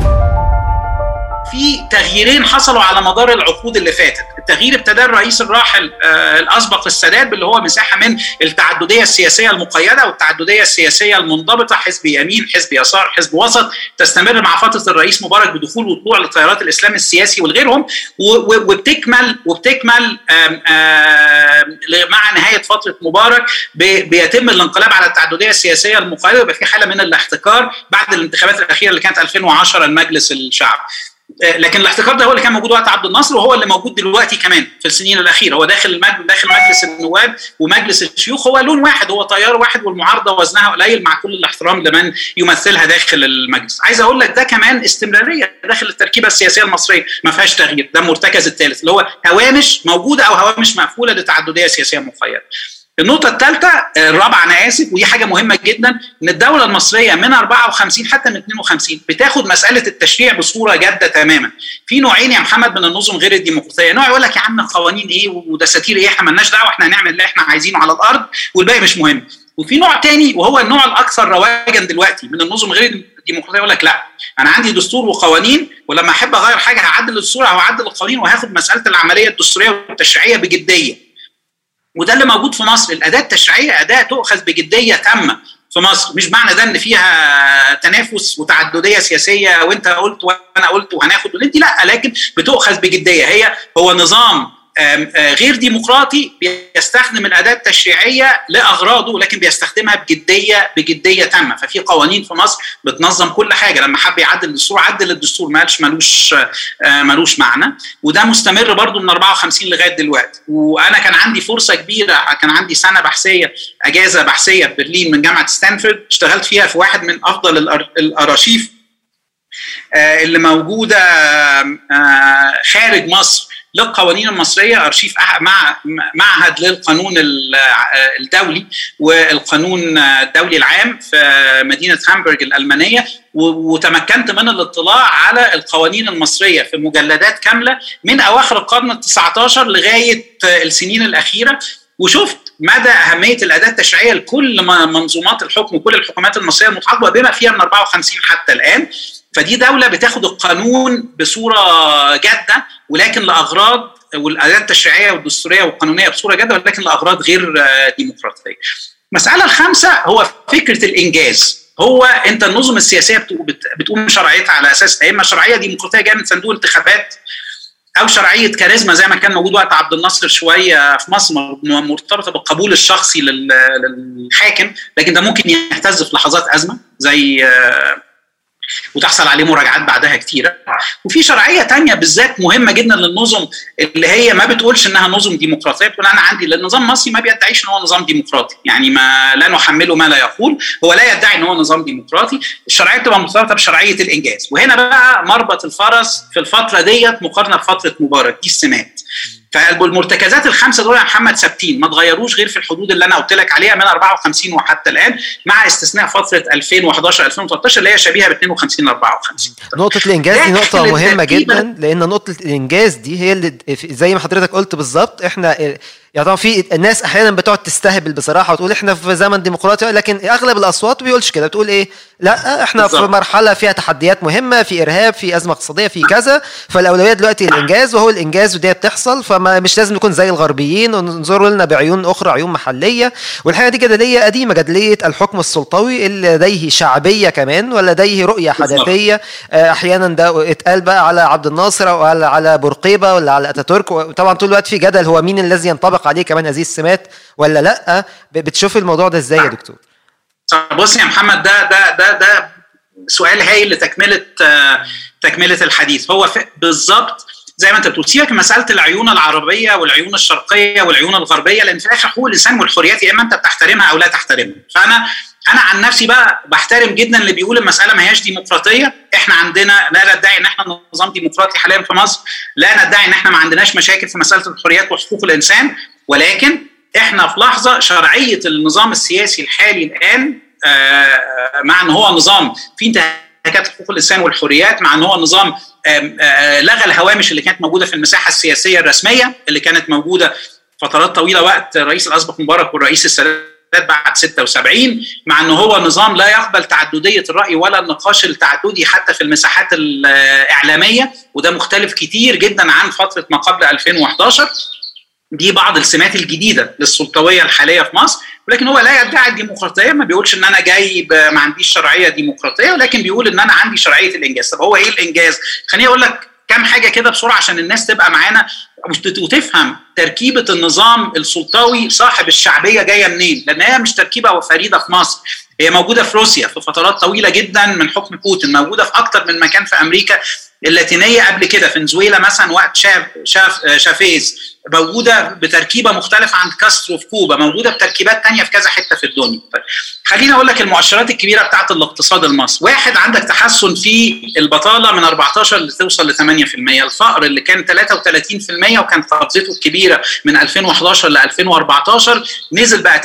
في تغييرين حصلوا على مدار العقود اللي فاتت التغيير ابتدى الرئيس الراحل آه الاسبق السادات اللي هو مساحه من التعدديه السياسيه المقيده والتعدديه السياسيه المنضبطه حزب يمين حزب يسار حزب وسط تستمر مع فتره الرئيس مبارك بدخول وطلوع لتيارات الاسلام السياسي وغيرهم وبتكمل وبتكمل آم آم مع نهايه فتره مبارك بيتم الانقلاب على التعدديه السياسيه المقيده ويبقى في حاله من الاحتكار بعد الانتخابات الاخيره اللي كانت 2010 المجلس الشعب لكن الاحتكار ده هو اللي كان موجود وقت عبد الناصر وهو اللي موجود دلوقتي كمان في السنين الاخيره هو داخل المجلس داخل مجلس النواب ومجلس الشيوخ هو لون واحد هو تيار واحد والمعارضه وزنها قليل مع كل الاحترام لمن يمثلها داخل المجلس عايز اقول لك ده كمان استمراريه داخل التركيبه السياسيه المصريه ما فيهاش تغيير ده المرتكز الثالث اللي هو هوامش موجوده او هوامش مقفوله لتعدديه سياسيه مقيده النقطة الثالثة الرابعة أنا آسف ودي حاجة مهمة جدا إن الدولة المصرية من 54 حتى من 52 بتاخد مسألة التشريع بصورة جادة تماما. في نوعين يا محمد من النظم غير الديمقراطية، نوع يقول لك يا عم قوانين إيه ودساتير إيه إحنا مالناش دعوة إحنا هنعمل اللي إحنا عايزينه على الأرض والباقي مش مهم. وفي نوع تاني وهو النوع الأكثر رواجا دلوقتي من النظم غير الديمقراطية يقول لك لا أنا عندي دستور وقوانين ولما أحب أغير حاجة هعدل الدستور أو هعدل القوانين وهاخد مسألة العملية الدستورية والتشريعية بجدية. وده اللي موجود في مصر الاداه التشريعيه اداه تؤخذ بجديه تامه في مصر مش معنى ده ان فيها تنافس وتعدديه سياسيه وانت قلت وانا قلت وهناخد وانت لا لكن بتؤخذ بجديه هي هو نظام غير ديمقراطي بيستخدم الاداه التشريعيه لاغراضه لكن بيستخدمها بجديه بجديه تامه ففي قوانين في مصر بتنظم كل حاجه لما حب يعدل الدستور عدل الدستور ما قالش ملوش ملوش معنى وده مستمر برضو من 54 لغايه دلوقتي وانا كان عندي فرصه كبيره كان عندي سنه بحثيه اجازه بحثيه في برلين من جامعه ستانفورد اشتغلت فيها في واحد من افضل الارشيف اللي موجوده خارج مصر للقوانين المصريه ارشيف مع معهد للقانون الدولي والقانون الدولي العام في مدينه هامبورغ الالمانيه وتمكنت من الاطلاع على القوانين المصريه في مجلدات كامله من اواخر القرن ال 19 لغايه السنين الاخيره وشفت مدى اهميه الاداه التشريعيه لكل منظومات الحكم وكل الحكومات المصريه المتعاقبه بما فيها من 54 حتى الان فدي دوله بتاخد القانون بصوره جاده ولكن لاغراض والاداه التشريعيه والدستوريه والقانونيه بصوره جاده ولكن لاغراض غير آه، ديمقراطيه. المساله الخامسه هو فكره الانجاز هو انت النظم السياسيه بتقو- بت- بتقوم شرعيتها على اساس يا اما شرعيه ديمقراطيه جايه من صندوق انتخابات او شرعيه كاريزما زي ما كان موجود وقت عبد الناصر شويه في مصر م- مرتبطه بالقبول الشخصي لل- للحاكم لكن ده ممكن يهتز في لحظات ازمه زي آه، وتحصل عليه مراجعات بعدها كتيره وفي شرعيه تانية بالذات مهمه جدا للنظم اللي هي ما بتقولش انها نظم ديمقراطيه بتقول انا عندي لان النظام المصري ما بيدعيش ان هو نظام ديمقراطي يعني ما لا نحمله ما لا يقول هو لا يدعي ان هو نظام ديمقراطي الشرعيه بتبقى مرتبطه بشرعيه الانجاز وهنا بقى مربط الفرس في الفتره ديت مقارنه بفتره مبارك دي السمات فالمرتكزات الخمسه دول يا محمد ثابتين ما اتغيروش غير في الحدود اللي انا قلت لك عليها من 54 وحتى الان مع استثناء فتره 2011 2013 اللي هي شبيهه ب 52 ل 54 نقطة الإنجاز دي لكن نقطة مهمة الترتيب- جدا لأن نقطة الإنجاز دي هي اللي زي ما حضرتك قلت بالظبط إحنا يعني طبعا في الناس أحيانا بتقعد تستهبل بصراحة وتقول إحنا في زمن ديمقراطي لكن أغلب الأصوات ما بيقولش كده بتقول إيه لا إحنا في بالظبط. مرحلة فيها تحديات مهمة في إرهاب في أزمة اقتصادية في كذا فالأولوية دلوقتي الإنجاز وهو الإنجاز ودي بتحصل فما مش لازم نكون زي الغربيين وننظروا لنا بعيون أخرى عيون محلية والحقيقة دي جدلية قديمة جدلية الحكم السلطوي اللي لديه شعبية كمان ولديه رؤية بالظبط. حداثية آه، احيانا ده اتقال بقى على عبد الناصر او على على بورقيبه ولا على اتاتورك وطبعا طول الوقت في جدل هو مين الذي ينطبق عليه كمان هذه السمات ولا لا ب- بتشوف الموضوع ده ازاي يا دكتور طب بص يا محمد ده ده ده ده سؤال هايل لتكمله آه، تكمله الحديث هو ف- بالظبط زي ما انت بتقول سيبك من مساله العيون العربيه والعيون الشرقيه والعيون الغربيه لان في الاخر حقوق الانسان والحريات يا اما انت بتحترمها او لا تحترمها فانا انا عن نفسي بقى بحترم جدا اللي بيقول المساله ما هياش ديمقراطيه احنا عندنا لا ندعي ان احنا نظام ديمقراطي حاليا في مصر لا ندعي ان احنا ما عندناش مشاكل في مساله الحريات وحقوق الانسان ولكن احنا في لحظه شرعيه النظام السياسي الحالي الان آه، مع ان هو نظام فيه انتهاكات حقوق الانسان والحريات مع ان هو نظام آم، آه، لغى الهوامش اللي كانت موجوده في المساحه السياسيه الرسميه اللي كانت موجوده فترات طويله وقت الرئيس الاسبق مبارك والرئيس السادات بعد 76 مع ان هو نظام لا يقبل تعدديه الراي ولا النقاش التعددي حتى في المساحات الاعلاميه وده مختلف كتير جدا عن فتره ما قبل 2011 دي بعض السمات الجديده للسلطويه الحاليه في مصر ولكن هو لا يدعي الديمقراطيه ما بيقولش ان انا جاي ب- ما عنديش شرعيه ديمقراطيه ولكن بيقول ان انا عندي شرعيه الانجاز طب هو ايه الانجاز خليني اقول لك كام حاجه كده بسرعه عشان الناس تبقى معانا وت- وتفهم تركيبه النظام السلطوي صاحب الشعبيه جايه منين لان هي مش تركيبه فريده في مصر هي موجوده في روسيا في فترات طويله جدا من حكم بوتين موجوده في اكتر من مكان في امريكا اللاتينيه قبل كده فنزويلا مثلا وقت شاف شاف شافيز موجوده بتركيبه مختلفه عن كاسترو في كوبا موجوده بتركيبات تانية في كذا حته في الدنيا طيب خليني اقول لك المؤشرات الكبيره بتاعت الاقتصاد المصري واحد عندك تحسن في البطاله من 14 لتوصل ل 8% الفقر اللي كان 33% وكانت قفزته الكبيره من 2011 ل 2014 نزل بقى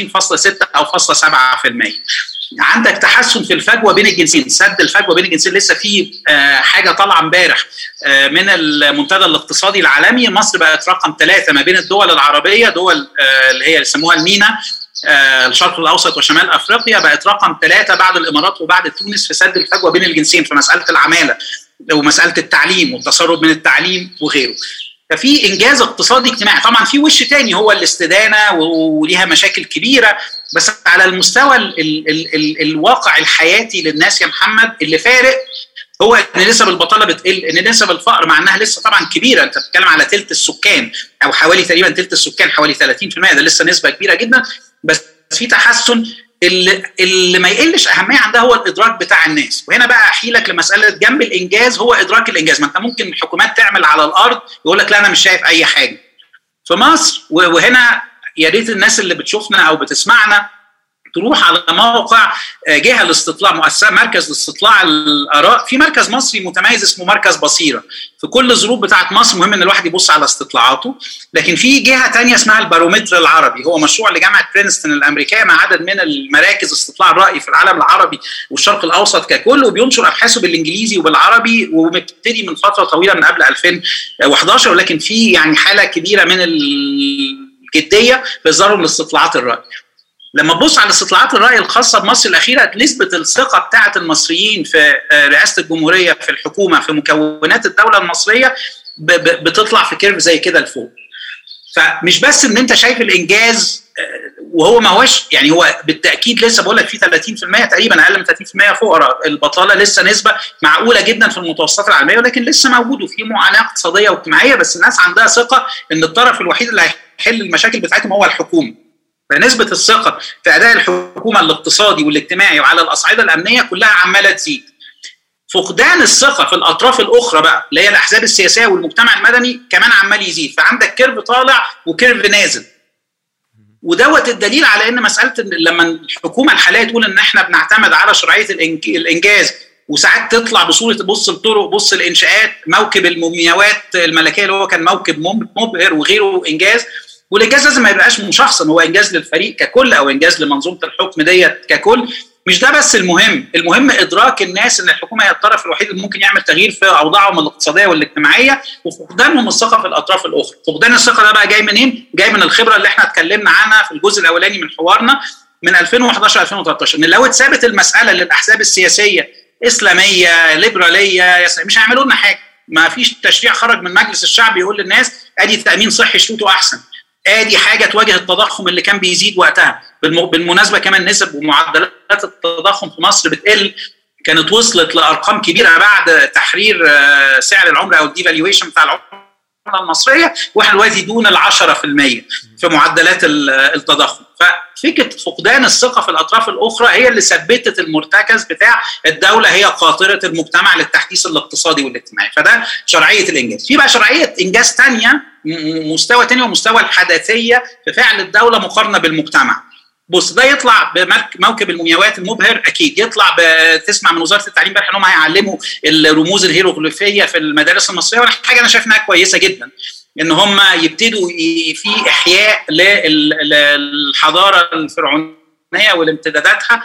29.6 او فاصلة 7% عندك تحسن في الفجوه بين الجنسين سد الفجوه بين الجنسين لسه في آه، حاجه طالعه امبارح آه، من المنتدى الاقتصادي العالمي مصر بقت رقم ثلاثه ما بين الدول العربيه دول آه، اللي هي يسموها المينا آه، الشرق الاوسط وشمال افريقيا بقت رقم ثلاثه بعد الامارات وبعد تونس في سد الفجوه بين الجنسين في مساله العماله ومساله التعليم والتسرب من التعليم وغيره ففي انجاز اقتصادي اجتماعي طبعا في وش تاني هو الاستدانه وليها مشاكل كبيره بس على المستوى ال ال ال ال الواقع الحياتي للناس يا محمد اللي فارق هو ان نسب البطاله بتقل ان نسب الفقر مع انها لسه طبعا كبيره انت بتتكلم على ثلث السكان او حوالي تقريبا ثلث السكان حوالي 30% ده لسه نسبه كبيره جدا بس في تحسن اللي, اللي ما يقلش اهميه عندها هو الادراك بتاع الناس وهنا بقى احيلك لمساله جنب الانجاز هو ادراك الانجاز ما انت ممكن الحكومات تعمل على الارض يقول لك لا انا مش شايف اي حاجه في مصر وهنا يا ريت الناس اللي بتشوفنا او بتسمعنا تروح على موقع جهه لاستطلاع مؤسسه مركز لاستطلاع الاراء في مركز مصري متميز اسمه مركز بصيره في كل الظروف بتاعت مصر مهم ان الواحد يبص على استطلاعاته لكن في جهه تانية اسمها البارومتر العربي هو مشروع لجامعه برينستون الامريكيه مع عدد من المراكز استطلاع الراي في العالم العربي والشرق الاوسط ككل وبينشر ابحاثه بالانجليزي وبالعربي ومبتدي من فتره طويله من قبل 2011 ولكن في يعني حاله كبيره من الجديه في اصدارهم لاستطلاعات الراي لما تبص على استطلاعات الراي الخاصه بمصر الاخيره نسبه الثقه بتاعه المصريين في رئاسه الجمهوريه في الحكومه في مكونات الدوله المصريه ب- ب- بتطلع في كيرف زي كده لفوق فمش بس ان انت شايف الانجاز آه، وهو ما هوش يعني هو بالتاكيد لسه بقول لك في 30% تقريبا اقل من 30% فقراء البطاله لسه نسبه معقوله جدا في المتوسطات العالميه ولكن لسه موجود وفي معاناه اقتصاديه واجتماعيه بس الناس عندها ثقه ان الطرف الوحيد اللي هيحل المشاكل بتاعتهم هو الحكومه فنسبه الثقه في اداء الحكومه الاقتصادي والاجتماعي وعلى الاصعده الامنيه كلها عماله تزيد فقدان الثقه في الاطراف الاخرى بقى اللي هي الاحزاب السياسيه والمجتمع المدني كمان عمال يزيد فعندك كيرف طالع وكيرف نازل ودوت الدليل على ان مساله إن لما الحكومه الحاليه تقول ان احنا بنعتمد على شرعيه الإنج- الانجاز وساعات تطلع بصوره بص الطرق بص الانشاءات موكب المومياوات الملكيه اللي هو كان موكب مم- مبهر وغيره انجاز والانجاز لازم ما يبقاش مشخصا هو انجاز للفريق ككل او انجاز لمنظومه الحكم ديت ككل مش ده بس المهم المهم ادراك الناس ان الحكومه هي الطرف الوحيد اللي ممكن يعمل تغيير في اوضاعهم الاقتصاديه والاجتماعيه وفقدانهم الثقه في الاطراف الاخرى فقدان الثقه ده بقى جاي منين جاي من الخبره اللي احنا اتكلمنا عنها في الجزء الاولاني من حوارنا من 2011 2013 ان لو اتثابت المساله للاحزاب السياسيه اسلاميه ليبراليه يس- مش هيعملوا لنا حاجه ما فيش تشريع خرج من مجلس الشعب يقول للناس ادي تامين صحي شروطه احسن ادي حاجه تواجه التضخم اللي كان بيزيد وقتها بالم- بالمناسبه كمان نسب ومعدلات التضخم في مصر بتقل كانت وصلت لارقام كبيره بعد تحرير آه، سعر العمله او الديفالويشن بتاع العمله المصريه واحنا دلوقتي دون ال 10% في معدلات ال- التضخم ففكره فقدان الثقه في الاطراف الاخرى هي اللي ثبتت المرتكز بتاع الدوله هي قاطره المجتمع للتحديث الاقتصادي والاجتماعي فده شرعيه الانجاز في بقى شرعيه انجاز تانية م- م- مستوى تاني ومستوى الحداثيه في فعل الدوله مقارنه بالمجتمع بص ده يطلع بموكب المومياوات المبهر اكيد يطلع تسمع من وزاره التعليم امبارح ان هم هيعلموا الرموز الهيروغليفيه في المدارس المصريه وانا حاجه انا شايف انها كويسه جدا ان هم يبتدوا ي- في احياء لل- للحضاره الفرعونيه والامتداداتها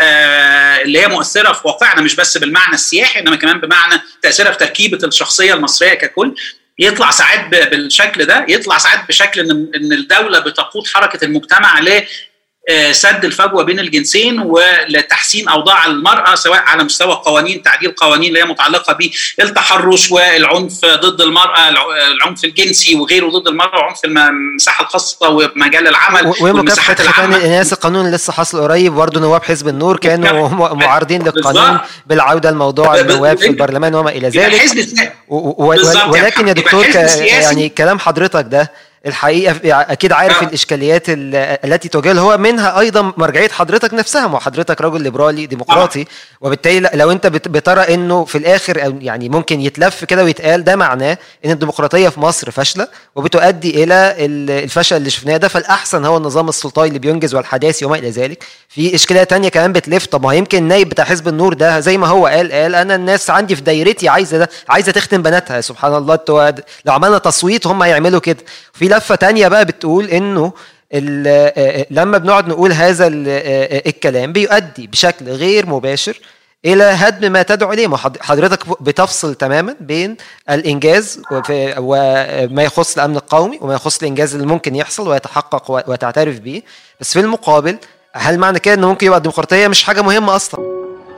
آه، اللي هي مؤثره في واقعنا مش بس بالمعنى السياحي انما كمان بمعنى تاثيرها في تركيبه الشخصيه المصريه ككل يطلع ساعات ب- بالشكل ده يطلع ساعات بشكل ان ان الدوله بتقود حركه المجتمع ل آه، سد الفجوه بين الجنسين ولتحسين اوضاع المراه سواء على مستوى قوانين تعديل قوانين اللي هي متعلقه بالتحرش والعنف ضد المراه الع- العنف الجنسي وغيره ضد المراه وعنف المساحه الخاصه ومجال العمل و- ومكافحه والمساحات ختان العامه الاناث القانون اللي لسه حاصل قريب برضه نواب حزب النور كانوا بالظبط. م- معارضين للقانون بالظبط. بالعوده لموضوع ب- ب- النواب في ب- البرلمان وما الى يبقى ذلك الحزب الثاني و- و- بالظبط يا ولكن يا محمد. دكتور يبقى ك- الحزب السياسي- يعني كلام حضرتك ده الحقيقه اكيد عارف آه. الاشكاليات ال- التي تواجه هو منها ايضا مرجعيه حضرتك نفسها ما هو حضرتك رجل ليبرالي ديمقراطي وبالتالي ل- لو انت بت- بترى انه في الاخر أو يعني ممكن يتلف كده ويتقال ده معناه ان الديمقراطيه في مصر فاشله وبتؤدي الى ال- الفشل اللي شفناه ده فالاحسن هو النظام السلطوي اللي بينجز والحداثي وما الى ذلك في اشكاليه تانية كمان بتلف طب ما هو يمكن النايب بتاع حزب النور ده زي ما هو قال قال انا الناس عندي في دايرتي عايزه ده عايزه تختم بناتها سبحان الله انتوا لو عملنا تصويت هم هيعملوا كده في لفه تانية بقى بتقول انه ال- آه، آه، لما بنقعد نقول هذا ال- آه، آه، الكلام بيؤدي بشكل غير مباشر الى هدم ما تدعو اليه ما حض- حضرتك بتفصل تماما بين الانجاز وفي- وما يخص الامن القومي وما يخص الانجاز اللي ممكن يحصل ويتحقق و- وتعترف به بس في المقابل هل معنى كده ان ممكن يبقى الديمقراطيه مش حاجه مهمه اصلا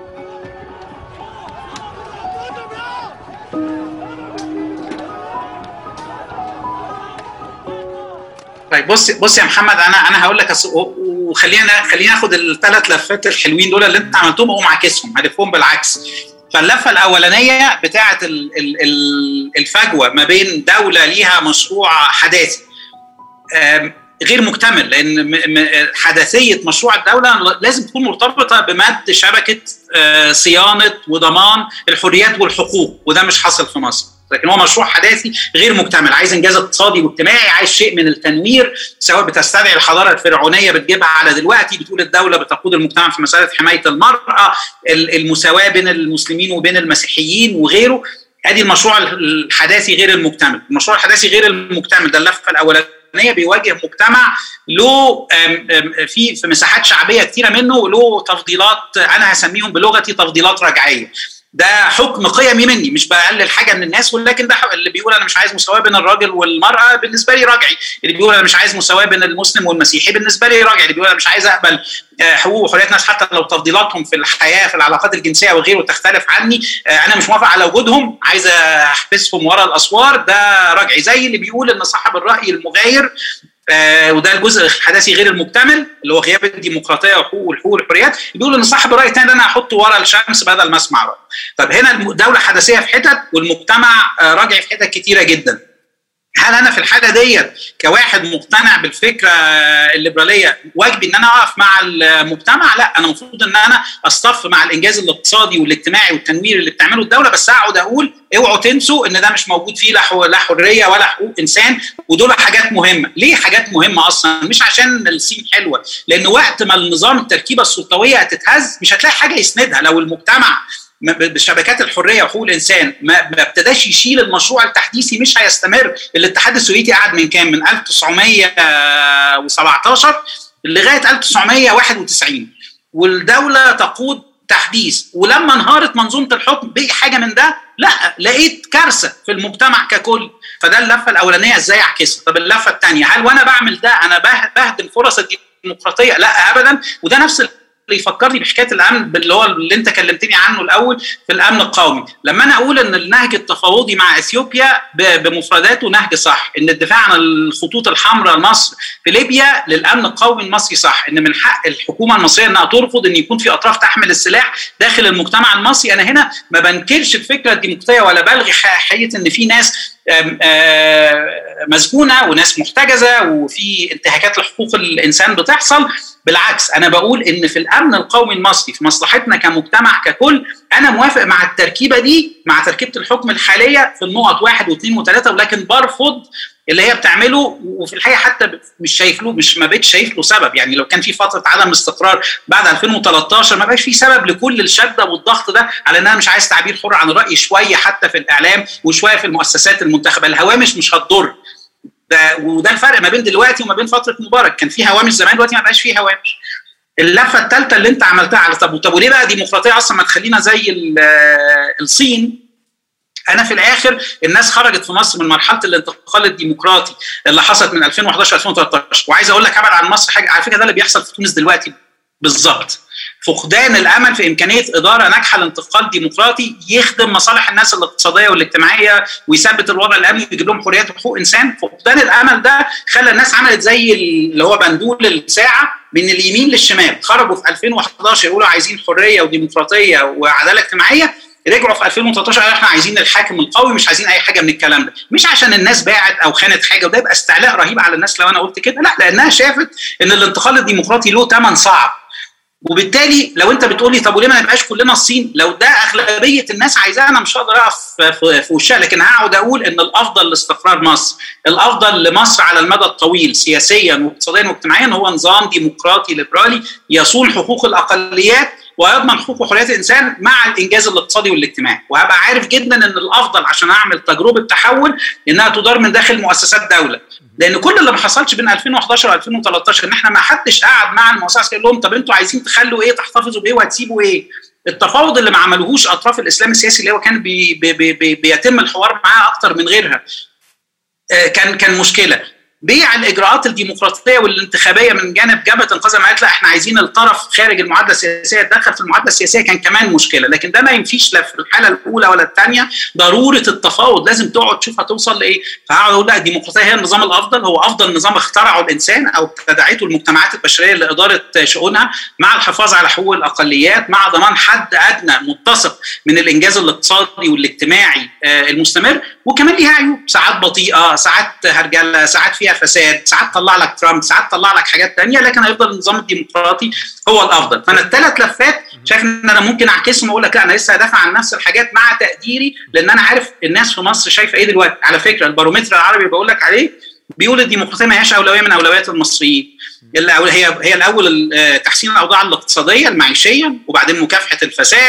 طيب بص بص يا محمد انا انا هقول لك أص- و- وخلينا خلينا ناخد الثلاث لفات الحلوين دول اللي انت عملتهم واقوم عاكسهم هلفهم بالعكس فاللفه الاولانيه بتاعه ال- ال- ال- الفجوه ما بين دوله ليها مشروع حداثي آم، غير مكتمل لان م- م- حداثيه مشروع الدوله لازم تكون مرتبطه بمد شبكه آه، صيانه وضمان الحريات والحقوق وده مش حاصل في مصر لكن هو مشروع حداثي غير مكتمل عايز انجاز اقتصادي واجتماعي عايز شيء من التنوير سواء بتستدعي الحضاره الفرعونيه بتجيبها على دلوقتي بتقول الدوله بتقود المجتمع في مساله حمايه المراه ال- المساواه بين المسلمين وبين المسيحيين وغيره ادي المشروع الحداثي غير المكتمل المشروع الحداثي غير المكتمل ده اللفه الاولانيه بيواجه مجتمع له آم، آم، في في مساحات شعبيه كتيره منه له تفضيلات انا هسميهم بلغتي تفضيلات رجعيه ده حكم قيمي مني مش بقلل حاجه من الناس ولكن ده اللي بيقول انا مش عايز مساواه بين الراجل والمراه بالنسبه لي راجعي اللي بيقول انا مش عايز مساواه بين المسلم والمسيحي بالنسبه لي راجعي اللي بيقول انا مش عايز اقبل آه، حقوق وحريات ناس حتى لو تفضيلاتهم في الحياه في العلاقات الجنسيه وغيره تختلف عني آه، انا مش موافق على وجودهم عايز احبسهم ورا الاسوار ده راجعي زي اللي بيقول ان صاحب الراي المغاير آه وده الجزء الحداثي غير المكتمل اللي هو غياب الديمقراطيه وحقوق والحقوق والحريات بيقول ان صاحب الراي الثاني ده انا هحطه ورا الشمس بدل ما اسمع رايه. طب هنا الدوله حداثيه في حتت والمجتمع آه راجعي في حتت كتيره جدا. هل انا في الحاله ديت كواحد مقتنع بالفكره الليبراليه واجبي ان انا اقف مع المجتمع؟ لا انا المفروض ان انا اصطف مع الانجاز الاقتصادي والاجتماعي والتنوير اللي بتعمله الدوله بس اقعد اقول اوعوا تنسوا ان ده مش موجود فيه لا حو- لا حريه ولا حقوق انسان ودول حاجات مهمه، ليه حاجات مهمه اصلا؟ مش عشان الصين حلوه، لان وقت ما النظام التركيبه السلطويه هتتهز مش هتلاقي حاجه يسندها لو المجتمع ما- ب- بشبكات الحريه وحقوق الانسان ما ما ابتداش يشيل المشروع التحديثي مش هيستمر الاتحاد السوفيتي قعد من كام من 1917 لغايه 1991 والدوله تقود تحديث ولما انهارت منظومه الحكم بقي حاجه من ده لا لقيت كارثه في المجتمع ككل فده اللفه الاولانيه ازاي اعكسها طب اللفه الثانيه هل وانا بعمل ده انا به- بهدم فرص الديمقراطيه لا ابدا وده نفس اللي يفكرني بحكايه الامن اللي هو اللي انت كلمتني عنه الاول في الامن القومي لما انا اقول ان النهج التفاوضي مع اثيوبيا ب- بمفرداته نهج صح ان الدفاع عن الخطوط الحمراء لمصر في ليبيا للامن القومي المصري صح ان من حق الحكومه المصريه انها ترفض ان يكون في اطراف تحمل السلاح داخل المجتمع المصري انا هنا ما بنكرش الفكره الديمقراطيه ولا بلغي حقيقه ان في ناس آم، آه، مسجونه وناس محتجزه وفي انتهاكات لحقوق الانسان بتحصل بالعكس انا بقول ان في الامن القومي المصري في مصلحتنا كمجتمع ككل انا موافق مع التركيبه دي مع تركيبه الحكم الحاليه في النقط واحد واثنين وثلاثه ولكن برفض اللي هي بتعمله وفي الحقيقه حتى مش شايف له مش ما بقتش شايف له سبب يعني لو كان في فتره عدم استقرار بعد 2013 ما بقاش في سبب لكل الشده والضغط ده على ان انا مش عايز تعبير حر عن الراي شويه حتى في الاعلام وشويه في المؤسسات المنتخبه الهوامش مش هتضر ده وده الفرق ما بين دلوقتي وما بين فتره مبارك كان في هوامش زمان دلوقتي ما بقاش في هوامش اللفه الثالثه اللي انت عملتها على طب طب وليه بقى ديمقراطيه اصلا ما تخلينا زي ال- الصين انا في الاخر الناس خرجت في مصر من مرحله الانتقال الديمقراطي اللي حصلت من 2011 2013 وعايز اقول لك ابعد عن مصر حاجه على فكره ده اللي بيحصل في تونس دلوقتي بالظبط فقدان الامل في امكانيه اداره ناجحه لانتقال ديمقراطي يخدم مصالح الناس الاقتصاديه والاجتماعيه ويثبت الوضع الامني ويجيب لهم حريات وحقوق انسان فقدان الامل ده خلى الناس عملت زي اللي هو بندول الساعه من اليمين للشمال خرجوا في 2011 يقولوا عايزين حريه وديمقراطيه وعداله اجتماعيه رجعوا في 2013 قالوا احنا عايزين الحاكم القوي مش عايزين اي حاجه من الكلام ده مش عشان الناس باعت او خانت حاجه وده يبقى استعلاء رهيب على الناس لو انا قلت كده لا لانها شافت ان الانتقال الديمقراطي له ثمن صعب وبالتالي لو انت بتقول لي طب وليه ما نبقاش كلنا الصين لو ده اغلبيه الناس عايزاها انا مش هقدر اقف في- في وشها لكن هقعد اقول ان الافضل لاستقرار مصر الافضل لمصر على المدى الطويل سياسيا واقتصاديا واجتماعيا هو نظام ديمقراطي ليبرالي يصون حقوق الاقليات ويضمن حقوق وحريات الانسان مع الانجاز الاقتصادي والاجتماعي وهبقى عارف جدا ان الافضل عشان اعمل تجربه تحول انها تدار من داخل مؤسسات دوله لان كل اللي ما حصلش بين 2011 و 2013 ان احنا ما حدش قعد مع المؤسسات قال لهم طب انتوا عايزين تخلوا ايه تحتفظوا بايه وهتسيبوا ايه التفاوض اللي ما عملوهوش اطراف الاسلام السياسي اللي هو كان بي بي بي بي بيتم الحوار معاها اكتر من غيرها آه، كان كان مشكله بيع الاجراءات الديمقراطيه والانتخابيه من جانب جبهه انقاذ ما قالت لا احنا عايزين الطرف خارج المعادله السياسيه يتدخل في المعادله السياسيه كان كمان مشكله لكن ده ما ينفيش لا في الحاله الاولى ولا الثانيه ضروره التفاوض لازم تقعد تشوف هتوصل لايه فهقعد اقول لا الديمقراطيه هي النظام الافضل هو افضل نظام اخترعه الانسان او ابتدعته المجتمعات البشريه لاداره شؤونها مع الحفاظ على حقوق الاقليات مع ضمان حد ادنى متسق من الانجاز الاقتصادي والاجتماعي آه، المستمر وكمان ليها عيوب ساعات بطيئه ساعات هرجله ساعات فيها فساد ساعات طلع لك ترامب ساعات طلع لك حاجات تانية لكن هيفضل النظام الديمقراطي هو الافضل فانا الثلاث لفات شايف ان انا ممكن اعكسهم واقول لك لا انا لسه هدافع عن نفس الحاجات مع تقديري لان انا عارف الناس في مصر شايفه ايه دلوقتي على فكره البارومتر العربي بقول لك عليه بيقول الديمقراطيه ما هياش اولويه من اولويات المصريين الأول- هي هي الاول آه، تحسين الاوضاع الاقتصاديه المعيشيه وبعدين مكافحه الفساد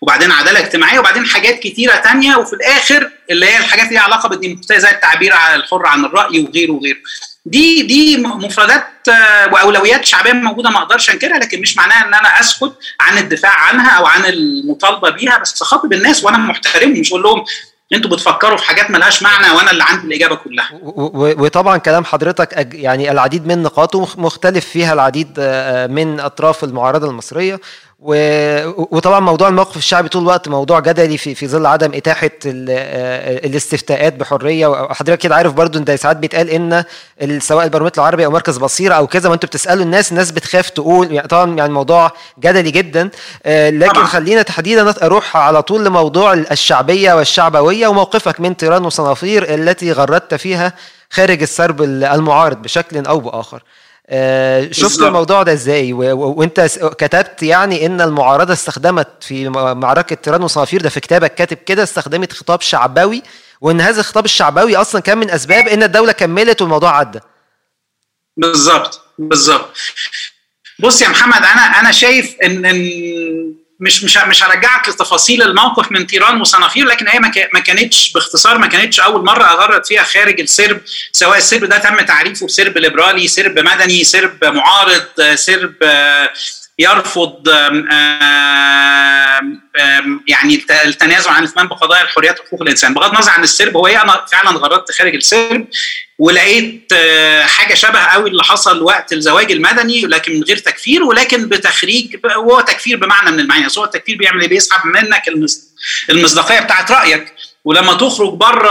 وبعدين عداله اجتماعيه وبعدين حاجات كتيره تانية وفي الاخر اللي هي الحاجات اللي ليها علاقه بالديمقراطيه زي التعبير عن الحر عن الراي وغيره وغيره دي دي مفردات آه، واولويات شعبيه موجوده ما اقدرش انكرها لكن مش معناها ان انا اسكت عن الدفاع عنها او عن المطالبه بيها بس اخاطب الناس وانا محترمهم مش اقول لهم انتوا بتفكروا في حاجات ملهاش معنى وانا اللي عندي الاجابه كلها و- و- وطبعا كلام حضرتك أج- يعني العديد من نقاطه مخ- مختلف فيها العديد آه، من اطراف المعارضه المصريه و- وطبعا موضوع الموقف الشعبي طول الوقت موضوع جدلي في في ظل عدم اتاحه ال- آه، الاستفتاءات بحريه وحضرتك كده عارف برضو ان ده ساعات بيتقال ان ال- سواء البرلمان العربي او مركز بصيره او كذا وانتوا بتسالوا الناس الناس بتخاف تقول يعني طبعا يعني موضوع جدلي جدا آه، لكن طبعاً. خلينا تحديدا اروح على طول لموضوع الشعبيه والشعبويه وموقفك من تيران وصنافير التي غردت فيها خارج السرب المعارض بشكل او باخر آه، شفت بالظبط. الموضوع ده ازاي و- و- وانت س- كتبت يعني ان المعارضه استخدمت في م- معركه تيران وصنافير ده في كتابك كاتب كده استخدمت خطاب شعبوي وان هذا الخطاب الشعبوي اصلا كان من اسباب ان الدوله كملت والموضوع عدى بالظبط بالظبط بص يا محمد انا انا شايف ان ان مش مش مش هرجعك لتفاصيل الموقف من تيران وصنافير لكن هي ما كا- ما كانتش باختصار ما كانتش اول مره اغرد فيها خارج السرب سواء السرب ده تم تعريفه بسرب ليبرالي سرب مدني سرب معارض آه، سرب آه، يرفض آم، آم، آم، يعني الت- التنازل عن الاهتمام بقضايا الحريات وحقوق الانسان بغض النظر عن السرب هو إيه، انا فعلا غردت خارج السرب ولقيت آه، حاجه شبه قوي اللي حصل وقت الزواج المدني لكن من غير تكفير ولكن بتخريج وهو تكفير بمعنى من المعاني بس هو التكفير بيعمل ايه بيسحب منك المص- المصداقيه بتاعت رايك ولما تخرج بره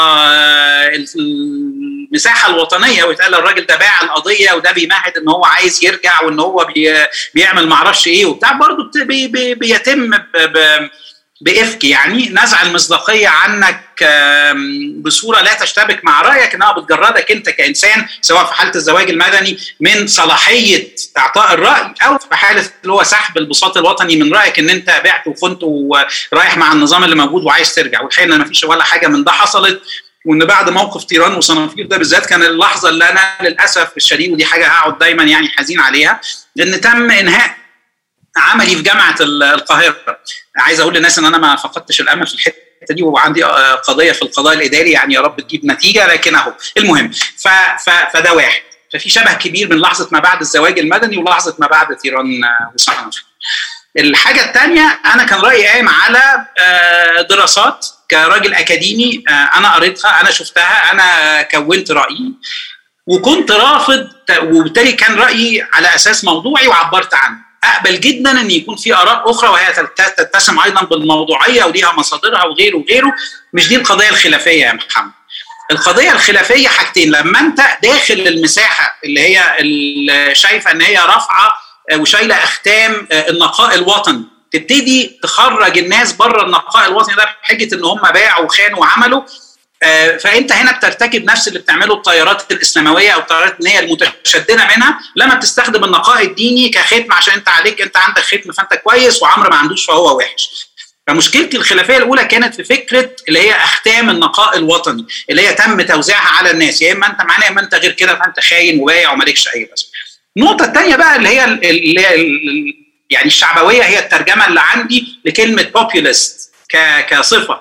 المساحه الوطنيه ويتقال الراجل ده باع القضيه وده بيمهد ان هو عايز يرجع وان هو بي بيعمل معرفش ايه وبتاع برضه بت- بي بي بيتم ب- ب- بإفك يعني نزع المصداقية عنك آم، بصورة لا تشتبك مع رأيك إنها بتجردك أنت كإنسان سواء في حالة الزواج المدني من صلاحية إعطاء الرأي أو في حالة اللي هو سحب البساط الوطني من رأيك إن أنت بعت وخنت ورايح مع النظام اللي موجود وعايز ترجع والحقيقة إن مفيش ولا حاجة من ده حصلت وان بعد موقف تيران وصنافير ده بالذات كان اللحظه اللي انا للاسف الشديد ودي حاجه هقعد دايما يعني حزين عليها ان تم انهاء عملي في جامعه ال- القاهره عايز اقول للناس ان انا ما فقدتش الامل في الحته دي وعندي آه، قضيه في القضاء الاداري يعني يا رب تجيب نتيجه لكن اهو المهم ف ف فده واحد ففي شبه كبير من لحظه ما بعد الزواج المدني ولحظه ما بعد تيران آه، وصنافير الحاجة الثانية أنا كان رأيي قايم على آه، دراسات كراجل أكاديمي آه، أنا قريتها أنا شفتها أنا كونت رأيي وكنت رافض وبالتالي كان رأيي على أساس موضوعي وعبرت عنه أقبل جدا أن يكون في آراء أخرى وهي تلت- تتسم أيضا بالموضوعية وليها مصادرها وغيره وغيره مش دي القضية الخلافية يا محمد القضية الخلافية حاجتين لما أنت داخل المساحة اللي هي اللي شايفة أن هي رافعة آه، وشايلة أختام آه، النقاء الوطني تبتدي تخرج الناس بره النقاء الوطني ده بحجة أن هم باعوا وخانوا وعملوا آه، فانت هنا بترتكب نفس اللي بتعمله التيارات الاسلامويه او التيارات ان هي المتشدده منها لما بتستخدم النقاء الديني كختم عشان انت عليك انت عندك ختم فانت كويس وعمرو ما عندوش فهو وحش فمشكلتي الخلافيه الاولى كانت في فكره اللي هي اختام النقاء الوطني اللي هي تم توزيعها على الناس يا اما انت معانا يا اما انت غير كده فانت خاين وبايع ومالكش اي لازمه. النقطه الثانيه بقى اللي هي ال- اللي هي ال- يعني الشعبويه هي الترجمه اللي عندي لكلمه populist ك- كصفه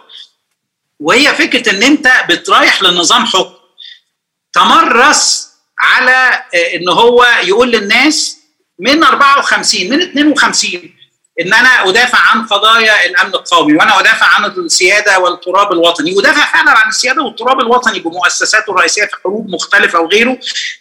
وهي فكره ان انت بترايح لنظام حكم تمرس على آه، ان هو يقول للناس من 54 من 52 ان انا ادافع عن قضايا الامن القومي وانا ادافع عن السياده والتراب الوطني ودافع فعلا عن السياده والتراب الوطني بمؤسساته الرئيسيه في حروب مختلفه وغيره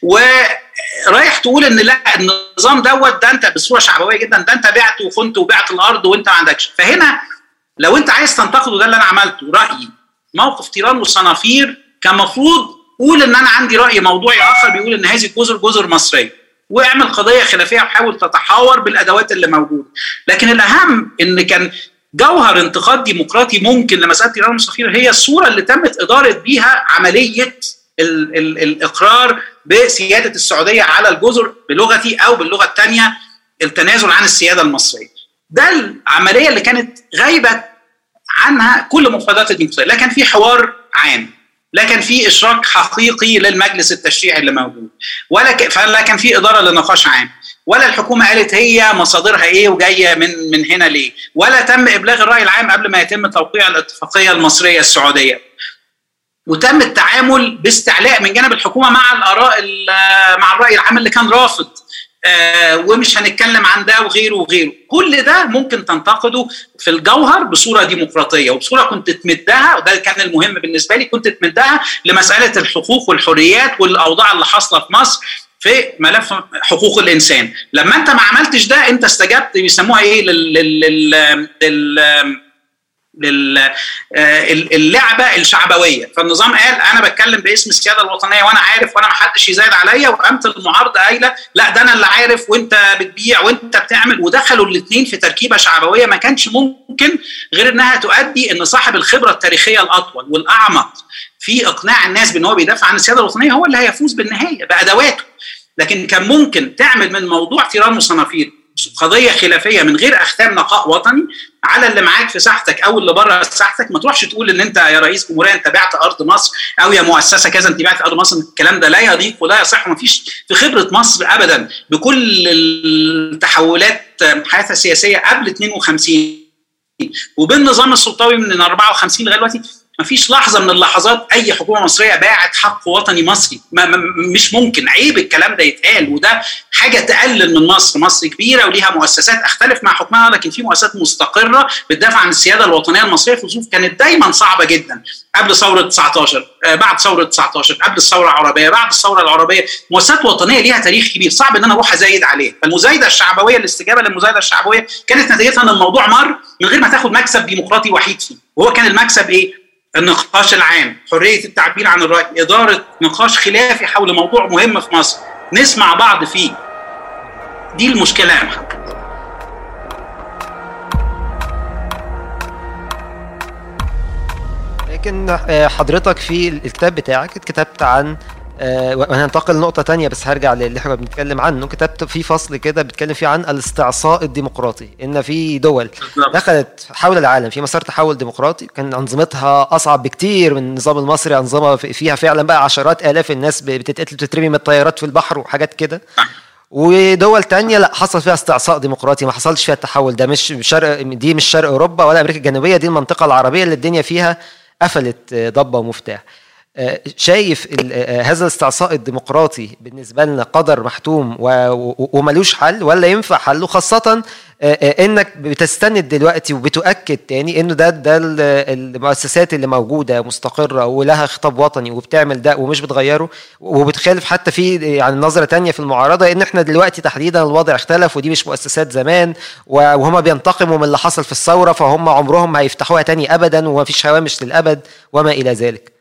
ورايح تقول ان لا النظام دوت ده انت بصوره شعبويه جدا ده انت بعت وخنت وبعت الارض وانت ما عندكش فهنا لو انت عايز تنتقده ده اللي انا عملته رايي موقف تيران والصنافير كان المفروض قول ان انا عندي راي موضوعي اخر بيقول ان هذه الجزر جزر مصريه واعمل قضيه خلافيه وحاول تتحاور بالادوات اللي موجوده لكن الاهم ان كان جوهر انتقاد ديمقراطي ممكن لمساله تيران والصفير هي الصوره اللي تمت اداره بيها عمليه ال ال الاقرار بسياده السعوديه على الجزر بلغتي او باللغه الثانيه التنازل عن السياده المصريه. ده العمليه اللي كانت غايبه عنها كل مفردات الديمقراطيه، لا كان في حوار عام لا كان في اشراك حقيقي للمجلس التشريعي اللي موجود ولا ك... فلا كان في اداره لنقاش عام ولا الحكومه قالت هي مصادرها ايه وجايه من من هنا ليه ولا تم ابلاغ الراي العام قبل ما يتم توقيع الاتفاقيه المصريه السعوديه وتم التعامل باستعلاء من جانب الحكومه مع الاراء مع الراي العام اللي كان رافض آه ومش هنتكلم عن ده وغيره وغيره كل ده ممكن تنتقده في الجوهر بصوره ديمقراطيه وبصوره كنت تمدها وده كان المهم بالنسبه لي كنت تمدها لمساله الحقوق والحريات والاوضاع اللي حاصله في مصر في ملف حقوق الانسان لما انت ما عملتش ده انت استجبت بيسموها ايه لل, لل... لل... للعبه الشعبويه فالنظام قال انا بتكلم باسم السياده الوطنيه وانا عارف وانا ما حدش يزايد عليا وقامت المعارضه قايله لا ده انا اللي عارف وانت بتبيع وانت بتعمل ودخلوا الاثنين في تركيبه شعبويه ما كانش ممكن غير انها تؤدي ان صاحب الخبره التاريخيه الاطول والاعمق في اقناع الناس بان هو بيدافع عن السياده الوطنيه هو اللي هيفوز بالنهايه بادواته لكن كان ممكن تعمل من موضوع تيران وصنافير قضيه خلافيه من غير اختام نقاء وطني على اللي معاك في ساحتك او اللي بره ساحتك ما تروحش تقول ان انت يا رئيس جمهوريه انت بعت ارض مصر او يا مؤسسه كذا انت بعت ارض مصر الكلام ده لا يليق ولا يصح وما فيش في خبره مصر ابدا بكل التحولات حياتها السياسيه قبل 52 وبالنظام السلطوي من 54 لغايه دلوقتي ما فيش لحظه من اللحظات اي حكومه مصريه باعت حق وطني مصري ما ما مش ممكن عيب الكلام ده يتقال وده حاجه تقلل من مصر مصر كبيره وليها مؤسسات اختلف مع حكمها لكن في مؤسسات مستقره بتدافع عن السياده الوطنيه المصريه في ظروف كانت دايما صعبه جدا قبل ثوره 19 بعد ثوره 19 قبل الثوره العربيه بعد الثوره العربيه مؤسسات وطنيه ليها تاريخ كبير صعب ان انا اروح ازايد عليه فالمزايده الشعبويه الاستجابه للمزايده الشعبويه كانت نتيجتها ان الموضوع مر من غير ما تاخد مكسب ديمقراطي وحيد فيه وهو كان المكسب ايه النقاش العام حرية التعبير عن الرأي إدارة نقاش خلافي حول موضوع مهم في مصر نسمع بعض فيه دي المشكلة يا محمد لكن حضرتك في الكتاب بتاعك اتكتبت عن وهننتقل لنقطة تانية بس هرجع للي احنا بنتكلم عنه كتبت في فصل كده بيتكلم فيه عن الاستعصاء الديمقراطي ان في دول دخلت حول العالم في مسار تحول ديمقراطي كان انظمتها اصعب بكتير من النظام المصري انظمة فيها فعلا بقى عشرات الاف الناس بتتقتل بتترمي من الطيارات في البحر وحاجات كده ودول تانية لا حصل فيها استعصاء ديمقراطي ما حصلش فيها التحول ده مش شرق دي مش شرق اوروبا ولا امريكا الجنوبيه دي المنطقه العربيه اللي الدنيا فيها قفلت ضبه ومفتاح شايف هذا الاستعصاء الديمقراطي بالنسبه لنا قدر محتوم وملوش حل ولا ينفع حله خاصه انك بتستند دلوقتي وبتؤكد تاني انه ده ده المؤسسات اللي موجوده مستقره ولها خطاب وطني وبتعمل ده ومش بتغيره وبتخالف حتى في يعني نظره تانية في المعارضه ان احنا دلوقتي تحديدا الوضع اختلف ودي مش مؤسسات زمان وهم بينتقموا من اللي حصل في الثوره فهم عمرهم ما هيفتحوها تاني ابدا ومفيش هوامش للابد وما الى ذلك.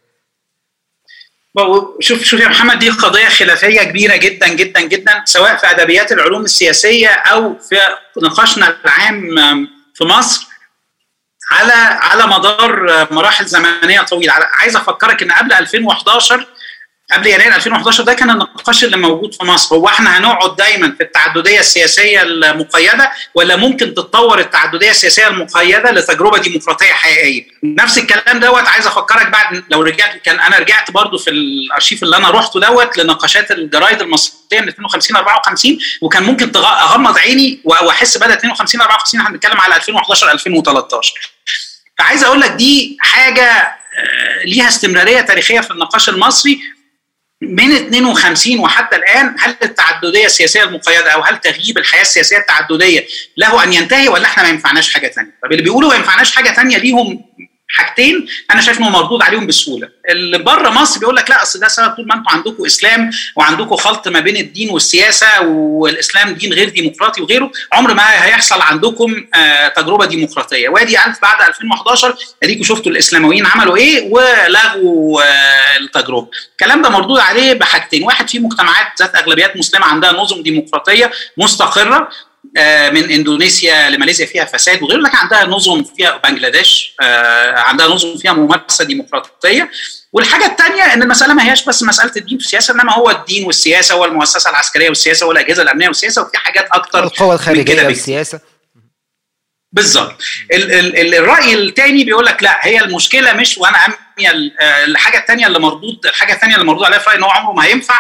شوف شوف يا محمد دي قضيه خلافيه كبيره جدا جدا جدا سواء في ادبيات العلوم السياسيه او في نقاشنا العام في مصر على على مدار مراحل زمنيه طويله عايز افكرك ان قبل 2011 قبل يناير 2011 ده كان النقاش اللي موجود في مصر هو احنا هنقعد دايما في التعدديه السياسيه المقيده ولا ممكن تتطور التعدديه السياسيه المقيده لتجربه ديمقراطيه حقيقيه نفس الكلام دوت عايز افكرك بعد لو رجعت كان انا رجعت برضو في الارشيف اللي انا رحته دوت لنقاشات الجرايد المصريه من 52 54 وكان ممكن اغمض عيني واحس بدا 52 54 احنا بنتكلم على 2011 2013 فعايز اقول لك دي حاجه ليها استمراريه تاريخيه في النقاش المصري من 52 وحتى الان هل التعدديه السياسيه المقيده او هل تغييب الحياه السياسيه التعدديه له ان ينتهي ولا احنا ما ينفعناش حاجه ثانيه؟ طب اللي بيقولوا ما ينفعناش حاجه ثانيه ليهم حاجتين انا شايف انه مردود عليهم بسهوله اللي بره مصر بيقول لك لا اصل ده سبب طول ما انتم عندكم اسلام وعندكم خلط ما بين الدين والسياسه والاسلام دين غير ديمقراطي وغيره عمر ما هيحصل عندكم آه تجربه ديمقراطيه وادي ألف بعد 2011 اديكم شفتوا الاسلاميين عملوا ايه ولغوا آه التجربه الكلام ده مردود عليه بحاجتين واحد في مجتمعات ذات اغلبيات مسلمه عندها نظم ديمقراطيه مستقره من اندونيسيا لماليزيا فيها فساد وغير لك عندها نظم فيها بنجلاديش عندها نظم فيها ممارسه ديمقراطيه والحاجه الثانيه ان المساله ما هياش بس مساله الدين والسياسه انما هو الدين والسياسه والمؤسسه العسكريه والسياسه والاجهزه الامنيه والسياسه وفي حاجات اكتر القوى الخارجيه والسياسه بالظبط الراي الثاني بيقول لك لا هي المشكله مش وانا الحاجه الثانيه اللي مردود الحاجه الثانيه اللي مردود عليها في رايي ان هو عمره ما هينفع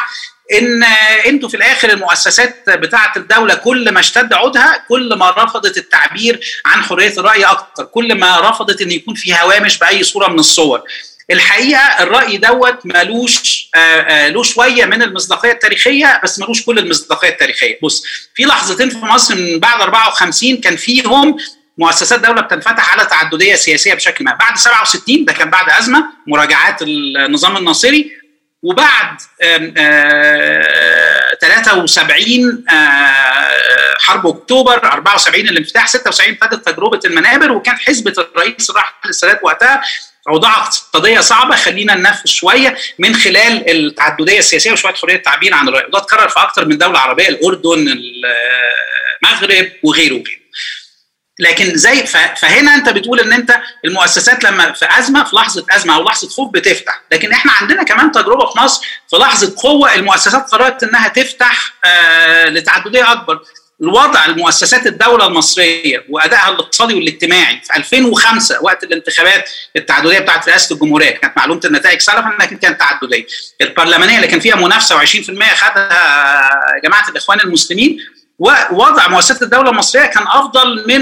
ان انتوا في الاخر المؤسسات بتاعه الدوله كل ما اشتد عودها كل ما رفضت التعبير عن حريه الراي اكتر كل ما رفضت ان يكون في هوامش باي صوره من الصور الحقيقه الراي دوت ملوش آه، آه، له شويه من المصداقيه التاريخيه بس ملوش كل المصداقيه التاريخيه بص في لحظتين في مصر من بعد 54 كان فيهم مؤسسات دوله بتنفتح على تعدديه سياسيه بشكل ما بعد 67 ده كان بعد ازمه مراجعات النظام الناصري وبعد آم، آه، 73 آه، حرب اكتوبر 74 الانفتاح 76 ابتدت تجربه المنابر وكان حزب الرئيس الراحل السادات وقتها اوضاع اقتصاديه صعبه خلينا ننفذ شويه من خلال التعدديه السياسيه وشويه حريه التعبير عن الراي وده اتكرر في اكثر من دوله عربيه الاردن المغرب وغيره وغيره لكن زي ف- فهنا انت بتقول ان انت المؤسسات لما في ازمه في لحظه ازمه او لحظه خوف بتفتح لكن احنا عندنا كمان تجربه في مصر في لحظه قوه المؤسسات قررت انها تفتح آه لتعدديه اكبر الوضع المؤسسات الدوله المصريه وادائها الاقتصادي والاجتماعي في 2005 وقت الانتخابات التعدديه بتاعت رئاسه الجمهوريه كانت معلومه النتائج سلفا لكن كانت تعدديه البرلمانيه اللي كان فيها منافسه و20% خدها جماعه الاخوان المسلمين ووضع مؤسسات الدوله المصريه كان افضل من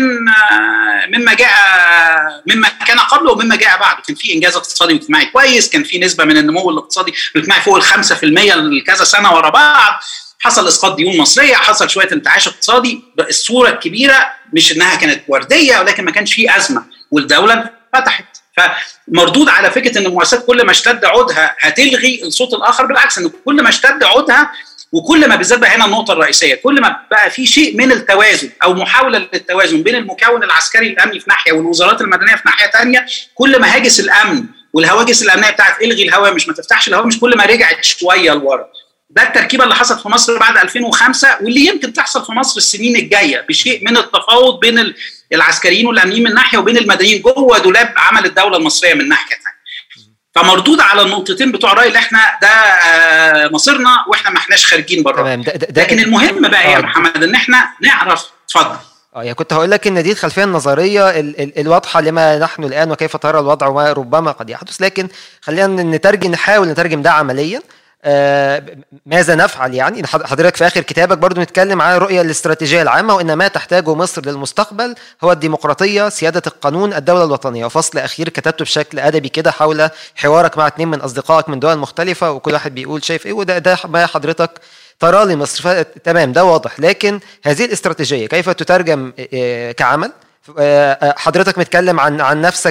مما جاء مما كان قبله ومما جاء بعده كان في انجاز اقتصادي واجتماعي كويس كان في نسبه من النمو الاقتصادي والاجتماعي فوق ال 5% لكذا سنه ورا بعض حصل اسقاط ديون مصريه حصل شويه انتعاش اقتصادي الصوره الكبيره مش انها كانت ورديه ولكن ما كانش في ازمه والدوله فتحت فمردود على فكره ان المؤسسات كل ما اشتد عودها هتلغي الصوت الاخر بالعكس ان كل ما اشتد عودها وكل ما بالذات بقى هنا النقطه الرئيسيه كل ما بقى في شيء من التوازن او محاوله للتوازن بين المكون العسكري الامني في ناحيه والوزارات المدنيه في ناحيه ثانيه كل ما هاجس الامن والهواجس الامنيه بتاعت الغي الهوامش ما تفتحش الهوامش كل ما رجعت شويه لورا ده التركيبه اللي حصلت في مصر بعد 2005 واللي يمكن تحصل في مصر السنين الجايه بشيء من التفاوض بين العسكريين والامنيين من ناحيه وبين المدنيين جوه دولاب عمل الدوله المصريه من ناحيه ثانيه. فمردود على النقطتين بتوع الراي اللي احنا ده آه مصيرنا واحنا ما احناش خارجين بره تمام ده, ده, ده لكن المهم بقى آه. يا محمد ان احنا نعرف اتفضل اه يعني كنت هقول لك ان دي الخلفيه النظريه ال ال الواضحه لما نحن الان وكيف ترى الوضع وما ربما قد يحدث لكن خلينا نترجم نحاول نترجم ده عمليا آه ماذا نفعل يعني إن حض- حضرتك في اخر كتابك برضو نتكلم عن الرؤيه الاستراتيجيه العامه وان ما تحتاجه مصر للمستقبل هو الديمقراطيه سياده القانون الدوله الوطنيه وفصل اخير كتبته بشكل ادبي كده حول حوارك مع اتنين من اصدقائك من دول مختلفه وكل واحد بيقول شايف ايه وده ده ما حضرتك ترى لمصر ف- تمام ده واضح لكن هذه الاستراتيجيه كيف تترجم آه، كعمل آه، آه، حضرتك متكلم عن عن نفسك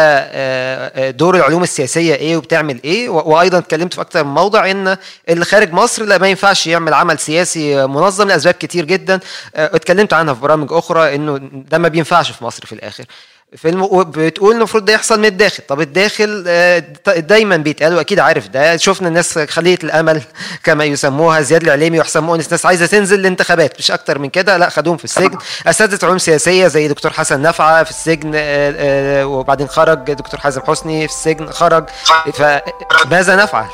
كدور العلوم السياسيه ايه وبتعمل ايه و- وايضا اتكلمت في اكتر من موضع ان اللي خارج مصر لا ما ينفعش يعمل عمل سياسي منظم لاسباب كتير جدا آه، اتكلمت عنها في برامج اخرى انه ده ما بينفعش في مصر في الاخر في الم... بتقول المفروض ده يحصل من الداخل طب الداخل آه، د- دايما بيتقال واكيد عارف ده شفنا الناس خليه الامل كما يسموها زياد العليمي وحسام مؤنس ناس عايزه تنزل الانتخابات مش اكتر من كده لا خدوهم في السجن اساتذه علوم سياسيه زي دكتور حسن نفعه في السجن آه، آه، وبعدين خرج دكتور حازم حسني في السجن خرج فماذا نفعل؟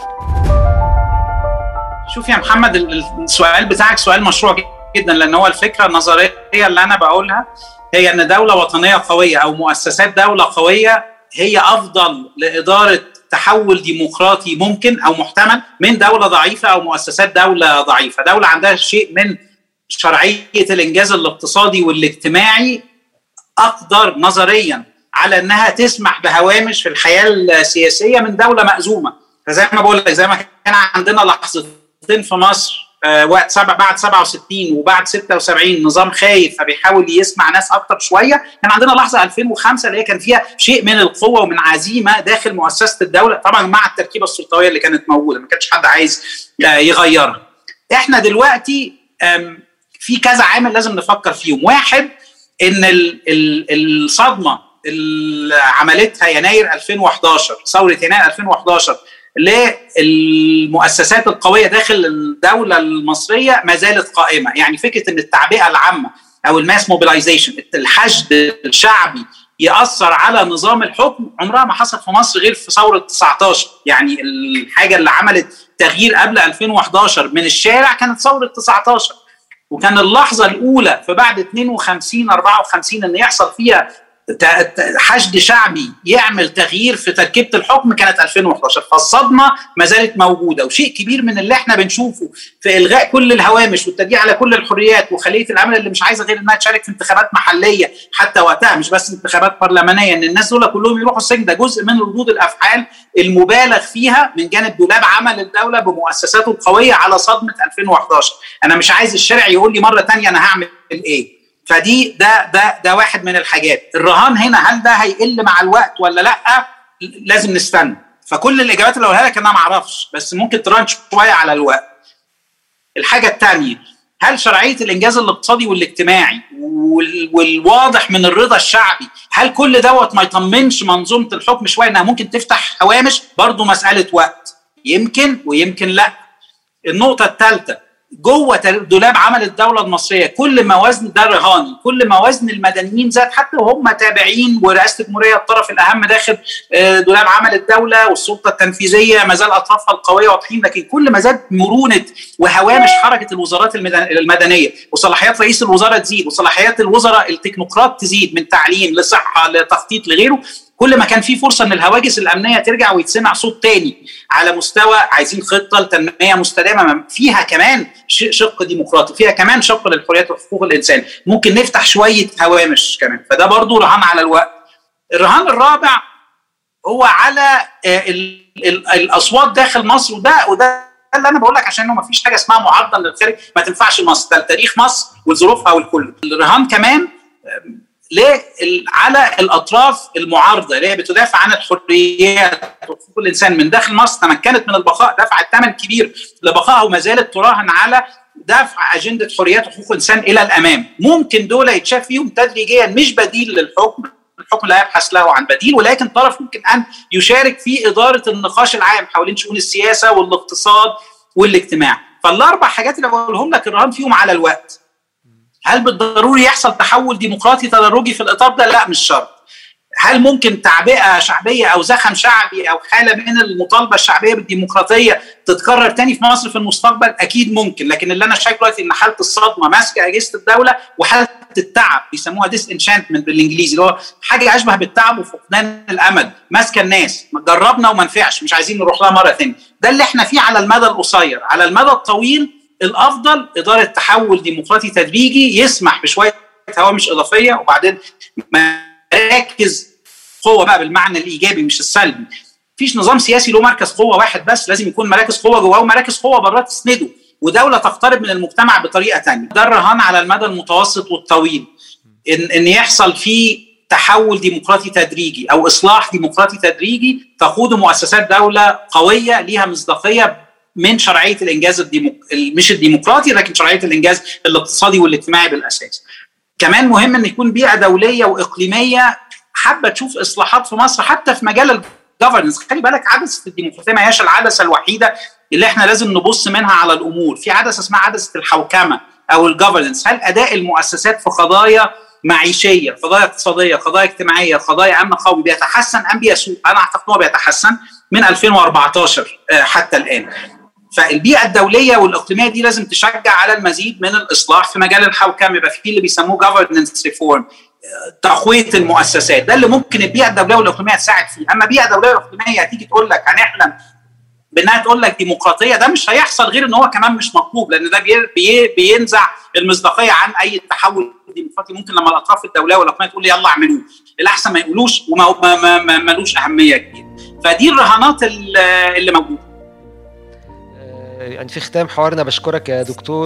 شوف يا محمد ال- السؤال بتاعك سؤال مشروع جدا لان هو الفكره النظريه اللي انا بقولها هي ان دوله وطنيه قويه او مؤسسات دوله قويه هي افضل لاداره تحول ديمقراطي ممكن او محتمل من دوله ضعيفه او مؤسسات دوله ضعيفه، دوله عندها شيء من شرعيه الانجاز الاقتصادي والاجتماعي اقدر نظريا على انها تسمح بهوامش في الحياه السياسيه من دوله مأزومه فزي ما بقول لك زي ما كان عندنا لحظتين في مصر آه، وقت سبع بعد 67 وبعد 76 نظام خايف فبيحاول يسمع ناس اكتر شويه كان عندنا لحظه 2005 اللي هي كان فيها شيء من القوه ومن عزيمه داخل مؤسسه الدوله طبعا مع التركيبه السلطويه اللي كانت موجوده ما كانش حد عايز آه، يغيرها احنا دلوقتي آم، في كذا عامل لازم نفكر فيهم واحد ان ال- ال- الصدمه اللي عملتها يناير 2011 ثوره يناير 2011 للمؤسسات القويه داخل الدوله المصريه ما زالت قائمه، يعني فكره ان التعبئه العامه او الماس موبيلايزيشن الحشد الشعبي ياثر على نظام الحكم عمرها ما حصل في مصر غير في ثوره 19 يعني الحاجه اللي عملت تغيير قبل 2011 من الشارع كانت ثوره 19 وكان اللحظه الاولى في بعد 52 54 ان يحصل فيها حشد شعبي يعمل تغيير في تركيبه الحكم كانت 2011 فالصدمه ما زالت موجوده وشيء كبير من اللي احنا بنشوفه في الغاء كل الهوامش والترجيع على كل الحريات وخليه العمل اللي مش عايزه غير انها تشارك في انتخابات محليه حتى وقتها مش بس انتخابات برلمانيه ان الناس دول كلهم يروحوا السجن ده جزء من ردود الافعال المبالغ فيها من جانب دولاب عمل الدوله بمؤسساته القويه على صدمه 2011 انا مش عايز الشارع يقول لي مره ثانيه انا هعمل ايه فدي ده ده ده واحد من الحاجات الرهان هنا هل ده هيقل مع الوقت ولا لا لازم نستنى فكل الاجابات اللي اقولها لك انا ما اعرفش بس ممكن تران شويه على الوقت الحاجه الثانيه هل شرعيه الانجاز الاقتصادي والاجتماعي والواضح من الرضا الشعبي هل كل دوت ما يطمنش منظومه الحكم شويه انها ممكن تفتح هوامش برضه مساله وقت يمكن ويمكن لا النقطه الثالثه جوه دولاب عمل الدوله المصريه كل ما وزن ده رهاني كل ما وزن المدنيين زاد حتى وهم تابعين ورئاسه الجمهوريه الطرف الاهم داخل آه، دولاب عمل الدوله والسلطه التنفيذيه ما زال اطرافها القويه واضحين لكن كل ما زاد مرونه وهوامش حركه الوزارات المدنيه وصلاحيات رئيس الوزراء تزيد وصلاحيات الوزراء التكنوقراط تزيد من تعليم لصحه لتخطيط لغيره كل ما كان في فرصه ان الهواجس الامنيه ترجع ويتسمع صوت تاني على مستوى عايزين خطه لتنميه مستدامه فيها كمان شق ديمقراطي فيها كمان شق للحريات وحقوق الانسان ممكن نفتح شويه هوامش كمان فده برضو رهان على الوقت الرهان الرابع هو على آه، الاصوات داخل مصر وده وده اللي انا بقول لك عشان ما فيش حاجه اسمها معارضه للخارج ما تنفعش مصر ده تاريخ مصر وظروفها والكل الرهان كمان على الاطراف المعارضه اللي هي بتدافع عن الحريات وحقوق الانسان من داخل مصر تمكنت من البقاء دفعت ثمن كبير لبقائها وما زالت تراهن على دفع اجنده حريات وحقوق الانسان الى الامام ممكن دول يتشاف فيهم تدريجيا مش بديل للحكم الحكم لا يبحث له عن بديل ولكن طرف ممكن ان يشارك في اداره النقاش العام حوالين شؤون السياسه والاقتصاد والاجتماع فالاربع حاجات اللي بقولهم لك الرهان فيهم على الوقت هل بالضروري يحصل تحول ديمقراطي تدرجي في الاطار ده؟ لا مش شرط. هل ممكن تعبئه شعبيه او زخم شعبي او حاله من المطالبه الشعبيه بالديمقراطيه تتكرر تاني في مصر في المستقبل؟ اكيد ممكن، لكن اللي انا شايفه دلوقتي ان حاله الصدمه ماسكه اجهزه الدوله وحاله التعب بيسموها ديس انشانتمنت بالانجليزي اللي هو حاجه اشبه بالتعب وفقدان الامل، ماسكه الناس، جربنا وما نفعش مش عايزين نروح لها مره ثانيه، ده اللي احنا فيه على المدى القصير، على المدى الطويل الافضل اداره تحول ديمقراطي تدريجي يسمح بشويه هوامش اضافيه وبعدين مراكز قوه بقى بالمعنى الايجابي مش السلبي مفيش نظام سياسي له مركز قوه واحد بس لازم يكون مراكز قوه جواه ومراكز قوه براه تسنده ودوله تقترب من المجتمع بطريقه ثانيه ده الرهان على المدى المتوسط والطويل ان ان يحصل فيه تحول ديمقراطي تدريجي او اصلاح ديمقراطي تدريجي تقود مؤسسات دوله قويه ليها مصداقيه من شرعيه الانجاز الديمو... مش الديمقراطي لكن شرعيه الانجاز الاقتصادي والاجتماعي بالاساس. كمان مهم ان يكون بيئه دوليه واقليميه حابه تشوف اصلاحات في مصر حتى في مجال الجفرنس خلي بالك عدسه الديمقراطيه ما هياش العدسه الوحيده اللي احنا لازم نبص منها على الامور في عدسه اسمها عدسه الحوكمه او الجفرنس هل اداء المؤسسات في قضايا معيشيه قضايا اقتصاديه قضايا اجتماعيه قضايا امن قومي بيتحسن ام بيسوء انا اعتقد انه بيتحسن من 2014 آه، حتى الان فالبيئه الدوليه والاقليميه دي لازم تشجع على المزيد من الاصلاح في مجال الحوكمه يبقى في اللي بيسموه governance ريفورم تقويه المؤسسات ده اللي ممكن البيئه الدوليه والاقليميه تساعد فيه اما بيئه دوليه واقليميه هتيجي تقول لك هنحلم بانها تقول لك ديمقراطيه ده مش هيحصل غير ان هو كمان مش مطلوب لان ده بي بينزع المصداقيه عن اي تحول ديمقراطي ممكن لما الاطراف الدوليه والاقليميه تقول يلا اعملوه الاحسن ما يقولوش وما ملوش اهميه كبيره فدي الرهانات اللي موجوده يعني في ختام حوارنا بشكرك يا دكتور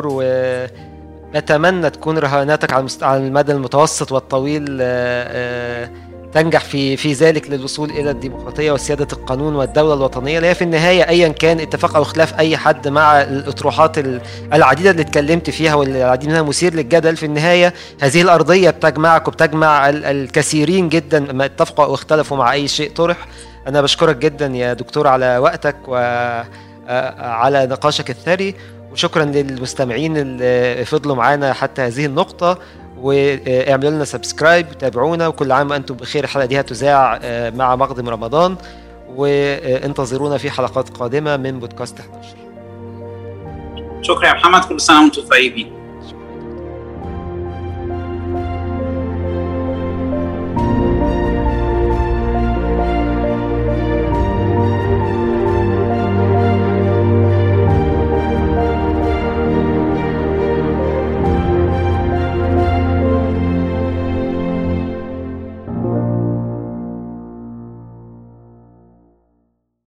ونتمنى تكون رهاناتك على على المدى المتوسط والطويل آه، آه، تنجح في في ذلك للوصول الى الديمقراطيه وسياده القانون والدوله الوطنيه اللي هي في النهايه ايا كان اتفاق او خلاف اي حد مع الاطروحات العديده اللي اتكلمت فيها والعديد منها مثير للجدل في النهايه هذه الارضيه بتجمعك وبتجمع الكثيرين جدا ما اتفقوا او اختلفوا مع اي شيء طرح انا بشكرك جدا يا دكتور على وقتك و آه، على نقاشك الثري وشكرا للمستمعين اللي فضلوا معانا حتى هذه النقطة واعملوا لنا سبسكرايب تابعونا وكل عام وانتم بخير الحلقة دي هتذاع آه، مع مقدم رمضان وانتظرونا في حلقات قادمة من بودكاست 11 شكرا يا محمد كل سنة وانتم طيبين